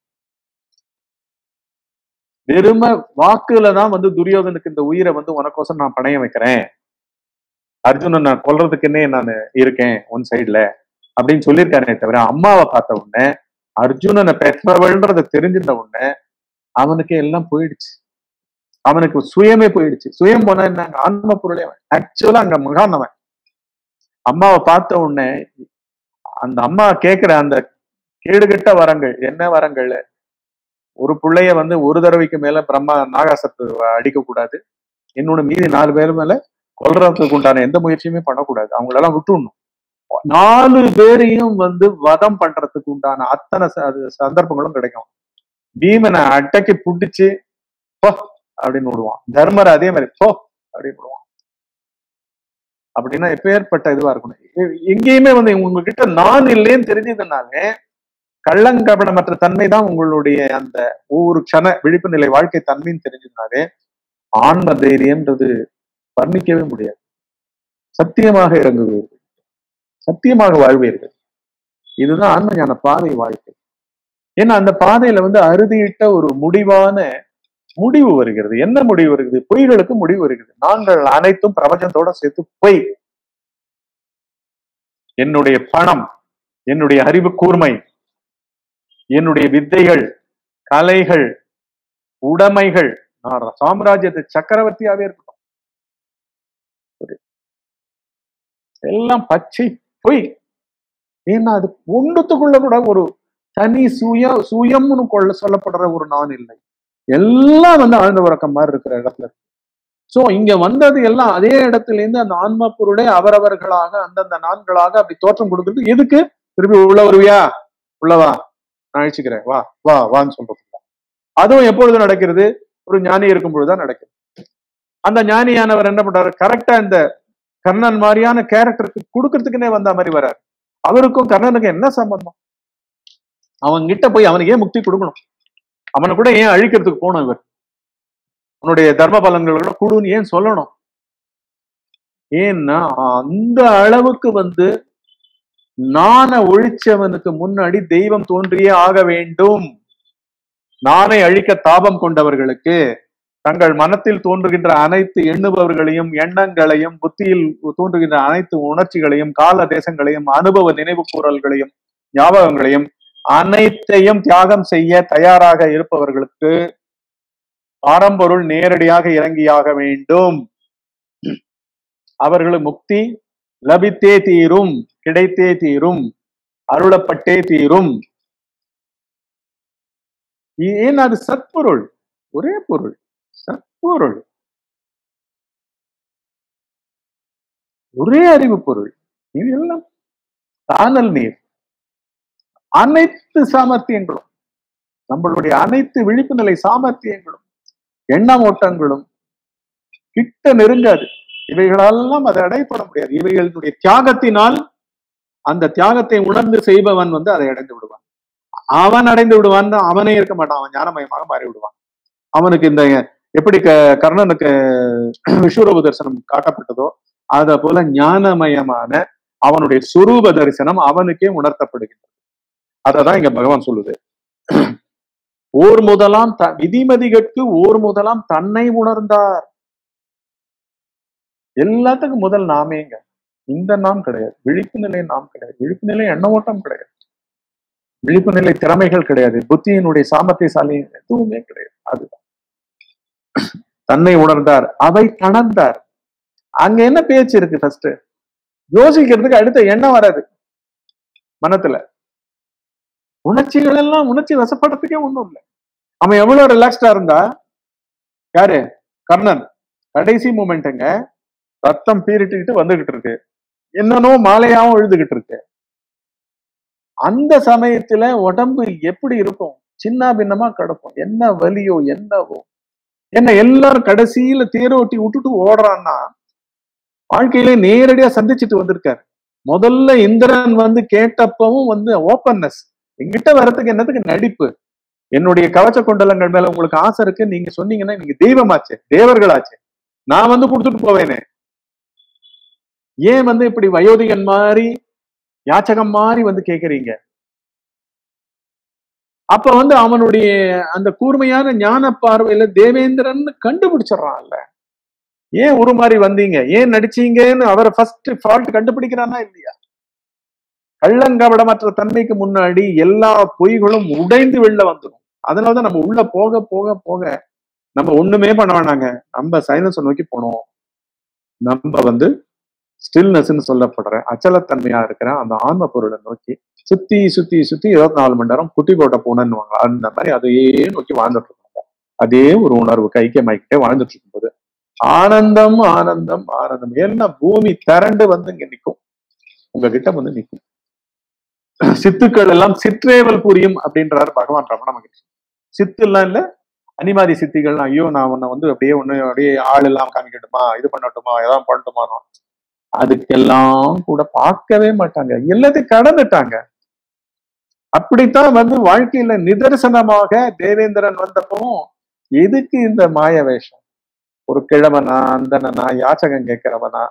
வெறும வாக்குல தான் வந்து துரியோதனுக்கு இந்த உயிரை வந்து உனக்கோசம் நான் பணையம் வைக்கிறேன் அர்ஜுனன் நான் கொல்றதுக்குன்னே நான் இருக்கேன் உன் சைடுல அப்படின்னு சொல்லியிருக்கானே தவிர அம்மாவை பார்த்த உடனே அர்ஜுனனை பெற்றவள்ன்றத தெரிஞ்சிருந்த உடனே அவனுக்கு எல்லாம் போயிடுச்சு அவனுக்கு சுயமே போயிடுச்சு சுயம் போனா என்ன அங்க ஆன்ம பொருளே அவன் ஆக்சுவலா அங்க மகான் அவன் அம்மாவை பார்த்த உடனே அந்த அம்மா கேக்குற அந்த கேடுகெட்ட வரங்கள் என்ன வரங்கள் ஒரு பிள்ளைய வந்து ஒரு தடவைக்கு மேல பிரம்மா நாகாசத்து அடிக்க கூடாது இன்னொன்னு மீதி நாலு பேர் மேல கொல்றதுக்கு உண்டான எந்த முயற்சியுமே பண்ணக்கூடாது அவங்களெல்லாம் விட்டுடணும் நாலு பேரையும் வந்து வதம் பண்றதுக்கு உண்டான அத்தனை ச- அது சந்தர்ப்பங்களும் கிடைக்கும் பீமனை அட்டைக்கு புடிச்சு போ அப்படின்னு விடுவான் தர்மர் அதே மாதிரி போ அப்படின்னு விடுவான் அப்படின்னா எப்பேற்பட்ட இதுவா இருக்கணும் எ- எங்கேயுமே வந்து உங்ககிட்ட நான் இல்லைன்னு தெரிஞ்சதுனாலே கள்ளங்கபடமற்ற தன்மை தான் உங்களுடைய அந்த ஒவ்வொரு க்ஷண விழிப்பு நிலை வாழ்க்கை தன்மைன்னு தெரிஞ்சதுனாலே ஆன்ம தைரியம்ன்றது வர்ணிக்கவே முடியாது சத்தியமாக இறங்குவீர்கள் சத்தியமாக வாழ்வீர்கள் இதுதான் ஆன்ம ஞான பாதை வாழ்க்கை ஏன்னா அந்த பாதையில வந்து அறுதியிட்ட ஒரு முடிவான முடிவு வருகிறது என்ன முடிவு வருகிறது பொய்களுக்கு முடிவு வருகிறது நாங்கள் அனைத்தும் பிரபஞ்சத்தோட சேர்த்து பொய் என்னுடைய பணம் என்னுடைய அறிவு கூர்மை என்னுடைய வித்தைகள் கலைகள் உடைமைகள் நான் சாம்ராஜ்யத்து சக்கரவர்த்தியாவே இருக்கட்டும் புரியுது. எல்லாம் பச்சை பொய் ஏன்னா அது ஒன்றுத்துக்குள்ள கூட ஒரு தனி சுய சுயம்னு கொள்ள சொல்லப்படுற ஒரு நான் இல்லை எல்லாம் வந்து ஆழ்ந்த உறக்கம் மாதிரி இருக்கிற இடத்துல சோ இங்க வந்தது எல்லாம் அதே இடத்துல இருந்து அந்த ஆன்மா பொருளை அவரவர்களாக அந்தந்த நான்களாக அப்படி தோற்றம் கொடுக்குறது எதுக்கு திருப்பி உள்ள வருவியா உள்ளவா நான் அழிச்சுக்கிறேன் வா வா வான்னு சொல்றது அதுவும் எப்பொழுது நடக்கிறது ஒரு ஞானி இருக்கும் பொழுதுதான் நடக்குது அந்த ஞானியானவர் என்ன பண்றாரு கரெக்டா இந்த கர்ணன் மாதிரியான கேரக்டருக்கு கொடுக்கறதுக்குன்னே வந்த மாதிரி வர்றாரு அவருக்கும் கர்ணனுக்கும் என்ன சம்பந்தம் அவன் கிட்ட போய் அவனுக்கு ஏன் முக்தி கொடுக்கணும் அவனை கூட ஏன் அழிக்கிறதுக்கு போகணும் இவர் உன்னுடைய தர்ம பலன்கள் கூட கொடுன்னு ஏன் சொல்லணும் ஏன்னா அந்த அளவுக்கு வந்து நான ஒழிச்சவனுக்கு முன்னாடி தெய்வம் தோன்றியே ஆக வேண்டும் நானை அழிக்க தாபம் கொண்டவர்களுக்கு தங்கள் மனத்தில் தோன்றுகின்ற அனைத்து எண்ணுபவர்களையும் எண்ணங்களையும் புத்தியில் தோன்றுகின்ற அனைத்து உணர்ச்சிகளையும் கால தேசங்களையும் அனுபவ நினைவு கூறல்களையும் ஞாபகங்களையும் அனைத்தையும் தியாகம் செய்ய தயாராக இருப்பவர்களுக்கு ஆரம்பொருள் நேரடியாக இறங்கியாக வேண்டும் அவர்களுக்கு முக்தி லபித்தே தீரும் கிடைத்தே தீரும் அருளப்பட்டே தீரும் ஏன் அது சத்பொருள் ஒரே பொருள் சத்பொருள் ஒரே அறிவு பொருள் இது எல்லாம் காணல் நீர் அனைத்து சாமர்த்தியங்களும் நம்மளுடைய அனைத்து விழிப்பு நிலை சாமர்த்தியங்களும் எண்ண ஓட்டங்களும் கிட்ட நெருங்காது இவைகளெல்லாம் அதை அடைப்பட முடியாது இவைகளுடைய தியாகத்தினால் அந்த தியாகத்தை உணர்ந்து செய்பவன் வந்து அதை அடைந்து விடுவான் அவன் அடைந்து விடுவான் அவனே இருக்க மாட்டான் அவன் ஞானமயமாக மாறி விடுவான் அவனுக்கு இந்த எப்படி க கர்ணனுக்கு விஸ்வரூப தரிசனம் காட்டப்பட்டதோ அத போல ஞானமயமான அவனுடைய சுரூப தரிசனம் அவனுக்கே உணர்த்தப்படுகின்றது அததான் இங்க பகவான் சொல்லுது ஓர் முதலாம் த விதிமதிகட்கு ஓர் முதலாம் தன்னை உணர்ந்தார் எல்லாத்துக்கும் முதல் நாமேங்க இந்த நாம் கிடையாது விழிப்பு நிலை நாம் கிடையாது விழிப்பு நிலை எண்ண ஓட்டம் கிடையாது விழிப்பு நிலை திறமைகள் கிடையாது புத்தியினுடைய சாமர்த்தியசாலி எதுவுமே கிடையாது அதுதான் தன்னை உணர்ந்தார் அவை கணர்ந்தார் அங்க என்ன பேச்சு இருக்கு ஃபர்ஸ்ட் யோசிக்கிறதுக்கு அடுத்த எண்ணம் வராது மனத்துல உணர்ச்சிகள் எல்லாம் உணர்ச்சி வசப்படுறதுக்கே ஒண்ணும் இல்லை அவன் எவ்வளவு ரிலாக்ஸ்டா இருந்தா யாரு கர்ணன் கடைசி மூமெண்ட்டுங்க ரத்தம் பீரிட்டுக்கிட்டு வந்துகிட்டு இருக்கு என்னனோ மாலையாவும் எழுதுகிட்டு இருக்கு அந்த சமயத்துல உடம்பு எப்படி இருக்கும் சின்ன பின்னமா கிடக்கும் என்ன வலியோ என்னவோ என்ன எல்லாரும் கடைசியில தேரோட்டி விட்டுட்டு ஓடுறான்னா வாழ்க்கையில நேரடியா சந்திச்சுட்டு வந்திருக்காரு முதல்ல இந்திரன் வந்து கேட்டப்பவும் வந்து ஓப்பன்னஸ் எங்கிட்ட வர்றதுக்கு என்னத்துக்கு நடிப்பு என்னுடைய கவச்ச குண்டலங்கள் மேல உங்களுக்கு ஆசை இருக்கு நீங்க சொன்னீங்கன்னா நீங்க தெய்வமாச்சு தேவர்களாச்சு நான் வந்து கொடுத்துட்டு போவேனே ஏன் வந்து இப்படி வயோதிகன் மாதிரி யாச்சகம் மாதிரி வந்து கேக்குறீங்க அப்ப வந்து அவனுடைய அந்த கூர்மையான ஞான பார்வையில தேவேந்திரன் கண்டுபிடிச்சிடறான்ல ஏன் ஒரு மாதிரி வந்தீங்க ஏன் நடிச்சீங்கன்னு அவரை ஃபர்ஸ்ட் ஃபால்ட் கண்டுபிடிக்கிறானா இல்லையா கள்ளங்கபடமற்ற தன்மைக்கு முன்னாடி எல்லா பொய்களும் உடைந்து வெளில வந்துடும் அதனாலதான் நம்ம உள்ள போக போக போக நம்ம ஒண்ணுமே பண்ண வேணாங்க நம்ம சைலன்ஸ் நோக்கி போனோம் நம்ம வந்து ஸ்டில்னஸ்ன்னு சொல்லப்படுற அச்சலத்தன்மையா இருக்கிற அந்த ஆன்ம பொருளை நோக்கி சுத்தி சுத்தி சுத்தி இருபத்தி நாலு மணி நேரம் குட்டி போட்ட பூனைன்னுவாங்க அந்த மாதிரி அதையே நோக்கி வாழ்ந்துட்டு இருக்காங்க அதே ஒரு உணர்வு கைக்கியமாக்கிட்டே வாழ்ந்துட்டு இருக்கும்போது ஆனந்தம் ஆனந்தம் ஆனந்தம் என்ன பூமி திரண்டு வந்து இங்க நிற்கும் உங்ககிட்ட வந்து நிற்கும் சித்துக்கள் எல்லாம் சிற்றேவல் புரியும் அப்படின்றாரு பகவான் ரமண மகிழ்ச்சி சித்து எல்லாம் இல்ல அனிமாதி சித்திகள் ஐயோ நான் உன்னை வந்து அப்படியே ஒண்ணு அப்படியே ஆள் எல்லாம் காமிக்கட்டுமா இது பண்ணட்டுமா ஏதாவது பண்ணட்டுமா அதுக்கெல்லாம் கூட பார்க்கவே மாட்டாங்க எல்லாத்தையும் கடந்துட்டாங்க அப்படித்தான் வந்து வாழ்க்கையில நிதர்சனமாக தேவேந்திரன் வந்தப்பவும் எதுக்கு இந்த மாய வேஷம் ஒரு கிழவனா அந்தனா யாச்சகம் கேட்கிறவனா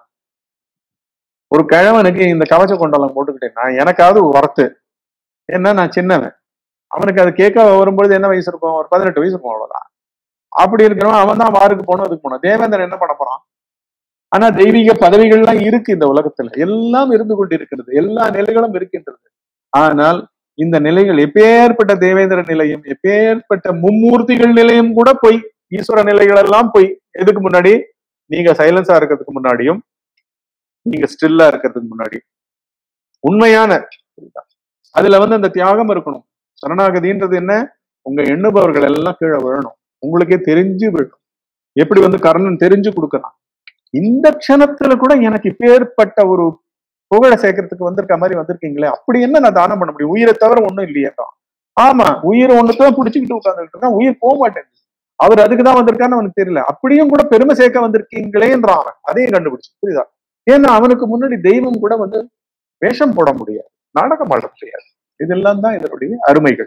ஒரு கிழவனுக்கு இந்த கவச்ச கொண்டலம் போட்டுக்கிட்டேன் நான் எனக்காவது ஒர்த்து என்ன நான் சின்னவன் அவனுக்கு அது கேட்க வரும்பொழுது என்ன வயசு இருக்கும் ஒரு பதினெட்டு வயசு இருக்கும் அவ்வளவுதான் அப்படி இருக்கிறவன் அவன் தான் வாருக்கு போகணும் அதுக்கு போனோம் தேவேந்திரன் என்ன பண்ண போறான் ஆனா தெய்வீக பதவிகள்லாம் இருக்கு இந்த உலகத்துல எல்லாம் இருந்து கொண்டு இருக்கிறது எல்லா நிலைகளும் இருக்கின்றது ஆனால் இந்த நிலைகள் எப்பேற்பட்ட தேவேந்திர நிலையும் எப்பேற்பட்ட மும்மூர்த்திகள் நிலையும் கூட போய் ஈஸ்வர நிலைகள் எல்லாம் போய் எதுக்கு முன்னாடி நீங்க சைலன்ஸா இருக்கிறதுக்கு முன்னாடியும் நீங்க ஸ்டில்லா இருக்கிறதுக்கு முன்னாடி உண்மையான அதுல வந்து அந்த தியாகம் இருக்கணும் சரணாகதின்றது என்ன உங்க எண்ணுபவர்கள் எல்லாம் கீழே விழணும் உங்களுக்கே தெரிஞ்சு விழணும் எப்படி வந்து கர்ணன் தெரிஞ்சு கொடுக்கலாம் இந்த க்ஷணத்துல கூட எனக்கு இப்பேற்பட்ட ஒரு புகழை சேர்க்கறதுக்கு வந்திருக்க மாதிரி வந்திருக்கீங்களே அப்படி என்ன நான் தானம் பண்ண முடியும் உயிரை தவிர ஒண்ணும் இல்லையே ஆமா உயிரை ஒண்ணுதான் பிடிச்சிக்கிட்டு உட்காந்துட்டு இருக்கா உயிர் போக மாட்டேங்குது அவர் அதுக்குதான் வந்திருக்கான்னு அவனுக்கு தெரியல அப்படியும் கூட பெருமை சேர்க்க வந்திருக்கீங்களேன்றான் அவன் அதையும் கண்டுபிடிச்சு புரியுதா ஏன்னா அவனுக்கு முன்னாடி தெய்வம் கூட வந்து வேஷம் போட முடியாது நாடகம் ஆட முடியாது இதெல்லாம் தான் இதனுடைய அருமைகள்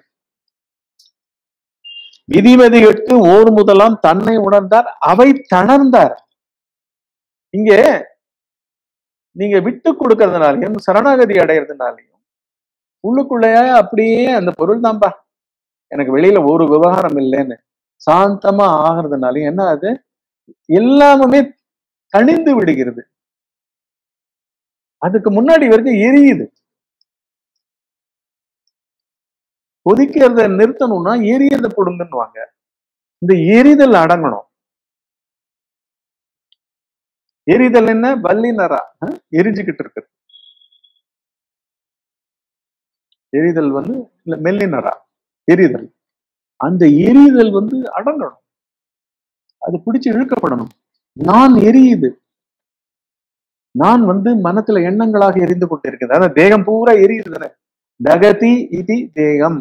விதிமதிகளுக்கு ஓர் முதலாம் தன்னை உணர்ந்தார் அவை தணர்ந்தார் இங்க நீங்க விட்டு கொடுக்கறதுனாலையும் சரணாகதி அடையிறதுனாலையும் உள்ளுக்குள்ளேயே அப்படியே அந்த பொருள் தான்பா எனக்கு வெளியில ஒரு விவகாரம் இல்லைன்னு சாந்தமா ஆகிறதுனாலையும் என்ன அது எல்லாமே தணிந்து விடுகிறது அதுக்கு முன்னாடி வரைக்கும் எரியுது கொதிக்கிறத நிறுத்தணும்னா எரியதை கொடுங்கன்னுவாங்க இந்த எரிதல் அடங்கணும் எரிதல் என்ன வல்லினரா எரிஞ்சுக்கிட்டு இருக்கு எரிதல் வந்து இல்ல மெல்லினரா எரிதல் அந்த எரிதல் வந்து அடங்கணும் அது பிடிச்சு இழுக்கப்படணும் நான் எரியுது நான் வந்து மனத்துல எண்ணங்களாக எரிந்து கொண்டிருக்கிறது அதான் தேகம் பூரா எரியுது தகதி இது தேகம்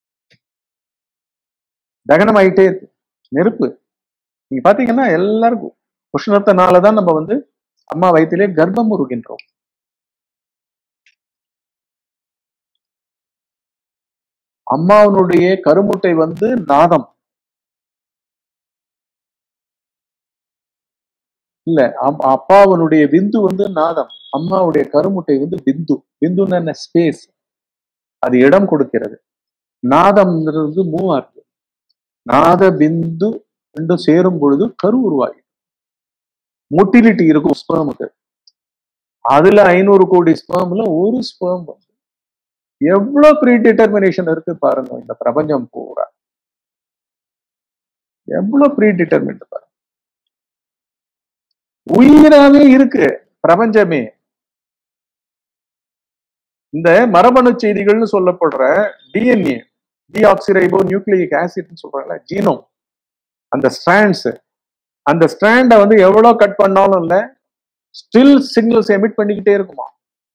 தகனம் ஆயிட்டே இருக்கு நெருப்பு நீங்க பாத்தீங்கன்னா எல்லாருக்கும் உஷ்ணத்தினாலதான் நம்ம வந்து அம்மா வயிற்றிலே கர்ப்பம் உருகின்றோம் அம்மாவனுடைய கருமுட்டை வந்து நாதம் இல்ல அப்பாவனுடைய விந்து வந்து நாதம் அம்மாவுடைய கருமுட்டை வந்து பிந்து பிந்துன்னு என்ன ஸ்பேஸ் அது இடம் கொடுக்கிறது நாதம்ன்றது மூவா இருக்கு நாத பிந்து ரெண்டும் சேரும் பொழுது கரு உருவாகி மொட்டிலிட்டி இருக்கும் ஸ்பெர்முக்கு அதுல ஐநூறு கோடி ஸ்பேம்ல ஒரு ஸ்பேம் வந்து எவ்வளவு ப்ரீ டிட்டர்மினேஷன் இருக்கு பாருங்க இந்த பிரபஞ்சம் பூரா எவ்வளவு ப்ரீ டிட்டர்மின்ட் பாருங்க உயிராவே இருக்கு பிரபஞ்சமே இந்த மரபணு செய்திகள்னு சொல்லப்படுற டிஎன்ஏ டிஆக்சிரைபோ நியூக்ளியிக் ஆசிட்னு சொல்றாங்கல்ல ஜீனோம் அந்த ஸ்ட்ராண்ட்ஸ் அந்த ஸ்ட்ராண்டை வந்து எவ்வளவு கட் பண்ணாலும் இல்ல ஸ்டில் சிக்னல்ஸ் எமிட் பண்ணிக்கிட்டே இருக்குமா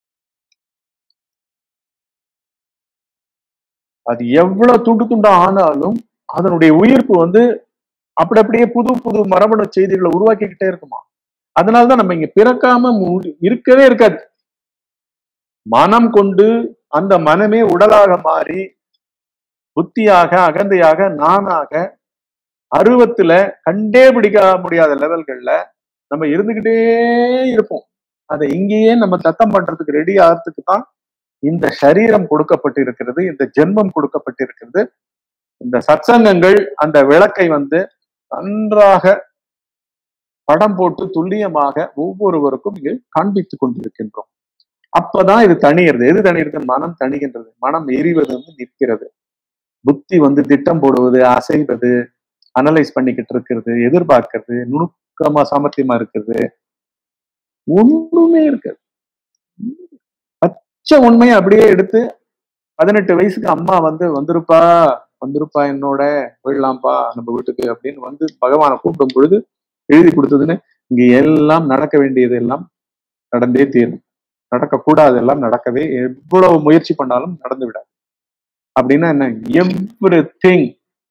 அது எவ்வளவு துண்டு துண்டா ஆனாலும் அதனுடைய உயிர்ப்பு வந்து அப்படி அப்படியே புது புது மரபணு செய்திகளை உருவாக்கிக்கிட்டே இருக்குமா அதனாலதான் நம்ம இங்க பிறக்காம மு- இருக்கவே இருக்காது மனம் கொண்டு அந்த மனமே உடலாக மாறி புத்தியாக அகந்தையாக நானாக அருவத்துல கண்டே பிடிக்க முடியாத லெவல்கள்ல நம்ம இருந்துகிட்டே இருப்போம் அதை இங்கேயே நம்ம தத்தம் பண்றதுக்கு ரெடி ஆகிறதுக்கு தான் இந்த சரீரம் கொடுக்கப்பட்டு இருக்கிறது இந்த ஜென்மம் கொடுக்கப்பட்டு இருக்கிறது இந்த சத்சங்கங்கள் அந்த விளக்கை வந்து நன்றாக படம் போட்டு துல்லியமாக ஒவ்வொருவருக்கும் இங்கு காண்பித்துக் கொண்டிருக்கின்றோம் அப்பதான் இது தணிகிறது எது தணிகிறது மனம் தணிகின்றது மனம் எரிவது வந்து நிற்கிறது புத்தி வந்து திட்டம் போடுவது அசைவது அனலைஸ் பண்ணிக்கிட்டு இருக்கிறது எதிர்பார்க்கிறது நுணுக்கமா சாமர்த்தியமா இருக்கிறது ஒண்ணுமே இருக்காது பச்சை உண்மையை அப்படியே எடுத்து பதினெட்டு வயசுக்கு அம்மா வந்து வந்திருப்பா வந்திருப்பா என்னோட போயிடலாம்ப்பா நம்ம வீட்டுக்கு அப்படின்னு வந்து பகவானை கூப்பிடும் பொழுது எழுதி கொடுத்ததுன்னு இங்க எல்லாம் நடக்க வேண்டியது எல்லாம் நடந்தே தீரும் நடக்கக்கூடாதெல்லாம் நடக்கவே எவ்வளவு முயற்சி பண்ணாலும் நடந்து விடாது அப்படின்னா என்ன எவ்ரி திங்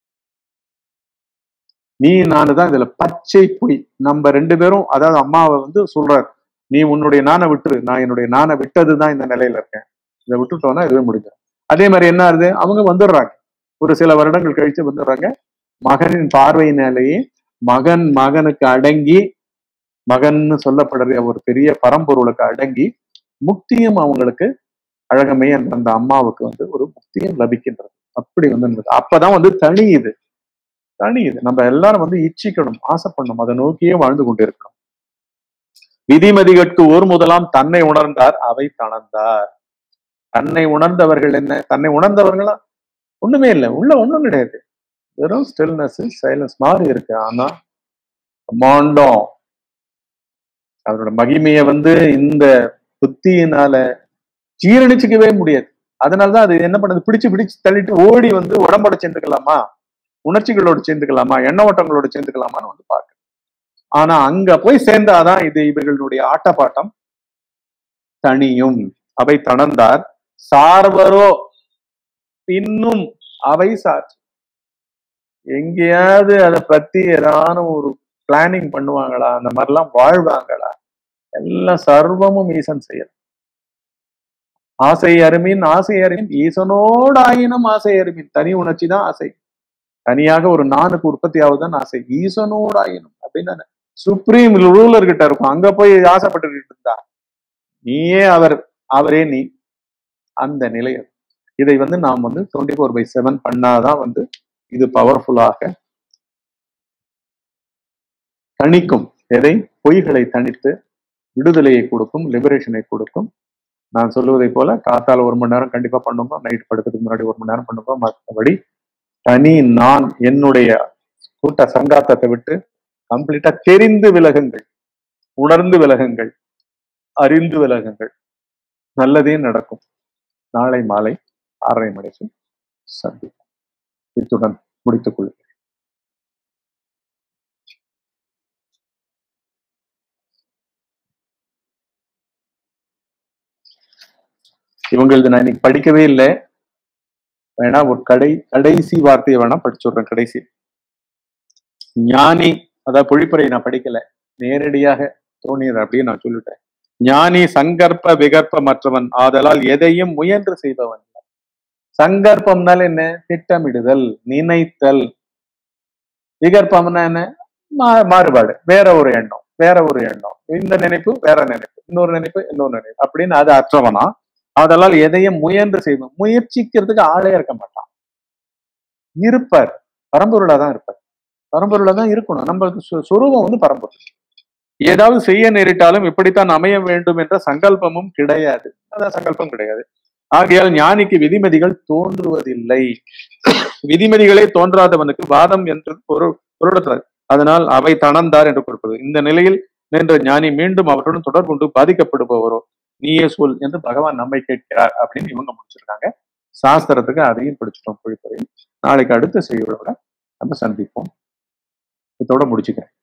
நீ நானு தான் இதுல பச்சை பொய் நம்ம ரெண்டு பேரும் அதாவது அம்மாவை வந்து சொல்றாரு நீ உன்னுடைய நானை விட்டுரு நான் என்னுடைய நானை விட்டதுதான் இந்த நிலையில இருக்கேன் இதை விட்டுட்டோம்னா இதுவே முடிஞ்சிடும் அதே மாதிரி என்ன ஆகுது அவங்க வந்துடுறாங்க ஒரு சில வருடங்கள் கழிச்சு வந்துடுறாங்க மகனின் பார்வையினாலேயே மகன் மகனுக்கு அடங்கி மகன்னு சொல்லப்படுற ஒரு பெரிய பரம்பொருளுக்கு அடங்கி முக்தியும் அவங்களுக்கு அழகமே என்ற அந்த அம்மாவுக்கு வந்து ஒரு முக்தியும் லபிக்கின்றது அப்படி வந்து இருந்தது. அப்பதான் வந்து தனியுது தனியுது நம்ம எல்லாரும் வந்து இச்சிக்கணும் ஆசைப்படணும் அதை நோக்கியே வாழ்ந்து கொண்டிருக்கணும் விதிமதிகட்கு ஓர் முதலாம் தன்னை உணர்ந்தார் அவை தணர்ந்தார் தன்னை உணர்ந்தவர்கள் என்ன தன்னை உணர்ந்தவர்களா ஒண்ணுமே இல்லை உள்ள ஒண்ணும் கிடையாது வெறும் ஸ்டில்னஸ் சைலன்ஸ் மாதிரி இருக்கு ஆனா மாண்டம் அவரோட மகிமையை வந்து இந்த புத்தியினால ஜீரணிச்சுக்கவே முடியாது அதனாலதான் அது என்ன பண்ணுது பிடிச்சு பிடிச்சு தள்ளிட்டு ஓடி வந்து உடம்போட சேர்ந்துக்கலாமா உணர்ச்சிகளோட சேர்ந்துக்கலாமா எண்ண ஓட்டங்களோட சேர்ந்துக்கலாமான்னு வந்து பார்க்க ஆனா அங்க போய் சேர்ந்தாதான் இது இவர்களுடைய ஆட்டப்பாட்டம் தனியும் அவை தணர்ந்தார் சார்வரோ இன்னும் அவை சார் எங்கேயாவது அதை பத்தி ஏதான ஒரு பிளானிங் பண்ணுவாங்களா அந்த மாதிரிலாம் வாழ்வாங்களா எல்லாம் சர்வமும் ஈசன் செயல் ஆசை அருமின் ஆசை அருமின் ஈசனோடு ஆயினும் ஆசை அருமின் தனி உணர்ச்சி தான் ஆசை தனியாக ஒரு நானுக்கு உற்பத்தி ஆகுதுன்னு ஆசை ஈசனோடு ஆயினும் அப்படின்னு சுப்ரீம் ரூலர் கிட்ட இருக்கும் அங்க போய் ஆசைப்பட்டுக்கிட்டு இருந்தா நீயே அவர் அவரே நீ அந்த நிலை அது. இதை வந்து நாம் வந்து டுவெண்ட்டி ஃபோர் பை செவன் பண்ணாதான் வந்து இது பவர்ஃபுல்லாக தணிக்கும் எதை பொய்களை தணித்து விடுதலையை கொடுக்கும் லிபரேஷனை கொடுக்கும் நான் சொல்லுவதை போல காத்தால ஒரு மணி நேரம் கண்டிப்பா பண்ணுங்க நைட் படுக்கிறதுக்கு முன்னாடி ஒரு மணி நேரம் பண்ணுங்க மற்றபடி தனி நான் என்னுடைய கூட்ட சங்காத்தத்தை விட்டு கம்ப்ளீட்டா தெரிந்து விலகுங்கள் உணர்ந்து விலகுங்கள் அறிந்து விலகுங்கள் நல்லதே நடக்கும் நாளை மாலை ஆறரை மணிக்கு சந்திப்போம் இத்துடன் முடித்துக் கொள்கிறேன் இவங்களது நான் இன்னைக்கு படிக்கவே இல்லை வேணா ஒரு கடை கடைசி வார்த்தையை வேணா படிச்சுடுறேன் கடைசி ஞானி அதாவது பொழிப்புரை நான் படிக்கல நேரடியாக தோணியது அப்படியே நான் சொல்லிட்டேன் ஞானி சங்கற்ப விகற்ப மற்றவன் ஆதலால் எதையும் முயன்று செய்பவன் சங்கற்பம்னால என்ன திட்டமிடுதல் நினைத்தல் விகற்பம்னா என்ன மா- மாறுபாடு வேற ஒரு எண்ணம் வேற ஒரு எண்ணம் இந்த நினைப்பு வேற நினைப்பு இன்னொரு நினைப்பு இன்னொரு நினைப்பு அப்படின்னு அது அற்றவனா அதனால் எதையும் முயன்று செய்வோம் முயற்சிக்கிறதுக்கு ஆளே இருக்க மாட்டான் இருப்பார் பரம்பொருளா தான் இருப்பார் பரம்பொருளா தான் இருக்கணும் நம்ம சு- சுரூபம் வந்து பரம்பொருள் ஏதாவது செய்ய நேரிட்டாலும் இப்படித்தான் அமைய வேண்டும் என்ற சங்கல்பமும் கிடையாது அதான் சங்கல்பம் கிடையாது ஆகையால் ஞானிக்கு விதிமதிகள் தோன்றுவதில்லை விதிமதிகளே தோன்றாதவனுக்கு வாதம் என்று பொருள் பொருளற்றது அதனால் அவை தணந்தார் என்று குறிப்பிடுவது இந்த நிலையில் நின்ற ஞானி மீண்டும் அவருடன் தொடர்பு கொண்டு பாதிக்கப்படுபவரோ நீயே சொல் என்று பகவான் நம்மை கேட்கிறார் அப்படின்னு இவங்க முடிச்சிருக்காங்க சாஸ்திரத்துக்கு அதையும் பிடிச்சிட்டோம் பொழிப்பதையும் நாளைக்கு அடுத்த செய்தியோட நம்ம சந்திப்போம் இதோட முடிச்சுக்கிறேன்